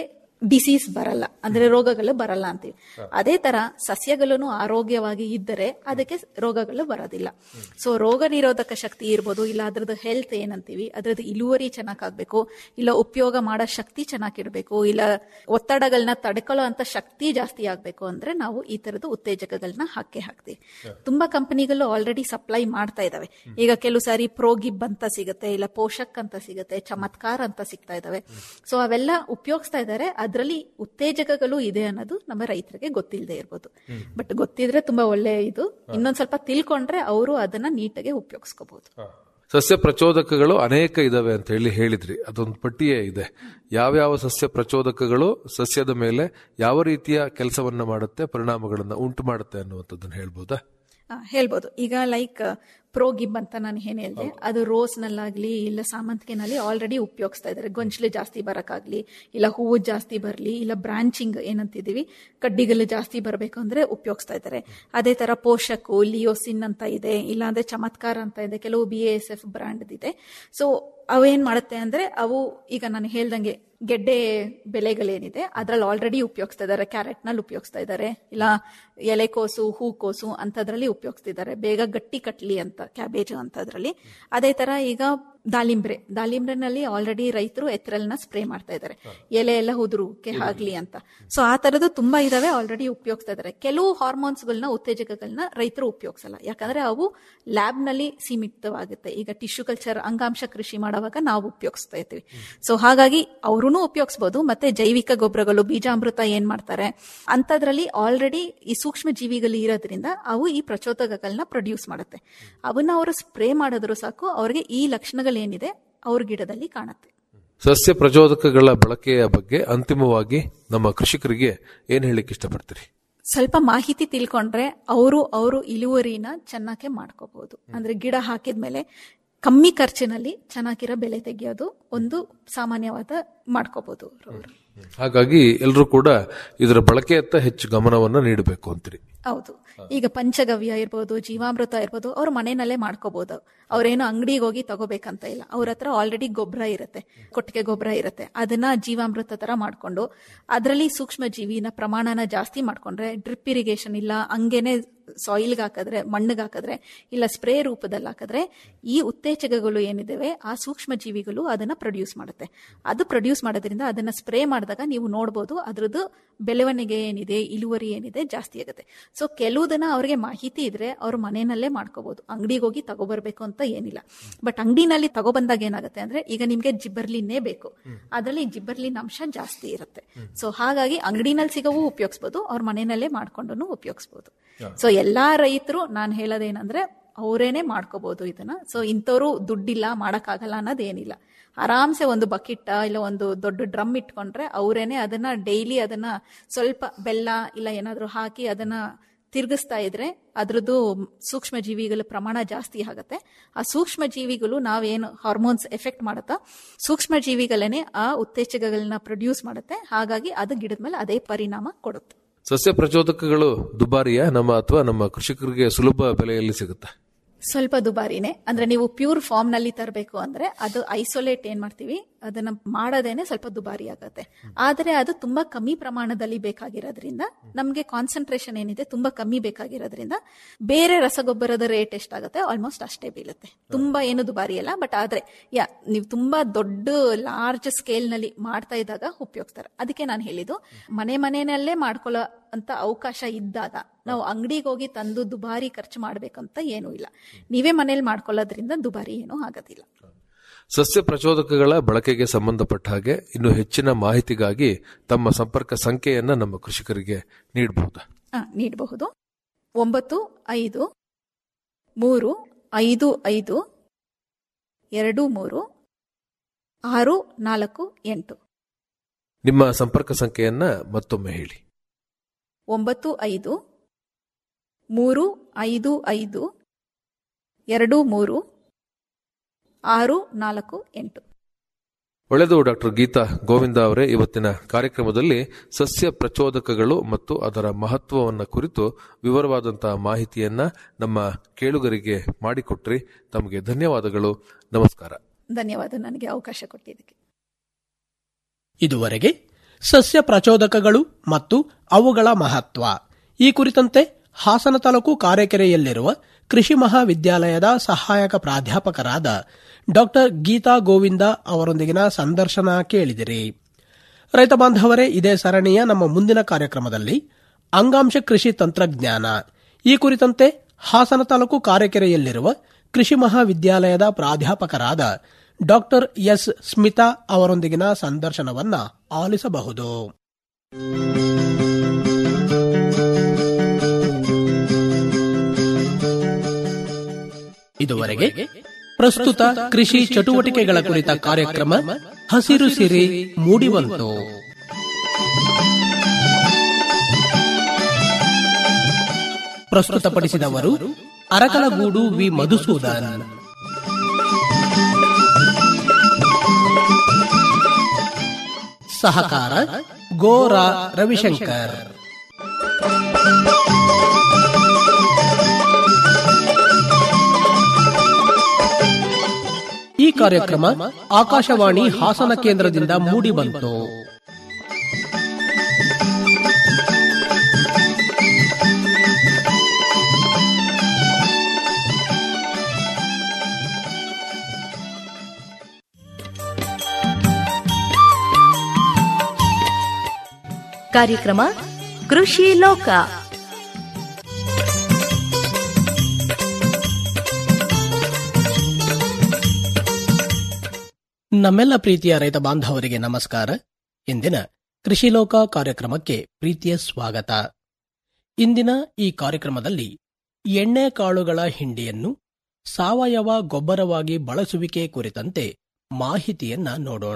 ಡಿಸೀಸ್ ಬರಲ್ಲ ಅಂದ್ರೆ ರೋಗಗಳು ಬರಲ್ಲ ಅಂತೀವಿ ಅದೇ ತರ ಸಸ್ಯಗಳು ಆರೋಗ್ಯವಾಗಿ ಇದ್ದರೆ ಅದಕ್ಕೆ ರೋಗಗಳು ಬರೋದಿಲ್ಲ ಸೊ ರೋಗ ನಿರೋಧಕ ಶಕ್ತಿ ಇರ್ಬೋದು ಇಲ್ಲ ಅದ್ರದ್ದು ಹೆಲ್ತ್ ಏನಂತೀವಿ ಅದ್ರದ್ದು ಇಳುವರಿ ಚೆನ್ನಾಗಾಗ್ಬೇಕು ಇಲ್ಲ ಉಪಯೋಗ ಮಾಡೋ ಶಕ್ತಿ ಚೆನ್ನಾಗಿರ್ಬೇಕು ಇಲ್ಲ ಒತ್ತಡಗಳನ್ನ ತಡ್ಕೊಳ್ಳೋ ಅಂತ ಶಕ್ತಿ ಜಾಸ್ತಿ ಆಗ್ಬೇಕು ಅಂದ್ರೆ ನಾವು ಈ ತರದ ಉತ್ತೇಜಕಗಳನ್ನ ಹಾಕೇ ಹಾಕ್ತಿವಿ ತುಂಬಾ ಕಂಪನಿಗಳು ಆಲ್ರೆಡಿ ಸಪ್ಲೈ ಮಾಡ್ತಾ ಇದಾವೆ ಈಗ ಕೆಲವು ಸಾರಿ ಪ್ರೋಗಿಬ್ ಅಂತ ಸಿಗುತ್ತೆ ಇಲ್ಲ ಪೋಷಕ್ ಅಂತ ಸಿಗುತ್ತೆ ಚಮತ್ಕಾರ್ ಅಂತ ಸಿಗ್ತಾ ಇದಾವೆ ಸೊ ಅವೆಲ್ಲ ಉಪಯೋಗಿಸ್ತಾ ಇದ್ದಾರೆ ಅದರಲ್ಲಿ ಉತ್ತೇಜಕಗಳು ಇದೆ ಅನ್ನೋದು ನಮ್ಮ ರೈತರಿಗೆ ಗೊತ್ತಿಲ್ಲದೆ ಇರ್ಬೋದು ಬಟ್ ಗೊತ್ತಿದ್ರೆ ತುಂಬಾ ಒಳ್ಳೆ ಇದು ಇನ್ನೊಂದ್ ಸ್ವಲ್ಪ ತಿಳ್ಕೊಂಡ್ರೆ ಅವರು ಅದನ್ನ ನೀಟಾಗಿ ಉಪಯೋಗಿಸ್ಕೋಬಹುದು ಸಸ್ಯ ಪ್ರಚೋದಕಗಳು ಅನೇಕ ಇದಾವೆ ಅಂತ ಹೇಳಿ ಹೇಳಿದ್ರಿ ಅದೊಂದು ಪಟ್ಟಿಯೇ ಇದೆ ಯಾವ್ಯಾವ ಸಸ್ಯ ಪ್ರಚೋದಕಗಳು ಸಸ್ಯದ ಮೇಲೆ ಯಾವ ರೀತಿಯ ಕೆಲಸವನ್ನ ಮಾಡುತ್ತೆ ಪರಿಣಾಮಗಳನ್ನ ಉಂಟು ಮಾಡುತ್ತೆ ಅನ್ನುವಂಥದ್ದನ್ನ ಹೇಳ್ಬೋದಾ ಆ, ಹೇಳ್ಬೋದು ಈಗ ಲೈಕ್ ಪ್ರೋಗಿಬ್ ಅಂತ ನಾನು ಏನ್ ಹೇಳಿದೆ ಅದು ರೋಸ್ ನಲ್ಲಾಗ್ಲಿ ಇಲ್ಲ ಸಾಮಂತಿಗೆನಲ್ಲಿ ಆಲ್ರೆಡಿ ಉಪಯೋಗಿಸ್ತಾ ಇದ್ದಾರೆ ಗೊಂಚಲು ಜಾಸ್ತಿ ಬರಕ್ಕಾಗ್ಲಿ ಇಲ್ಲ ಹೂವು ಜಾಸ್ತಿ ಬರಲಿ ಇಲ್ಲ ಬ್ರಾಂಚಿಂಗ್ ಏನಂತಿದೀವಿ ಕಡ್ಡಿಗಳು ಜಾಸ್ತಿ ಬರಬೇಕು ಅಂದ್ರೆ ಉಪಯೋಗಿಸ್ತಾ ಇದ್ದಾರೆ ಅದೇ ತರ ಪೋಷಕು ಲಿಯೋಸಿನ್ ಅಂತ ಇದೆ ಇಲ್ಲ ಅಂದ್ರೆ ಚಮತ್ಕಾರ ಅಂತ ಇದೆ ಕೆಲವು ಬಿ ಎಸ್ ಎಫ್ ಬ್ರಾಂಡ್ ಇದೆ ಸೊ ಅವೇನ್ ಮಾಡುತ್ತೆ ಅಂದ್ರೆ ಅವು ಈಗ ನಾನು ಹೇಳ್ದಂಗೆ ಗೆಡ್ಡೆ ಬೆಳೆಗಳೇನಿದೆ ಅದ್ರಲ್ಲಿ ಆಲ್ರೆಡಿ ಉಪಯೋಗಿಸ್ತಾ ಇದ್ದಾರೆ ಕ್ಯಾರೆಟ್ ನಲ್ಲಿ ಉಪಯೋಗಿಸ್ತಾ ಇದ್ದಾರೆ ಇಲ್ಲ ಎಲೆಕೋಸು ಹೂಕೋಸು ಅಂತದ್ರಲ್ಲಿ ಉಪಯೋಗಿಸ್ತಿದ್ದಾರೆ ಬೇಗ ಗಟ್ಟಿ ಕಟ್ಲಿ ಅಂತ ಕ್ಯಾಬೇಜ್ ಅಂತದ್ರಲ್ಲಿ ಅದೇ ತರ ಈಗ ದಾಳಿಂಬ್ರೆ ದಾಳಿಂಬ್ರೆನಲ್ಲಿ ಆಲ್ರೆಡಿ ರೈತರು ಎತ್ತರಲ್ನ ಸ್ಪ್ರೇ ಮಾಡ್ತಾ ಇದ್ದಾರೆ ಎಲೆ ಎಲ್ಲ ಉದುರುಕ್ಕೆ ಆಗ್ಲಿ ಅಂತ ಸೊ ಆ ತರದ್ದು ತುಂಬಾ ಇದಾವೆ ಆಲ್ರೆಡಿ ಉಪಯೋಗಿಸ್ತಾ ಇದ್ದಾರೆ ಕೆಲವು ಹಾರ್ಮೋನ್ಸ್ಗಳನ್ನ ಉತ್ತೇಜಕಗಳನ್ನ ರೈತರು ಉಪಯೋಗಿಸಲ್ಲ ಯಾಕಂದ್ರೆ ಅವು ಲ್ಯಾಬ್ ನಲ್ಲಿ ಸೀಮಿತವಾಗುತ್ತೆ ಈಗ ಟಿಶ್ಯೂ ಕಲ್ಚರ್ ಅಂಗಾಂಶ ಕೃಷಿ ಮಾಡುವಾಗ ನಾವು ಉಪಯೋಗಿಸ್ತಾ ಇರ್ತೀವಿ ಸೊ ಹಾಗಾಗಿ ಅವ್ರೂ ಉಪಯೋಗಿಸಬಹುದು ಮತ್ತೆ ಜೈವಿಕ ಗೊಬ್ಬರಗಳು ಬೀಜಾಮೃತ ಏನ್ ಮಾಡ್ತಾರೆ ಅಂತದ್ರಲ್ಲಿ ಆಲ್ರೆಡಿ ಈ ಸೂಕ್ಷ್ಮ ಜೀವಿಗಳು ಇರೋದ್ರಿಂದ ಅವು ಈ ಪ್ರಚೋದಕಗಳನ್ನ ಪ್ರೊಡ್ಯೂಸ್ ಮಾಡುತ್ತೆ ಅವನ್ನ ಅವರು ಸ್ಪ್ರೇ ಮಾಡಿದ್ರು ಸಾಕು ಅವ್ರಿಗೆ ಈ ಲಕ್ಷಣಗಳೇನಿದೆ ಅವ್ರ ಗಿಡದಲ್ಲಿ ಕಾಣುತ್ತೆ ಸಸ್ಯ ಪ್ರಚೋದಕಗಳ ಬಳಕೆಯ ಬಗ್ಗೆ ಅಂತಿಮವಾಗಿ ನಮ್ಮ ಕೃಷಿಕರಿಗೆ ಏನ್ ಹೇಳಿಕ್ಕೆ ಇಷ್ಟಪಡ್ತೀರಿ ಸ್ವಲ್ಪ ಮಾಹಿತಿ ತಿಳ್ಕೊಂಡ್ರೆ ಅವರು ಅವರು ಇಳುವರಿನ ಚೆನ್ನಾಗೆ ಮಾಡ್ಕೋಬಹುದು ಅಂದ್ರೆ ಗಿಡ ಹಾಕಿದ್ಮೇಲೆ ಕಮ್ಮಿ ಖರ್ಚಿನಲ್ಲಿ ಚೆನ್ನಾಗಿರೋ ಬೆಳೆ ತೆಗೆಯೋದು ಒಂದು ಸಾಮಾನ್ಯವಾದ ಮಾಡ್ಕೋಬಹುದು ಅವರು ಹಾಗಾಗಿ ಎಲ್ಲರೂ ಕೂಡ ಇದರ ಬಳಕೆಯತ್ತ ಹೆಚ್ಚು ಗಮನವನ್ನ ನೀಡಬೇಕು ಅಂತೀರಿ ಹೌದು ಈಗ ಪಂಚಗವ್ಯ ಇರ್ಬೋದು ಜೀವಾಮೃತ ಇರ್ಬೋದು ಅವ್ರ ಮನೆಯಲ್ಲೇ ಮಾಡ್ಕೋಬಹುದು ಅವ್ರೇನು ಅಂಗಡಿಗೆ ಹೋಗಿ ತಗೋಬೇಕಂತ ಇಲ್ಲ ಅವ್ರ ಹತ್ರ ಆಲ್ರೆಡಿ ಗೊಬ್ಬರ ಇರುತ್ತೆ ಕೊಟ್ಟಿಗೆ ಗೊಬ್ಬರ ಇರುತ್ತೆ ಅದನ್ನ ಜೀವಾಮೃತ ತರ ಮಾಡ್ಕೊಂಡು ಅದರಲ್ಲಿ ಸೂಕ್ಷ್ಮ ಜೀವಿನ ಪ್ರಮಾಣನ ಜಾಸ್ತಿ ಮಾಡ್ಕೊಂಡ್ರೆ ಡ್ರಿಪ್ ಇರಿಗೇಷನ್ ಇಲ್ಲ ಹಂಗೇನೆ ಸಾಯಿಲ್ಗೆ ಹಾಕಿದ್ರೆ ಮಣ್ಣಿಗೆ ಹಾಕಿದ್ರೆ ಇಲ್ಲ ಸ್ಪ್ರೇ ರೂಪದಲ್ಲಿ ಹಾಕಿದ್ರೆ ಈ ಉತ್ತೇಜಕಗಳು ಏನಿದಾವೆ ಆ ಸೂಕ್ಷ್ಮ ಜೀವಿಗಳು ಅದನ್ನ ಪ್ರೊಡ್ಯೂಸ್ ಮಾಡುತ್ತೆ ಅದು ಪ್ರೊಡ್ಯೂಸ್ ಮಾಡೋದ್ರಿಂದ ಅದನ್ನ ಸ್ಪ್ರೇ ಮಾಡಿದಾಗ ನೀವು ನೋಡ್ಬೋದು ಅದ್ರದ್ದು ಬೆಳವಣಿಗೆ ಏನಿದೆ ಇಳುವರಿ ಏನಿದೆ ಜಾಸ್ತಿ ಆಗುತ್ತೆ ಸೊ ಕೆಲವುದನ್ನ ಅವ್ರಿಗೆ ಮಾಹಿತಿ ಇದ್ರೆ ಅವ್ರ ಮನೆಯಲ್ಲೇ ಮಾಡ್ಕೋಬಹುದು ಅಂಗಡಿಗೆ ಹೋಗಿ ತಗೋಬರ್ಬೇಕು ಅಂತ ಏನಿಲ್ಲ ಬಟ್ ಅಂಗಡಿನಲ್ಲಿ ತಗೊಬಂದಾಗ ಏನಾಗುತ್ತೆ ಅಂದ್ರೆ ಈಗ ನಿಮ್ಗೆ ಜಿಬ್ಬರ್ಲಿನೇ ಬೇಕು ಅದರಲ್ಲಿ ಜಿಬ್ಬರ್ಲಿನ ಅಂಶ ಜಾಸ್ತಿ ಇರುತ್ತೆ ಸೊ ಹಾಗಾಗಿ ಅಂಗಡಿನಲ್ಲಿ ಸಿಗೋವು ಉಪಯೋಗಿಸ್ಬೋದು ಅವ್ರ ಮನೆಯಲ್ಲೇ ಮಾಡ್ಕೊಂಡು ಉಪಯೋಗಿಸ್ಬೋದು ಸೊ ಎಲ್ಲಾ ರೈತರು ನಾನು ಹೇಳೋದೇನಂದ್ರೆ ಅವರೇನೆ ಮಾಡ್ಕೋಬಹುದು ಇದನ್ನ ಸೊ ಇಂಥವ್ರು ದುಡ್ಡಿಲ್ಲ ಮಾಡಕ್ಕಾಗಲ್ಲ ಅನ್ನೋದೇನಿಲ್ಲ ಆರಾಮ್ಸೆ ಒಂದು ಬಕೆಟ್ ಇಲ್ಲ ಒಂದು ದೊಡ್ಡ ಡ್ರಮ್ ಇಟ್ಕೊಂಡ್ರೆ ಅವರೇನೆ ಅದನ್ನ ಡೈಲಿ ಅದನ್ನ ಸ್ವಲ್ಪ ಬೆಲ್ಲ ಇಲ್ಲ ಏನಾದ್ರು ಹಾಕಿ ಅದನ್ನ ತಿರುಗಿಸ್ತಾ ಇದ್ರೆ ಅದ್ರದ್ದು ಸೂಕ್ಷ್ಮ ಜೀವಿಗಳ ಪ್ರಮಾಣ ಜಾಸ್ತಿ ಆಗುತ್ತೆ ಆ ಸೂಕ್ಷ್ಮ ಜೀವಿಗಳು ನಾವೇನು ಹಾರ್ಮೋನ್ಸ್ ಎಫೆಕ್ಟ್ ಮಾಡುತ್ತಾ ಸೂಕ್ಷ್ಮ ಜೀವಿಗಳೇನೆ ಆ ಉತ್ತೇಜಕಗಳನ್ನ ಪ್ರೊಡ್ಯೂಸ್ ಮಾಡುತ್ತೆ ಹಾಗಾಗಿ ಅದು ಗಿಡದ ಮೇಲೆ ಅದೇ ಪರಿಣಾಮ ಕೊಡುತ್ತೆ ಸಸ್ಯ ಪ್ರಚೋದಕಗಳು ದುಬಾರಿಯ ನಮ್ಮ ಅಥವಾ ನಮ್ಮ ಕೃಷಿಕರಿಗೆ ಸುಲಭ ಬೆಲೆಯಲ್ಲಿ ಸಿಗುತ್ತೆ ಸ್ವಲ್ಪ ದುಬಾರಿನೇ ಅಂದ್ರೆ ನೀವು ಪ್ಯೂರ್ ಫಾರ್ಮ್ ನಲ್ಲಿ ತರಬೇಕು ಅಂದ್ರೆ ಅದು ಐಸೋಲೇಟ್ ಏನ್ ಮಾಡ್ತೀವಿ ಅದನ್ನ ಮಾಡೋದೇನೆ ಸ್ವಲ್ಪ ದುಬಾರಿ ಆಗುತ್ತೆ ಆದ್ರೆ ಅದು ತುಂಬಾ ಕಮ್ಮಿ ಪ್ರಮಾಣದಲ್ಲಿ ಬೇಕಾಗಿರೋದ್ರಿಂದ ನಮ್ಗೆ ಕಾನ್ಸಂಟ್ರೇಷನ್ ಏನಿದೆ ತುಂಬಾ ಕಮ್ಮಿ ಬೇಕಾಗಿರೋದ್ರಿಂದ ಬೇರೆ ರಸಗೊಬ್ಬರದ ರೇಟ್ ಎಷ್ಟಾಗುತ್ತೆ ಆಲ್ಮೋಸ್ಟ್ ಅಷ್ಟೇ ಬೀಳುತ್ತೆ ತುಂಬಾ ಏನು ದುಬಾರಿ ಅಲ್ಲ ಬಟ್ ಆದ್ರೆ ಯಾ ನೀವು ತುಂಬಾ ದೊಡ್ಡ ಲಾರ್ಜ್ ಸ್ಕೇಲ್ ನಲ್ಲಿ ಮಾಡ್ತಾ ಇದ್ದಾಗ ಉಪಯೋಗಿಸ್ತಾರೆ ಅದಕ್ಕೆ ನಾನು ಹೇಳಿದ್ದು ಮನೆ ಮನೆಯಲ್ಲೇ ಮಾಡ್ಕೊಳ್ಳೋ ಅಂತ ಅವಕಾಶ ಇದ್ದಾಗ ನಾವು ಅಂಗಡಿಗೆ ಹೋಗಿ ತಂದು ದುಬಾರಿ ಖರ್ಚು ಮಾಡ್ಬೇಕಂತ ಏನೂ ಇಲ್ಲ ನೀವೇ ಮನೇಲಿ ಮಾಡ್ಕೊಳ್ಳೋದ್ರಿಂದ ದುಬಾರಿ ಏನೂ ಆಗೋದಿಲ್ಲ ಸಸ್ಯ ಪ್ರಚೋದಕಗಳ ಬಳಕೆಗೆ ಸಂಬಂಧಪಟ್ಟ ಹಾಗೆ ಇನ್ನು ಹೆಚ್ಚಿನ ಮಾಹಿತಿಗಾಗಿ ತಮ್ಮ ಸಂಪರ್ಕ ಸಂಖ್ಯೆಯನ್ನ ನಮ್ಮ ಕೃಷಿಕರಿಗೆ ನೀಡಬಹುದಾ ಆ, ನೀಡಬಹುದು ಒಂಬತ್ತು ಐದು ಮೂರು ಐದು ಐದು ಎರಡು ಮೂರು ಆರು ನಾಲ್ಕು ಎಂಟು ನಿಮ್ಮ ಸಂಪರ್ಕ ಸಂಖ್ಯೆಯನ್ನ ಮತ್ತೊಮ್ಮೆ ಹೇಳಿ ಒಂಬತ್ತು ಐದು ಮೂರು ಐದು ಐದು ಎರಡು ಮೂರು ಆರು ನಾಲ್ಕು ಎಂಟು ಒಳ್ಳೆಯದು ಡಾಕ್ಟರ್ ಗೀತಾ ಗೋವಿಂದ ಅವರೇ ಇವತ್ತಿನ ಕಾರ್ಯಕ್ರಮದಲ್ಲಿ ಸಸ್ಯ ಪ್ರಚೋದಕಗಳು ಮತ್ತು ಅದರ ಮಹತ್ವವನ್ನು ಕುರಿತು ವಿವರವಾದಂತಹ ಮಾಹಿತಿಯನ್ನ ನಮ್ಮ ಕೇಳುಗರಿಗೆ ಮಾಡಿಕೊಟ್ರಿ ತಮಗೆ ಧನ್ಯವಾದಗಳು ನಮಸ್ಕಾರ ಧನ್ಯವಾದ ನನಗೆ ಅವಕಾಶ ಕೊಟ್ಟಿದ್ದಕ್ಕೆ ಇದುವರೆಗೆ ಸಸ್ಯ ಪ್ರಚೋದಕಗಳು ಮತ್ತು ಅವುಗಳ ಮಹತ್ವ ಈ ಕುರಿತಂತೆ ಹಾಸನ ತಾಲೂಕು ಕಾರೆಕೆರೆಯಲ್ಲಿರುವ ಕೃಷಿ ಮಹಾವಿದ್ಯಾಲಯದ ಸಹಾಯಕ ಪ್ರಾಧ್ಯಾಪಕರಾದ ಡಾಕ್ಟರ್ ಗೀತಾ ಗೋವಿಂದ ಅವರೊಂದಿಗಿನ ಸಂದರ್ಶನ ಕೇಳಿದಿರಿ ರೈತ ಬಾಂಧವರೇ ಇದೇ ಸರಣಿಯ ನಮ್ಮ ಮುಂದಿನ ಕಾರ್ಯಕ್ರಮದಲ್ಲಿ ಅಂಗಾಂಶ ಕೃಷಿ ತಂತ್ರಜ್ಞಾನ ಈ ಕುರಿತಂತೆ ಹಾಸನ ತಾಲೂಕು ಕಾರೆಕೆರೆಯಲ್ಲಿರುವ ಕೃಷಿ ಮಹಾವಿದ್ಯಾಲಯದ ಪ್ರಾಧ್ಯಾಪಕರಾದ ಡಾಕ್ಟರ್ ಎಸ್ ಸ್ಮಿತಾ ಅವರೊಂದಿಗಿನ ಸಂದರ್ಶನವನ್ನ ಆಲಿಸಬಹುದು ಇದುವರೆಗೆ ಪ್ರಸ್ತುತ ಕೃಷಿ ಚಟುವಟಿಕೆಗಳ ಕುರಿತ ಕಾರ್ಯಕ್ರಮ ಹಸಿರು ಸಿರಿ ಮೂಡಿಬಂತು ಪ್ರಸ್ತುತಪಡಿಸಿದವರು ಅರಕಲಗೂಡು ವಿ ಮಧುಸೂದನ್ ಸಹಕಾರ ಗೋರಾ ರವಿಶಂಕರ್ ಈ ಕಾರ್ಯಕ್ರಮ ಆಕಾಶವಾಣಿ ಹಾಸನ ಕೇಂದ್ರದಿಂದ ಮೂಡಿಬಂತು ಕಾರ್ಯಕ್ರಮ ಕೃಷಿ ಲೋಕ ನಮ್ಮೆಲ್ಲ ಪ್ರೀತಿಯ ರೈತ ಬಾಂಧವರಿಗೆ ನಮಸ್ಕಾರ ಇಂದಿನ ಕೃಷಿ ಲೋಕ ಕಾರ್ಯಕ್ರಮಕ್ಕೆ ಪ್ರೀತಿಯ ಸ್ವಾಗತ ಇಂದಿನ ಈ ಕಾರ್ಯಕ್ರಮದಲ್ಲಿ ಎಣ್ಣೆ ಕಾಳುಗಳ ಹಿಂಡಿಯನ್ನು ಸಾವಯವ ಗೊಬ್ಬರವಾಗಿ ಬಳಸುವಿಕೆ ಕುರಿತಂತೆ ಮಾಹಿತಿಯನ್ನ ನೋಡೋಣ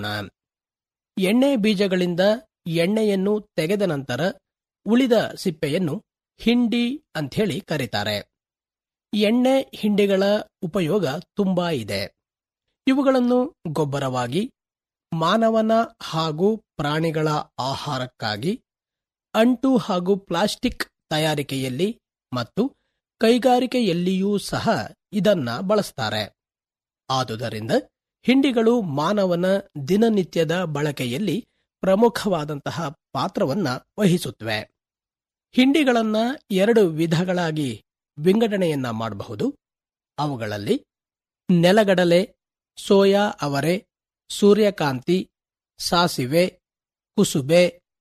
ಎಣ್ಣೆ ಬೀಜಗಳಿಂದ ಎಣ್ಣೆಯನ್ನು ತೆಗೆದ ನಂತರ ಉಳಿದ ಸಿಪ್ಪೆಯನ್ನು ಹಿಂಡಿ ಅಂಥೇಳಿ ಕರೀತಾರೆ ಎಣ್ಣೆ ಹಿಂಡಿಗಳ ಉಪಯೋಗ ತುಂಬಾ ಇದೆ ಇವುಗಳನ್ನು ಗೊಬ್ಬರವಾಗಿ ಮಾನವನ ಹಾಗೂ ಪ್ರಾಣಿಗಳ ಆಹಾರಕ್ಕಾಗಿ ಅಂಟು ಹಾಗೂ ಪ್ಲಾಸ್ಟಿಕ್ ತಯಾರಿಕೆಯಲ್ಲಿ ಮತ್ತು ಕೈಗಾರಿಕೆಯಲ್ಲಿಯೂ ಸಹ ಇದನ್ನ ಬಳಸ್ತಾರೆ ಆದುದರಿಂದ ಹಿಂಡಿಗಳು ಮಾನವನ ದಿನನಿತ್ಯದ ಬಳಕೆಯಲ್ಲಿ ಪ್ರಮುಖವಾದಂತಹ ಪಾತ್ರವನ್ನ ವಹಿಸುತ್ತವೆ ಹಿಂಡಿಗಳನ್ನ ಎರಡು ವಿಧಗಳಾಗಿ ವಿಂಗಡಣೆಯನ್ನ ಮಾಡಬಹುದು ಅವುಗಳಲ್ಲಿ ನೆಲಗಡಲೆ ಸೋಯಾ ಅವರೆ ಸೂರ್ಯಕಾಂತಿ ಸಾಸಿವೆ ಕುಸುಬೆ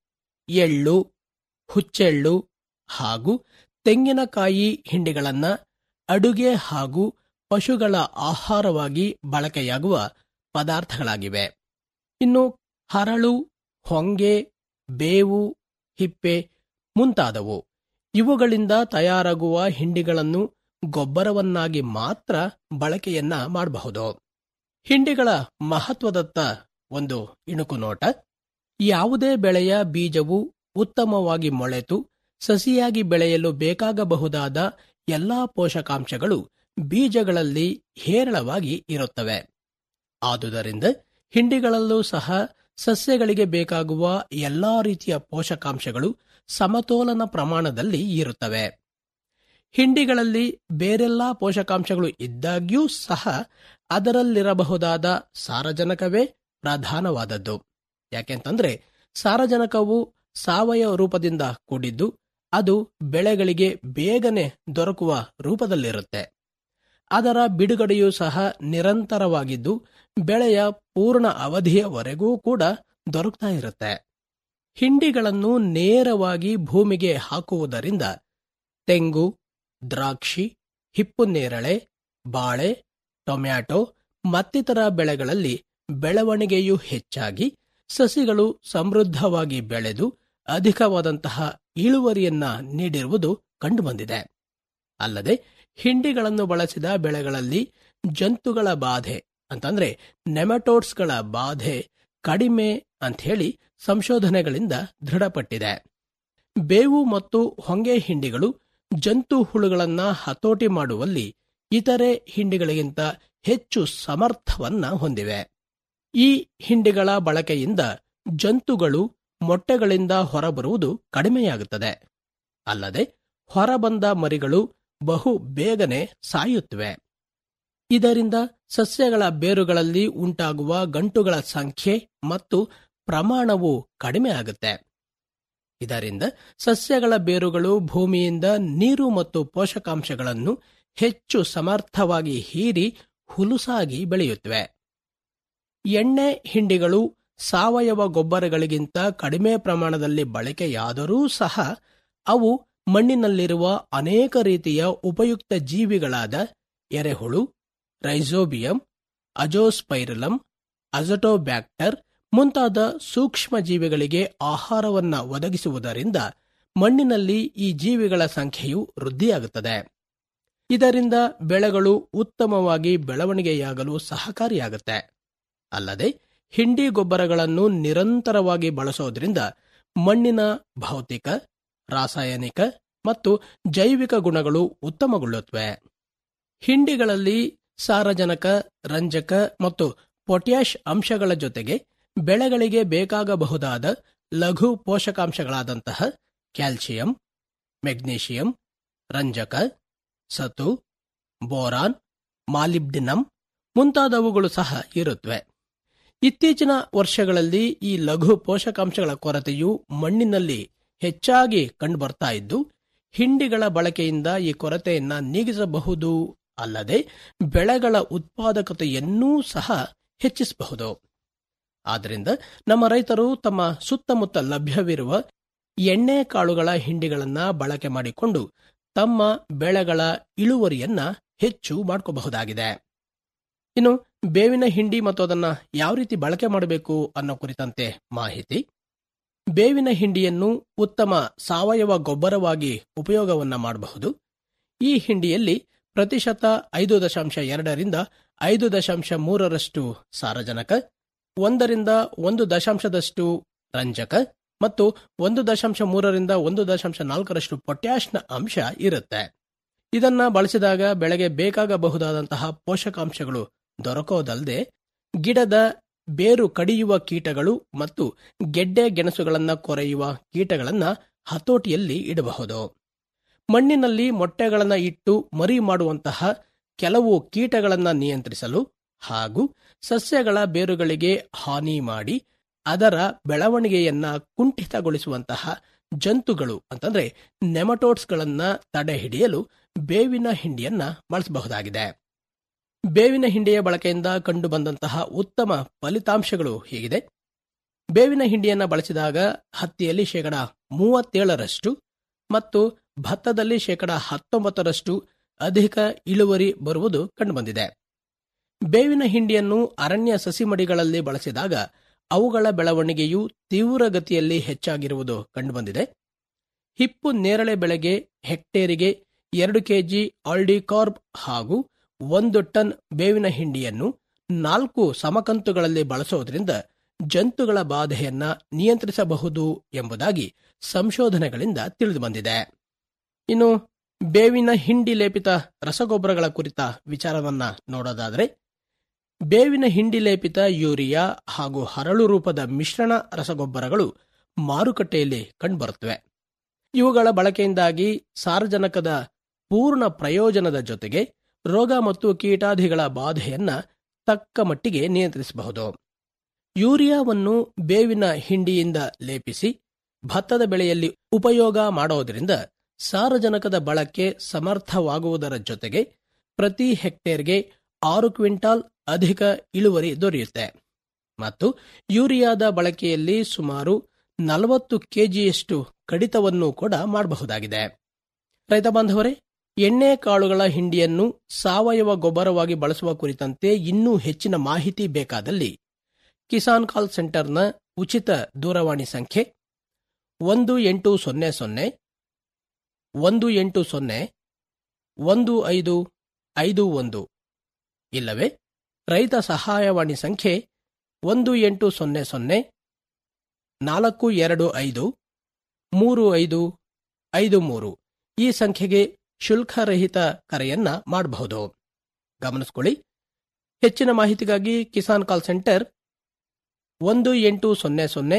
ಎಳ್ಳು ಹುಚ್ಚೆಳ್ಳು ಹಾಗೂ ತೆಂಗಿನಕಾಯಿ ಹಿಂಡಿಗಳನ್ನ ಅಡುಗೆ ಹಾಗೂ ಪಶುಗಳ ಆಹಾರವಾಗಿ ಬಳಕೆಯಾಗುವ ಪದಾರ್ಥಗಳಾಗಿವೆ ಇನ್ನು ಹರಳು ಹೊಂಗೆ ಬೇವು ಹಿಪ್ಪೆ ಮುಂತಾದವು ಇವುಗಳಿಂದ ತಯಾರಾಗುವ ಹಿಂಡಿಗಳನ್ನು ಗೊಬ್ಬರವನ್ನಾಗಿ ಮಾತ್ರ ಬಳಕೆಯನ್ನ ಮಾಡಬಹುದು ಹಿಂಡಿಗಳ ಮಹತ್ವದತ್ತ ಒಂದು ಇಣುಕು ನೋಟ ಯಾವುದೇ ಬೆಳೆಯ ಬೀಜವು ಉತ್ತಮವಾಗಿ ಮೊಳೆತು ಸಸಿಯಾಗಿ ಬೆಳೆಯಲು ಬೇಕಾಗಬಹುದಾದ ಎಲ್ಲಾ ಪೋಷಕಾಂಶಗಳು ಬೀಜಗಳಲ್ಲಿ ಹೇರಳವಾಗಿ ಇರುತ್ತವೆ ಆದುದರಿಂದ ಹಿಂಡಿಗಳಲ್ಲೂ ಸಹ ಸಸ್ಯಗಳಿಗೆ ಬೇಕಾಗುವ ಎಲ್ಲಾ ರೀತಿಯ ಪೋಷಕಾಂಶಗಳು ಸಮತೋಲನ ಪ್ರಮಾಣದಲ್ಲಿ ಇರುತ್ತವೆ ಹಿಂಡಿಗಳಲ್ಲಿ ಬೇರೆಲ್ಲಾ ಪೋಷಕಾಂಶಗಳು ಇದ್ದಾಗ್ಯೂ ಸಹ ಅದರಲ್ಲಿರಬಹುದಾದ ಸಾರಜನಕವೇ ಪ್ರಧಾನವಾದದ್ದು ಯಾಕೆಂತಂದ್ರೆ ಸಾರಜನಕವು ಸಾವಯವ ರೂಪದಿಂದ ಕೂಡಿದ್ದು ಅದು ಬೆಳೆಗಳಿಗೆ ಬೇಗನೆ ದೊರಕುವ ರೂಪದಲ್ಲಿರುತ್ತೆ ಅದರ ಬಿಡುಗಡೆಯೂ ಸಹ ನಿರಂತರವಾಗಿದ್ದು ಬೆಳೆಯ ಪೂರ್ಣ ಅವಧಿಯವರೆಗೂ ಕೂಡ ದೊರಕ್ತಾ ಇರುತ್ತೆ ಹಿಂಡಿಗಳನ್ನು ನೇರವಾಗಿ ಭೂಮಿಗೆ ಹಾಕುವುದರಿಂದ ತೆಂಗು ದ್ರಾಕ್ಷಿ ಹಿಪ್ಪುನೇರಳೆ ಬಾಳೆ ಟೊಮ್ಯಾಟೊ ಮತ್ತಿತರ ಬೆಳೆಗಳಲ್ಲಿ ಬೆಳವಣಿಗೆಯು ಹೆಚ್ಚಾಗಿ ಸಸಿಗಳು ಸಮೃದ್ಧವಾಗಿ ಬೆಳೆದು ಅಧಿಕವಾದಂತಹ ಇಳುವರಿಯನ್ನ ನೀಡಿರುವುದು ಕಂಡುಬಂದಿದೆ ಅಲ್ಲದೆ ಹಿಂಡಿಗಳನ್ನು ಬಳಸಿದ ಬೆಳೆಗಳಲ್ಲಿ ಜಂತುಗಳ ಬಾಧೆ ಅಂತಂದ್ರೆ ನೆಮಟೋಡ್ಸ್ಗಳ ಬಾಧೆ ಕಡಿಮೆ ಅಂಥೇಳಿ ಸಂಶೋಧನೆಗಳಿಂದ ದೃಢಪಟ್ಟಿದೆ ಬೇವು ಮತ್ತು ಹೊಂಗೆ ಹಿಂಡಿಗಳು ಜಂತು ಹುಳುಗಳನ್ನ ಹತೋಟಿ ಮಾಡುವಲ್ಲಿ ಇತರೆ ಹಿಂಡಿಗಳಿಗಿಂತ ಹೆಚ್ಚು ಸಮರ್ಥವನ್ನ ಹೊಂದಿವೆ ಈ ಹಿಂಡಿಗಳ ಬಳಕೆಯಿಂದ ಜಂತುಗಳು ಮೊಟ್ಟೆಗಳಿಂದ ಹೊರಬರುವುದು ಕಡಿಮೆಯಾಗುತ್ತದೆ ಅಲ್ಲದೆ ಹೊರಬಂದ ಮರಿಗಳು ಬಹು ಬೇಗನೆ ಸಾಯುತ್ತವೆ ಇದರಿಂದ ಸಸ್ಯಗಳ ಬೇರುಗಳಲ್ಲಿ ಉಂಟಾಗುವ ಗಂಟುಗಳ ಸಂಖ್ಯೆ ಮತ್ತು ಪ್ರಮಾಣವು ಕಡಿಮೆ ಆಗುತ್ತೆ ಇದರಿಂದ ಸಸ್ಯಗಳ ಬೇರುಗಳು ಭೂಮಿಯಿಂದ ನೀರು ಮತ್ತು ಪೋಷಕಾಂಶಗಳನ್ನು ಹೆಚ್ಚು ಸಮರ್ಥವಾಗಿ ಹೀರಿ ಹುಲುಸಾಗಿ ಬೆಳೆಯುತ್ತವೆ ಎಣ್ಣೆ ಹಿಂಡಿಗಳು ಸಾವಯವ ಗೊಬ್ಬರಗಳಿಗಿಂತ ಕಡಿಮೆ ಪ್ರಮಾಣದಲ್ಲಿ ಬಳಕೆಯಾದರೂ ಸಹ ಅವು ಮಣ್ಣಿನಲ್ಲಿರುವ ಅನೇಕ ರೀತಿಯ ಉಪಯುಕ್ತ ಜೀವಿಗಳಾದ ಎರೆಹುಳು ರೈಸೋಬಿಯಂ ಅಜೋಸ್ಪೈರಲಂ ಅಜಟೋಬ್ಯಾಕ್ಟರ್ ಮುಂತಾದ ಸೂಕ್ಷ್ಮ ಜೀವಿಗಳಿಗೆ ಆಹಾರವನ್ನ ಒದಗಿಸುವುದರಿಂದ ಮಣ್ಣಿನಲ್ಲಿ ಈ ಜೀವಿಗಳ ಸಂಖ್ಯೆಯು ವೃದ್ಧಿಯಾಗುತ್ತದೆ ಇದರಿಂದ ಬೆಳೆಗಳು ಉತ್ತಮವಾಗಿ ಬೆಳವಣಿಗೆಯಾಗಲು ಸಹಕಾರಿಯಾಗುತ್ತೆ ಅಲ್ಲದೆ ಹಿಂಡಿ ಗೊಬ್ಬರಗಳನ್ನು ನಿರಂತರವಾಗಿ ಬಳಸೋದ್ರಿಂದ ಮಣ್ಣಿನ ಭೌತಿಕ ರಾಸಾಯನಿಕ ಮತ್ತು ಜೈವಿಕ ಗುಣಗಳು ಉತ್ತಮಗೊಳ್ಳುತ್ತವೆ ಹಿಂಡಿಗಳಲ್ಲಿ ಸಾರಜನಕ ರಂಜಕ ಮತ್ತು ಪೊಟ್ಯಾಷ್ ಅಂಶಗಳ ಜೊತೆಗೆ ಬೆಳೆಗಳಿಗೆ ಬೇಕಾಗಬಹುದಾದ ಲಘು ಪೋಷಕಾಂಶಗಳಾದಂತಹ ಕ್ಯಾಲ್ಸಿಯಂ ಮೆಗ್ನೀಷಿಯಂ ರಂಜಕ ಸತು ಬೋರಾನ್ ಮಾಲಿಬ್ಡಿನಮ್ ಮುಂತಾದವುಗಳು ಸಹ ಇರುತ್ತವೆ ಇತ್ತೀಚಿನ ವರ್ಷಗಳಲ್ಲಿ ಈ ಲಘು ಪೋಷಕಾಂಶಗಳ ಕೊರತೆಯು ಮಣ್ಣಿನಲ್ಲಿ ಹೆಚ್ಚಾಗಿ ಕಂಡುಬರ್ತಾ ಇದ್ದು ಹಿಂಡಿಗಳ ಬಳಕೆಯಿಂದ ಈ ಕೊರತೆಯನ್ನ ನೀಗಿಸಬಹುದು ಅಲ್ಲದೆ ಬೆಳೆಗಳ ಉತ್ಪಾದಕತೆಯನ್ನೂ ಸಹ ಹೆಚ್ಚಿಸಬಹುದು ಆದ್ದರಿಂದ ನಮ್ಮ ರೈತರು ತಮ್ಮ ಸುತ್ತಮುತ್ತ ಲಭ್ಯವಿರುವ ಎಣ್ಣೆ ಕಾಳುಗಳ ಹಿಂಡಿಗಳನ್ನ ಬಳಕೆ ಮಾಡಿಕೊಂಡು ತಮ್ಮ ಬೆಳೆಗಳ ಇಳುವರಿಯನ್ನ ಹೆಚ್ಚು ಮಾಡ್ಕೋಬಹುದಾಗಿದೆ ಇನ್ನು ಬೇವಿನ ಹಿಂಡಿ ಮತ್ತು ಅದನ್ನ ಯಾವ ರೀತಿ ಬಳಕೆ ಮಾಡಬೇಕು ಅನ್ನೋ ಕುರಿತಂತೆ ಮಾಹಿತಿ ಬೇವಿನ ಹಿಂಡಿಯನ್ನು ಉತ್ತಮ ಸಾವಯವ ಗೊಬ್ಬರವಾಗಿ ಉಪಯೋಗವನ್ನ ಮಾಡಬಹುದು ಈ ಹಿಂಡಿಯಲ್ಲಿ ಪ್ರತಿಶತ ಐದು ದಶಾಂಶ ಎರಡರಿಂದ ಐದು ದಶಾಂಶ ಮೂರರಷ್ಟು ಸಾರಜನಕ ಒಂದರಿಂದ ಒಂದು ದಶಾಂಶದಷ್ಟು ರಂಜಕ ಮತ್ತು ಒಂದು ದಶಾಂಶ ಮೂರರಿಂದ ಒಂದು ದಶಾಂಶ ನಾಲ್ಕರಷ್ಟು ಪೊಟ್ಯಾಷ್ನ ಅಂಶ ಇರುತ್ತೆ ಇದನ್ನ ಬಳಸಿದಾಗ ಬೆಳೆಗೆ ಬೇಕಾಗಬಹುದಾದಂತಹ ಪೋಷಕಾಂಶಗಳು ದೊರಕೋದಲ್ಲದೆ ಗಿಡದ ಬೇರು ಕಡಿಯುವ ಕೀಟಗಳು ಮತ್ತು ಗೆಡ್ಡೆ ಗೆಣಸುಗಳನ್ನ ಕೊರೆಯುವ ಕೀಟಗಳನ್ನ ಹತೋಟಿಯಲ್ಲಿ ಇಡಬಹುದು ಮಣ್ಣಿನಲ್ಲಿ ಮೊಟ್ಟೆಗಳನ್ನ ಇಟ್ಟು ಮರಿ ಮಾಡುವಂತಹ ಕೆಲವು ಕೀಟಗಳನ್ನ ನಿಯಂತ್ರಿಸಲು ಹಾಗೂ ಸಸ್ಯಗಳ ಬೇರುಗಳಿಗೆ ಹಾನಿ ಮಾಡಿ ಅದರ ಬೆಳವಣಿಗೆಯನ್ನ ಕುಂಠಿತಗೊಳಿಸುವಂತಹ ಜಂತುಗಳು ಅಂತಂದ್ರೆ ನೆಮಟೋಡ್ಸ್ಗಳನ್ನ ತಡೆ ಹಿಡಿಯಲು ಬೇವಿನ ಹಿಂಡಿಯನ್ನ ಬಳಸಬಹುದಾಗಿದೆ ಬೇವಿನ ಹಿಂಡಿಯ ಬಳಕೆಯಿಂದ ಕಂಡು ಬಂದಂತಹ ಉತ್ತಮ ಫಲಿತಾಂಶಗಳು ಹೀಗಿದೆ ಬೇವಿನ ಹಿಂಡಿಯನ್ನ ಬಳಸಿದಾಗ ಹತ್ತಿಯಲ್ಲಿ ಶೇಕಡ ಮೂವತ್ತೇಳರಷ್ಟು ಮತ್ತು ಭತ್ತದಲ್ಲಿ ಶೇಕಡ ಹತ್ತೊಂಬತ್ತರಷ್ಟು ಅಧಿಕ ಇಳುವರಿ ಬರುವುದು ಕಂಡುಬಂದಿದೆ ಬೇವಿನ ಹಿಂಡಿಯನ್ನು ಅರಣ್ಯ ಸಸಿಮಡಿಗಳಲ್ಲಿ ಬಳಸಿದಾಗ ಅವುಗಳ ಬೆಳವಣಿಗೆಯು ತೀವ್ರಗತಿಯಲ್ಲಿ ಹೆಚ್ಚಾಗಿರುವುದು ಕಂಡುಬಂದಿದೆ ಹಿಪ್ಪು ನೇರಳೆ ಬೆಳೆಗೆ ಹೆಕ್ಟೇರಿಗೆ ಎರಡು ಕೆಜಿ ಆಲ್ಡಿಕಾರ್ಬ್ ಹಾಗೂ ಒಂದು ಟನ್ ಬೇವಿನ ಹಿಂಡಿಯನ್ನು ನಾಲ್ಕು ಸಮಕಂತುಗಳಲ್ಲಿ ಬಳಸೋದ್ರಿಂದ ಜಂತುಗಳ ಬಾಧೆಯನ್ನ ನಿಯಂತ್ರಿಸಬಹುದು ಎಂಬುದಾಗಿ ಸಂಶೋಧನೆಗಳಿಂದ ತಿಳಿದುಬಂದಿದೆ ಇನ್ನು ಬೇವಿನ ಹಿಂಡಿ ಲೇಪಿತ ರಸಗೊಬ್ಬರಗಳ ಕುರಿತ ವಿಚಾರವನ್ನ ನೋಡೋದಾದರೆ ಬೇವಿನ ಹಿಂಡಿ ಲೇಪಿತ ಯೂರಿಯಾ ಹಾಗೂ ಹರಳು ರೂಪದ ಮಿಶ್ರಣ ರಸಗೊಬ್ಬರಗಳು ಮಾರುಕಟ್ಟೆಯಲ್ಲಿ ಕಂಡುಬರುತ್ತವೆ ಇವುಗಳ ಬಳಕೆಯಿಂದಾಗಿ ಸಾರ್ವಜನಿಕದ ಪೂರ್ಣ ಪ್ರಯೋಜನದ ಜೊತೆಗೆ ರೋಗ ಮತ್ತು ಕೀಟಾದಿಗಳ ಬಾಧೆಯನ್ನ ತಕ್ಕ ಮಟ್ಟಿಗೆ ನಿಯಂತ್ರಿಸಬಹುದು ಯೂರಿಯಾವನ್ನು ಬೇವಿನ ಹಿಂಡಿಯಿಂದ ಲೇಪಿಸಿ ಭತ್ತದ ಬೆಳೆಯಲ್ಲಿ ಉಪಯೋಗ ಮಾಡೋದರಿಂದ ಸಾರಜನಕದ ಬಳಕೆ ಸಮರ್ಥವಾಗುವುದರ ಜೊತೆಗೆ ಪ್ರತಿ ಹೆಕ್ಟೇರ್ಗೆ ಆರು ಕ್ವಿಂಟಾಲ್ ಅಧಿಕ ಇಳುವರಿ ದೊರೆಯುತ್ತೆ ಮತ್ತು ಯೂರಿಯಾದ ಬಳಕೆಯಲ್ಲಿ ಸುಮಾರು ನಲವತ್ತು ಕೆಜಿಯಷ್ಟು ಕಡಿತವನ್ನು ಕೂಡ ಮಾಡಬಹುದಾಗಿದೆ ರೈತ ಬಾಂಧವರೇ ಎಣ್ಣೆ ಕಾಳುಗಳ ಹಿಂಡಿಯನ್ನು ಸಾವಯವ ಗೊಬ್ಬರವಾಗಿ ಬಳಸುವ ಕುರಿತಂತೆ ಇನ್ನೂ ಹೆಚ್ಚಿನ ಮಾಹಿತಿ ಬೇಕಾದಲ್ಲಿ ಕಿಸಾನ್ ಕಾಲ್ ಸೆಂಟರ್ನ ಉಚಿತ ದೂರವಾಣಿ ಸಂಖ್ಯೆ ಒಂದು ಎಂಟು ಸೊನ್ನೆ ಸೊನ್ನೆ ಒಂದು ಎಂಟು ಸೊನ್ನೆ ಒಂದು ಐದು ಐದು ಒಂದು ಇಲ್ಲವೇ ರೈತ ಸಹಾಯವಾಣಿ ಸಂಖ್ಯೆ ಒಂದು ಎಂಟು ಸೊನ್ನೆ ಸೊನ್ನೆ ನಾಲ್ಕು ಎರಡು ಐದು ಮೂರು ಐದು ಐದು ಮೂರು ಈ ಸಂಖ್ಯೆಗೆ ಶುಲ್ಕರಹಿತ ಕರೆಯನ್ನ ಮಾಡಬಹುದು ಗಮನಿಸಿಕೊಳ್ಳಿ ಹೆಚ್ಚಿನ ಮಾಹಿತಿಗಾಗಿ ಕಿಸಾನ್ ಕಾಲ್ ಸೆಂಟರ್ ಒಂದು ಎಂಟು ಸೊನ್ನೆ ಸೊನ್ನೆ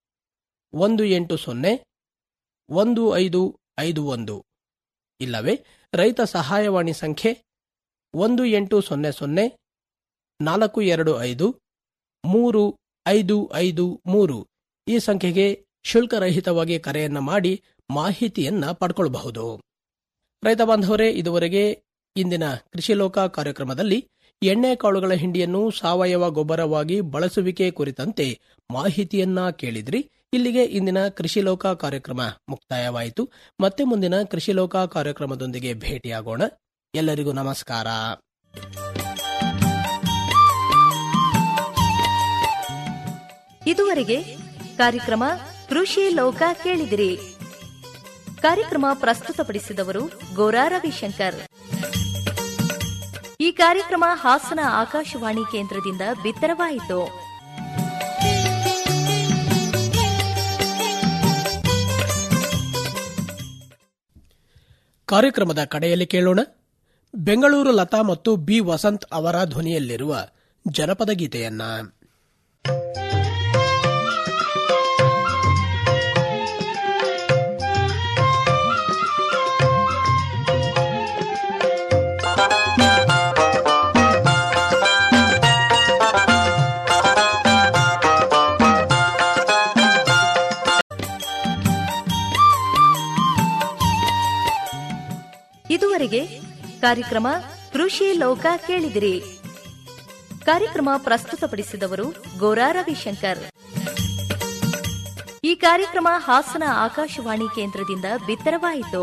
ಒಂದು ಎಂಟು ಸೊನ್ನೆ ಒಂದು ಐದು ಐದು ಒಂದು ಇಲ್ಲವೇ ರೈತ ಸಹಾಯವಾಣಿ ಸಂಖ್ಯೆ ಒಂದು ಎಂಟು ಸೊನ್ನೆ ಸೊನ್ನೆ ನಾಲ್ಕು ಎರಡು ಐದು ಮೂರು ಐದು ಐದು ಮೂರು ಈ ಸಂಖ್ಯೆಗೆ ಶುಲ್ಕರಹಿತವಾಗಿ ಕರೆಯನ್ನ ಮಾಡಿ ಮಾಹಿತಿಯನ್ನ ಪಡ್ಕೊಳ್ಬಹುದು ರೈತ ಬಾಂಧವರೇ ಇದುವರೆಗೆ ಇಂದಿನ ಕೃಷಿ ಲೋಕ ಕಾರ್ಯಕ್ರಮದಲ್ಲಿ ಎಣ್ಣೆ ಕಾಳುಗಳ ಹಿಂಡಿಯನ್ನು ಸಾವಯವ ಗೊಬ್ಬರವಾಗಿ ಬಳಸುವಿಕೆ ಕುರಿತಂತೆ ಮಾಹಿತಿಯನ್ನ ಕೇಳಿದ್ರಿ ಇಲ್ಲಿಗೆ ಇಂದಿನ ಕೃಷಿ ಲೋಕ ಕಾರ್ಯಕ್ರಮ ಮುಕ್ತಾಯವಾಯಿತು ಮತ್ತೆ ಮುಂದಿನ ಕೃಷಿ ಲೋಕ ಕಾರ್ಯಕ್ರಮದೊಂದಿಗೆ ಭೇಟಿಯಾಗೋಣ ಎಲ್ಲರಿಗೂ ನಮಸ್ಕಾರ ಇದುವರೆಗೆ ಕಾರ್ಯಕ್ರಮ ಕೃಷಿ ಲೋಕ ಕೇಳಿದಿರಿ ಕಾರ್ಯಕ್ರಮ ಪ್ರಸ್ತುತಪಡಿಸಿದವರು ಗೋರಾ ರವಿಶಂಕರ್ ಈ ಕಾರ್ಯಕ್ರಮ ಹಾಸನ ಆಕಾಶವಾಣಿ ಕೇಂದ್ರದಿಂದ ಬಿತ್ತರವಾಯಿತು ಕಾರ್ಯಕ್ರಮದ ಕಡೆಯಲ್ಲಿ ಕೇಳೋಣ ಬೆಂಗಳೂರು ಲತಾ ಮತ್ತು ಬಿ ವಸಂತ್ ಅವರ ಧ್ವನಿಯಲ್ಲಿರುವ ಜನಪದ ಗೀತೆಯನ್ನ ಇದುವರೆಗೆ ಕಾರ್ಯಕ್ರಮ ಕೃಷಿ ಲೋಕ ಕೇಳಿದಿರಿ ಕಾರ್ಯಕ್ರಮ ಪ್ರಸ್ತುತಪಡಿಸಿದವರು ಗೋರಾ ರವಿಶಂಕರ್ ಈ ಕಾರ್ಯಕ್ರಮ ಹಾಸನ ಆಕಾಶವಾಣಿ ಕೇಂದ್ರದಿಂದ ಬಿತ್ತರವಾಯಿತು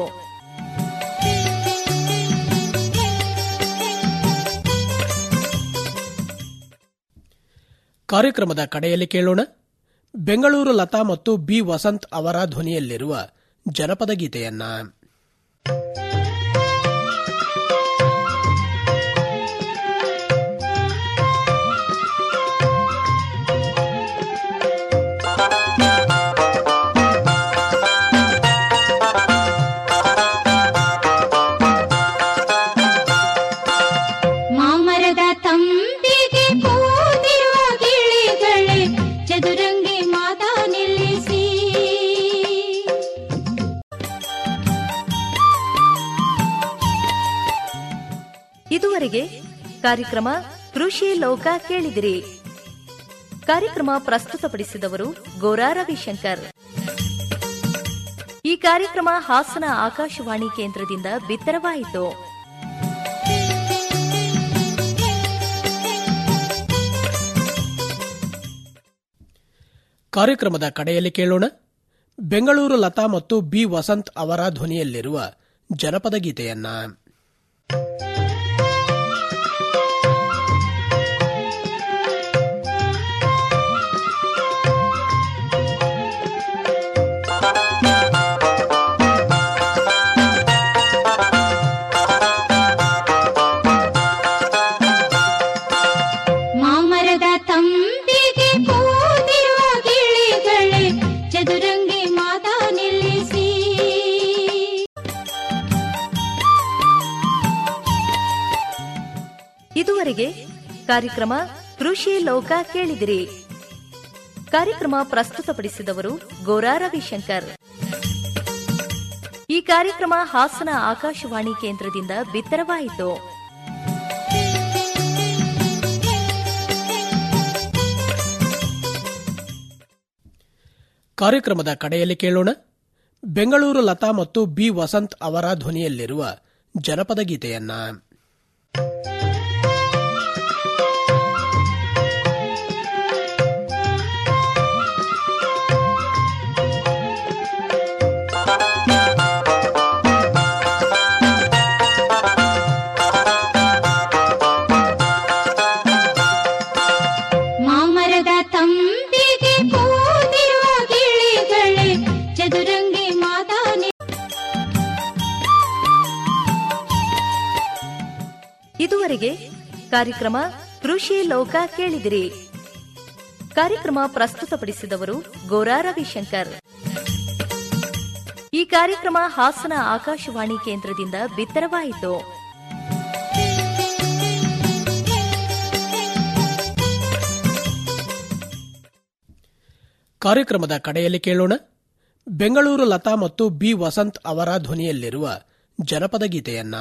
ಕಾರ್ಯಕ್ರಮದ ಕಡೆಯಲ್ಲಿ ಕೇಳೋಣ ಬೆಂಗಳೂರು ಲತಾ ಮತ್ತು ಬಿ ವಸಂತ್ ಅವರ ಧ್ವನಿಯಲ್ಲಿರುವ ಜನಪದ ಗೀತೆಯನ್ನ ಮಾಮರದ ತಂಬಿಗೆ ಕೂತಿರುವ ಗಿಳಿಗಳೇ ಚದುರಂಗಿ ಮಾತಾ ನಿಲ್ಲಿಸಿ ಇದುವರೆಗೆ ಕಾರ್ಯಕ್ರಮ ಕೃಷಿ ಲೋಕ ಕೇಳಿದಿರಿ ಕಾರ್ಯಕ್ರಮ ಪ್ರಸ್ತುತಪಡಿಸಿದವರು ಗೋರಾ ರವಿಶಂಕರ್ ಈ ಕಾರ್ಯಕ್ರಮ ಹಾಸನ ಆಕಾಶವಾಣಿ ಕೇಂದ್ರದಿಂದ ಬಿತ್ತರವಾಯಿತು ಕಾರ್ಯಕ್ರಮದ ಕಡೆಯಲ್ಲಿ ಕೇಳೋಣ ಬೆಂಗಳೂರು ಲತಾ ಮತ್ತು ಬಿ ವಸಂತ್ ಅವರ ಧ್ವನಿಯಲ್ಲಿರುವ ಜನಪದ ಗೀತೆಯನ್ನ ಮಾಮರದ ತಂಬಿಗೆ ಕೂತಿರುವ ಗಿಳಿಗಳೇ ಚದುರಂಗಿ ಮಾತಾ ನಿಲ್ಲಿಸಿ ಇದುವರೆಗೆ ಕಾರ್ಯಕ್ರಮ ಕೃಷಿ ಲೋಕ ಕೇಳಿದಿರಿ ಕಾರ್ಯಕ್ರಮ ಪ್ರಸ್ತುತಪಡಿಸಿದವರು ಗೋರಾ ರವಿಶಂಕರ್ ಈ ಕಾರ್ಯಕ್ರಮ ಹಾಸನ ಆಕಾಶವಾಣಿ ಕೇಂದ್ರದಿಂದ ಬಿತ್ತರವಾಯಿತು ಕಾರ್ಯಕ್ರಮದ ಕಡೆಯಲ್ಲಿ ಕೇಳೋಣ ಬೆಂಗಳೂರು ಲತಾ ಮತ್ತು ಬಿ ವಸಂತ್ ಅವರ ಧ್ವನಿಯಲ್ಲಿರುವ ಜನಪದ ಗೀತೆಯನ್ನ ಮಾಮರದ ತಂಬಿಗೆ ಕೂತಿರುವ ಗಿಳಿಗಳೇ ಚದುರಂಗಿ ಮಾತಾ ನಿ- ಇದುವರೆಗೆ ಕಾರ್ಯಕ್ರಮ ಕೃಷಿ ಲೋಕ ಕೇಳಿದಿರಿ ಕಾರ್ಯಕ್ರಮ ಪ್ರಸ್ತುತಪಡಿಸಿದವರು ಗೋರಾ ರವಿಶಂಕರ್ ಈ ಕಾರ್ಯಕ್ರಮ ಹಾಸನ ಆಕಾಶವಾಣಿ ಕೇಂದ್ರದಿಂದ ಬಿತ್ತರವಾಯಿತು ಕಾರ್ಯಕ್ರಮದ ಕಡೆಯಲ್ಲಿ ಕೇಳೋಣ ಬೆಂಗಳೂರು ಲತಾ ಮತ್ತು ಬಿ ವಸಂತ್ ಅವರ ಧ್ವನಿಯಲ್ಲಿರುವ ಜನಪದ ಗೀತೆಯನ್ನ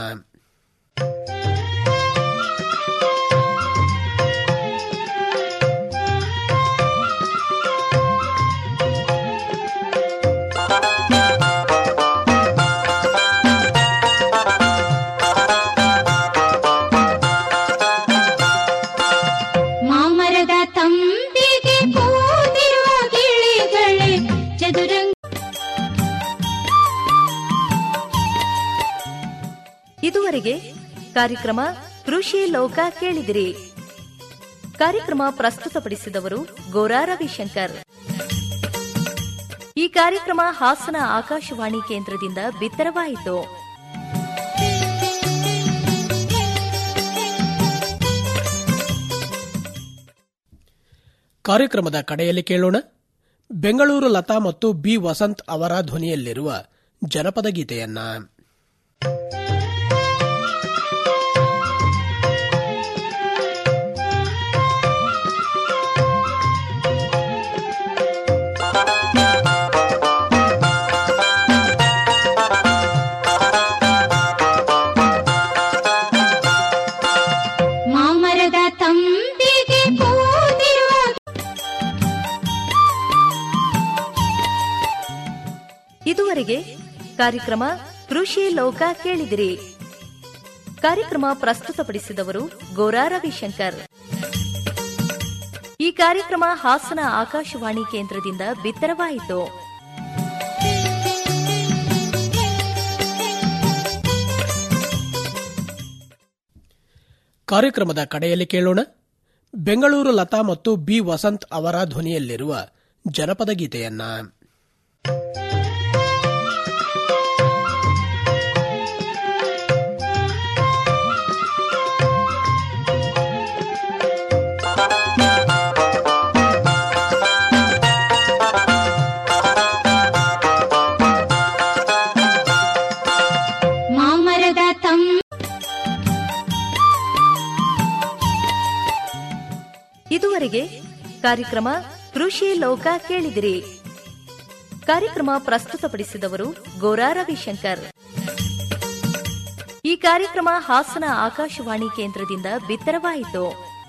ಇದುವರೆಗೆ ಕಾರ್ಯಕ್ರಮ ಕೃಷಿ ಲೋಕ ಕೇಳಿದಿರಿ ಕಾರ್ಯಕ್ರಮ ಪ್ರಸ್ತುತಪಡಿಸಿದವರು ಗೋರಾ ರವಿಶಂಕರ್ ಈ ಕಾರ್ಯಕ್ರಮ ಹಾಸನ ಆಕಾಶವಾಣಿ ಕೇಂದ್ರದಿಂದ ಬಿತ್ತರವಾಯಿತು ಕಾರ್ಯಕ್ರಮದ ಕಡೆಯಲ್ಲಿ ಕೇಳೋಣ ಬೆಂಗಳೂರು ಲತಾ ಮತ್ತು ಬಿ ವಸಂತ್ ಅವರ ಧ್ವನಿಯಲ್ಲಿರುವ ಜನಪದ ಗೀತೆಯನ್ನ ಮಾಮರದ ತಂಬಿಗೆ ಕೂತಿರುವ ಇದುವರೆಗೆ ಕಾರ್ಯಕ್ರಮ ಕೃಷಿ ಲೋಕ ಕೇಳಿದಿರಿ ಕಾರ್ಯಕ್ರಮ ಪ್ರಸ್ತುತಪಡಿಸಿದವರು ಗೋರಾ ರವಿಶಂಕರ್ ಈ ಕಾರ್ಯಕ್ರಮ ಹಾಸನ ಆಕಾಶವಾಣಿ ಕೇಂದ್ರದಿಂದ ಬಿತ್ತರವಾಯಿತು ಕಾರ್ಯಕ್ರಮದ ಕಡೆಯಲ್ಲಿ ಕೇಳೋಣ ಬೆಂಗಳೂರು ಲತಾ ಮತ್ತು ಬಿ ವಸಂತ್ ಅವರ ಧ್ವನಿಯಲ್ಲಿರುವ ಜನಪದ ಗೀತೆಯನ್ನ ಮಾಮರದ ತಂ ಇದುವರೆಗೆ ಕಾರ್ಯಕ್ರಮ ಕೃಷಿ ಲೋಕ ಕೇಳಿದಿರಿ ಕಾರ್ಯಕ್ರಮ ಪ್ರಸ್ತುತಪಡಿಸಿದವರು ಗೋರಾ ರವಿಶಂಕರ್ ಈ ಕಾರ್ಯಕ್ರಮ ಹಾಸನ ಆಕಾಶವಾಣಿ ಕೇಂದ್ರದಿಂದ ಬಿತ್ತರವಾಯಿತು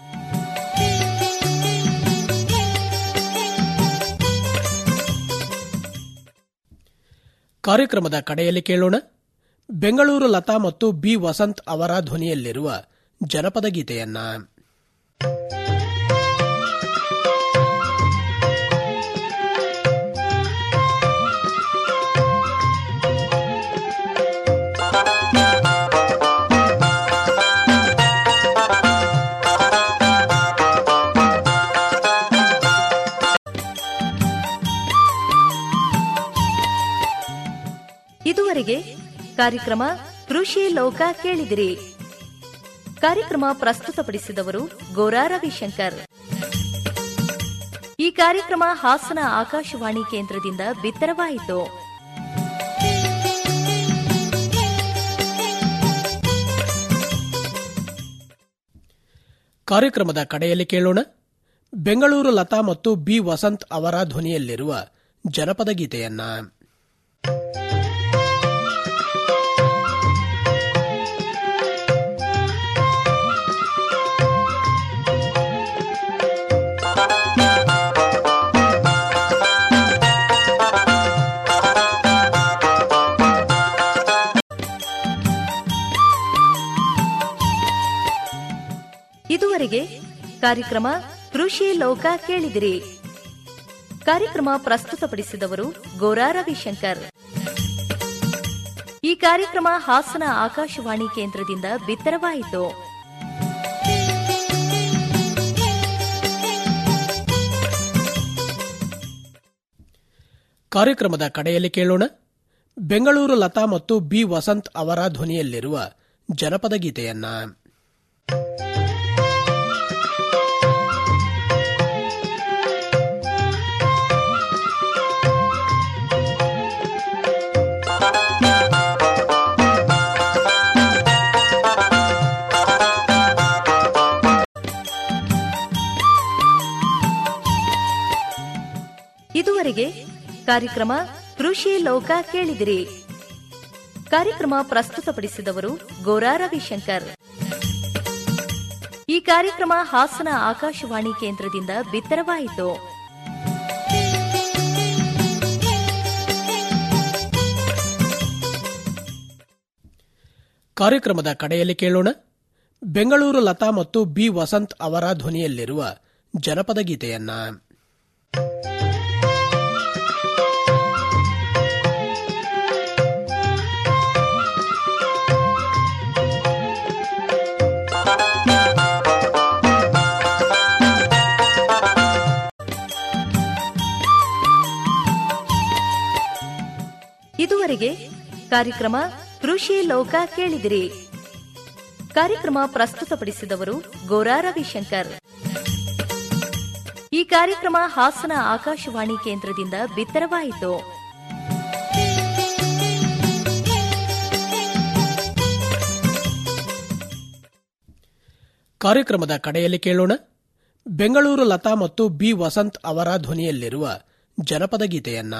ಕಾರ್ಯಕ್ರಮದ ಕಡೆಯಲ್ಲಿ ಕೇಳೋಣ ಬೆಂಗಳೂರು ಲತಾ ಮತ್ತು ಬಿ ವಸಂತ್ ಅವರ ಧ್ವನಿಯಲ್ಲಿರುವ ಜನಪದ ಗೀತೆಯನ್ನ ಇದುವರೆಗೆ ಕಾರ್ಯಕ್ರಮ ಕೃಷಿ ಲೋಕ ಕೇಳಿದಿರಿ ಕಾರ್ಯಕ್ರಮ ಪ್ರಸ್ತುತಪಡಿಸಿದವರು ಗೋರಾ ರವಿಶಂಕರ್ ಈ ಕಾರ್ಯಕ್ರಮ ಹಾಸನ ಆಕಾಶವಾಣಿ ಕೇಂದ್ರದಿಂದ ಬಿತ್ತರವಾಯಿತು ಕಾರ್ಯಕ್ರಮದ ಕಡೆಯಲ್ಲಿ ಕೇಳೋಣ ಬೆಂಗಳೂರು ಲತಾ ಮತ್ತು ಬಿ ವಸಂತ್ ಅವರ ಧ್ವನಿಯಲ್ಲಿರುವ ಜನಪದ ಗೀತೆಯನ್ನ ಇದುವರೆಗೆ ಕಾರ್ಯಕ್ರಮ ಕೃಷಿ ಲೋಕ ಕೇಳಿದಿರಿ ಕಾರ್ಯಕ್ರಮ ಪ್ರಸ್ತುತಪಡಿಸಿದವರು ಗೋರಾ ರವಿಶಂಕರ್ ಈ ಕಾರ್ಯಕ್ರಮ ಹಾಸನ ಆಕಾಶವಾಣಿ ಕೇಂದ್ರದಿಂದ ಬಿತ್ತರವಾಯಿತು ಕಾರ್ಯಕ್ರಮದ ಕಡೆಯಲ್ಲಿ ಕೇಳೋಣ ಬೆಂಗಳೂರು ಲತಾ ಮತ್ತು ಬಿ ವಸಂತ್ ಅವರ ಧ್ವನಿಯಲ್ಲಿರುವ ಜನಪದ ಗೀತೆಯನ್ನ ಇದುವರೆಗೆ ಕಾರ್ಯಕ್ರಮ ಕೃಷಿ ಲೋಕ ಕೇಳಿದಿರಿ ಕಾರ್ಯಕ್ರಮ ಪ್ರಸ್ತುತಪಡಿಸಿದವರು ಗೋರಾ ರವಿಶಂಕರ್ ಈ ಕಾರ್ಯಕ್ರಮ ಹಾಸನ ಆಕಾಶವಾಣಿ ಕೇಂದ್ರದಿಂದ ಬಿತ್ತರವಾಯಿತು ಕಾರ್ಯಕ್ರಮದ ಕಡೆಯಲ್ಲಿ ಕೇಳೋಣ ಬೆಂಗಳೂರು ಲತಾ ಮತ್ತು ಬಿ ವಸಂತ್ ಅವರ ಧ್ವನಿಯಲ್ಲಿರುವ ಜನಪದ ಗೀತೆಯನ್ನ ಕಾರ್ಯಕ್ರಮ ಕೃಷಿ ಲೋಕ ಕೇಳಿದಿರಿ ಕಾರ್ಯಕ್ರಮ ಪ್ರಸ್ತುತಪಡಿಸಿದವರು ಗೋರಾ ರವಿಶಂಕರ್ ಈ ಕಾರ್ಯಕ್ರಮ ಹಾಸನ ಆಕಾಶವಾಣಿ ಕೇಂದ್ರದಿಂದ ಬಿತ್ತರವಾಯಿತು ಕಾರ್ಯಕ್ರಮದ ಕಡೆಯಲ್ಲಿ ಕೇಳೋಣ ಬೆಂಗಳೂರು ಲತಾ ಮತ್ತು ಬಿ ವಸಂತ್ ಅವರ ಧ್ವನಿಯಲ್ಲಿರುವ ಜನಪದ ಗೀತೆಯನ್ನ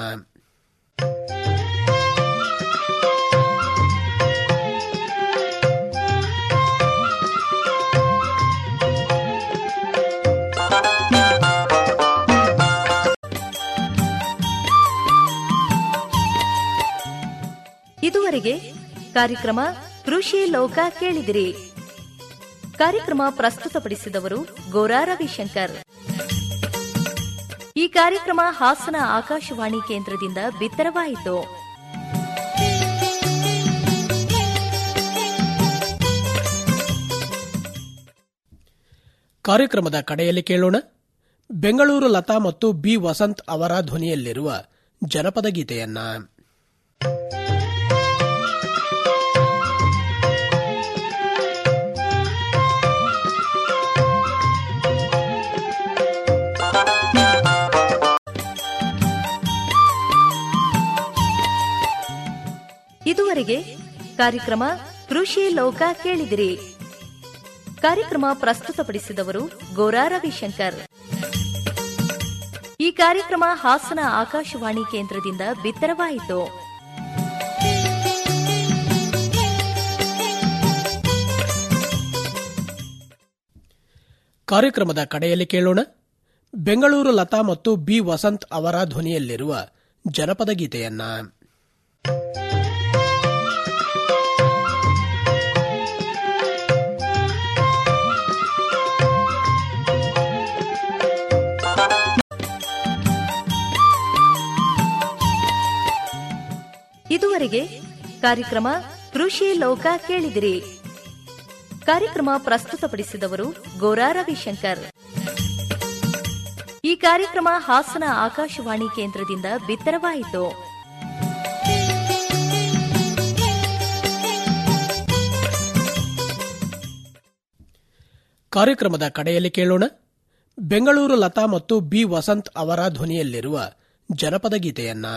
ಇದುವರೆಗೆ ಕಾರ್ಯಕ್ರಮ ಕೃಷಿ ಲೋಕ ಕೇಳಿದಿರಿ ಕಾರ್ಯಕ್ರಮ ಪ್ರಸ್ತುತಪಡಿಸಿದವರು ಗೋರಾ ರವಿಶಂಕರ್ ಈ ಕಾರ್ಯಕ್ರಮ ಹಾಸನ ಆಕಾಶವಾಣಿ ಕೇಂದ್ರದಿಂದ ಬಿತ್ತರವಾಯಿತು ಕಾರ್ಯಕ್ರಮದ ಕಡೆಯಲ್ಲಿ ಕೇಳೋಣ ಬೆಂಗಳೂರು ಲತಾ ಮತ್ತು ಬಿ ವಸಂತ್ ಅವರ ಧ್ವನಿಯಲ್ಲಿರುವ ಜನಪದ ಗೀತೆಯನ್ನ ಇದುವರೆಗೆ ಕಾರ್ಯಕ್ರಮ ಕೃಷಿ ಲೋಕ ಕೇಳಿದಿರಿ ಕಾರ್ಯಕ್ರಮ ಪ್ರಸ್ತುತಪಡಿಸಿದವರು ಗೋರಾ ರವಿಶಂಕರ್ ಈ ಕಾರ್ಯಕ್ರಮ ಹಾಸನ ಆಕಾಶವಾಣಿ ಕೇಂದ್ರದಿಂದ ಬಿತ್ತರವಾಯಿತು ಕಾರ್ಯಕ್ರಮದ ಕಡೆಯಲ್ಲಿ ಕೇಳೋಣ ಬೆಂಗಳೂರು ಲತಾ ಮತ್ತು ಬಿ ವಸಂತ್ ಅವರ ಧ್ವನಿಯಲ್ಲಿರುವ ಜನಪದ ಗೀತೆಯನ್ನ ಇದುವರೆಗೆ ಕಾರ್ಯಕ್ರಮ ಕೃಷಿ ಲೋಕ ಕೇಳಿದಿರಿ ಕಾರ್ಯಕ್ರಮ ಪ್ರಸ್ತುತಪಡಿಸಿದವರು ಗೋರಾ ರವಿಶಂಕರ್ ಈ ಕಾರ್ಯಕ್ರಮ ಹಾಸನ ಆಕಾಶವಾಣಿ ಕೇಂದ್ರದಿಂದ ಬಿತ್ತರವಾಯಿತು ಕಾರ್ಯಕ್ರಮದ ಕಡೆಯಲ್ಲಿ ಕೇಳೋಣ ಬೆಂಗಳೂರು ಲತಾ ಮತ್ತು ಬಿ ವಸಂತ್ ಅವರ ಧ್ವನಿಯಲ್ಲಿರುವ ಜನಪದ ಗೀತೆಯನ್ನ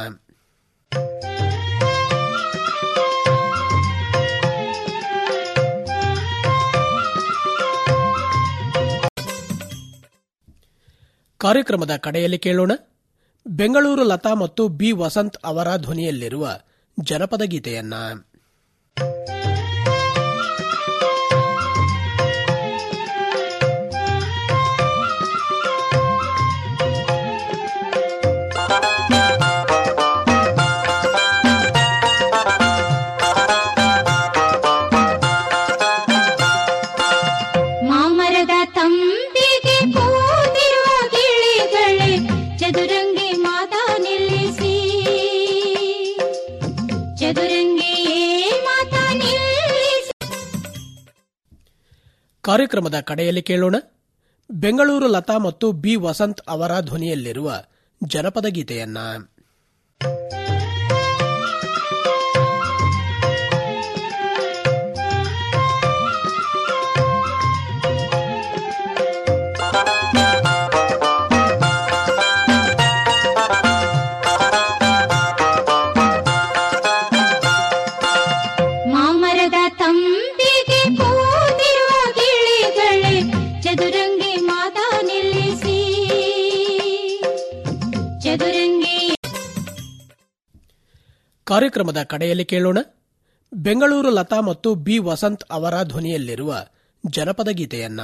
ಕಾರ್ಯಕ್ರಮದ ಕಡೆಯಲ್ಲಿ ಕೇಳೋಣ ಬೆಂಗಳೂರು ಲತಾ ಮತ್ತು ಬಿ ವಸಂತ್ ಅವರ ಧ್ವನಿಯಲ್ಲಿರುವ ಜನಪದ ಗೀತೆಯನ್ನ ಮಾಮರದ ತಂಬಿಗೆ ಕೂತಿರುವ ಗಿಳಿಗಳೇ ಚದುರಂಗಿ ಮಾತಾ ನಿಲ್ಲಿಸಿ ಚದುರಂಗಿಯೇ ಮಾತಾ ನಿಲ್ಲಿಸಿ ಕಾರ್ಯಕ್ರಮದ ಕಡೆಯಲ್ಲಿ ಕೇಳೋಣ ಬೆಂಗಳೂರು ಲತಾ ಮತ್ತು ಬಿ ವಸಂತ್ ಅವರ ಧ್ವನಿಯಲ್ಲಿರುವ ಜನಪದ ಗೀತೆಯನ್ನ ಮಾಮರದ ತಂಬಿಗೆ ಕೂತಿರುವ ಗಿಳಿಗಳೇ ಚದುರಂಗಿ ಮಾತಾ ನಿಲ್ಲಿಸಿ ಚದುರಂಗಿ ಕಾರ್ಯಕ್ರಮದ ಕಡೆಯಲ್ಲಿ ಕೇಳೋಣ ಬೆಂಗಳೂರು ಲತಾ ಮತ್ತು ಬಿ ವಸಂತ್ ಅವರ ಧ್ವನಿಯಲ್ಲಿರುವ ಜನಪದ ಗೀತೆಯನ್ನ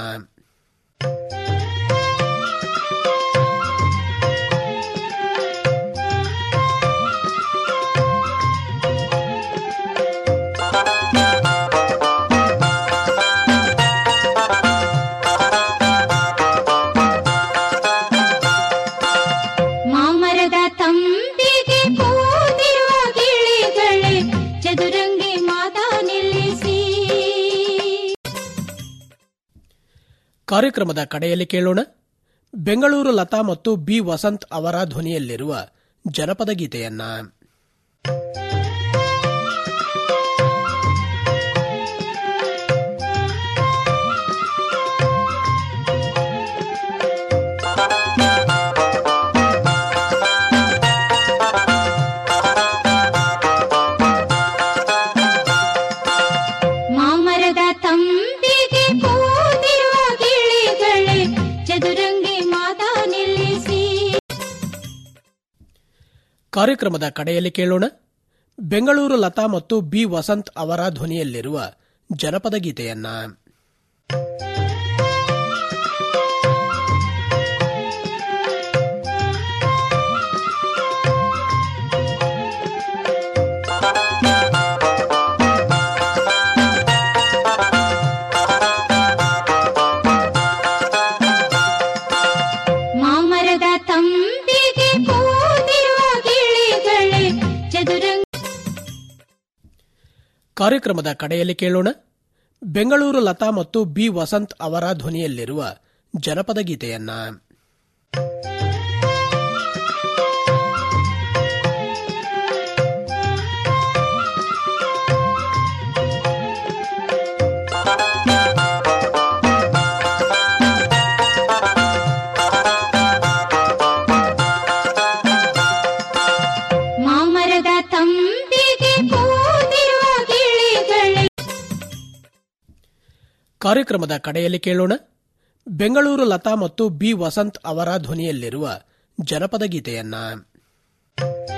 ಮಾಮರದ ತಂಬಿಗೆ ಕೂತಿರುವ ಗಿಳಿಗಳೇ ಚದುರಂಗಿ ಮಾತಾ ನಿಲ್ಲಿಸಿ ಕಾರ್ಯಕ್ರಮದ ಕಡೆಯಲ್ಲಿ ಕೇಳೋಣ ಬೆಂಗಳೂರು ಲತಾ ಮತ್ತು ಬಿ ವಸಂತ್ ಅವರ ಧ್ವನಿಯಲ್ಲಿರುವ ಜನಪದ ಗೀತೆಯನ್ನ ಕಾರ್ಯಕ್ರಮದ ಕಡೆಯಲ್ಲಿ ಕೇಳೋಣ ಬೆಂಗಳೂರು ಲತಾ ಮತ್ತು ಬಿ ವಸಂತ್ ಅವರ ಧ್ವನಿಯಲ್ಲಿರುವ ಜನಪದ ಗೀತೆಯನ್ನ ಮಾಮರದ ತಂಬಿಗೆ ಕೂತಿರುವ ಗಿಳಿಗಳೇ ಚದುರಂಗ ಕಾರ್ಯಕ್ರಮದ ಕಡೆಯಲ್ಲಿ ಕೇಳೋಣ ಬೆಂಗಳೂರು ಲತಾ ಮತ್ತು ಬಿ ವಸಂತ್ ಅವರ ಧ್ವನಿಯಲ್ಲಿರುವ ಜನಪದ ಗೀತೆಯನ್ನ ಮಾಮರದ ತಂಬಿಗೆ ಕೂತಿರುವ ಗಿಳಿಗಳೇ ಕಾರ್ಯಕ್ರಮದ ಕಡೆಯಲ್ಲಿ ಕೇಳೋಣ ಬೆಂಗಳೂರು ಲತಾ ಮತ್ತು ಬಿ ವಸಂತ್ ಅವರ ಧ್ವನಿಯಲ್ಲಿರುವ ಜನಪದ ಗೀತೆಯನ್ನ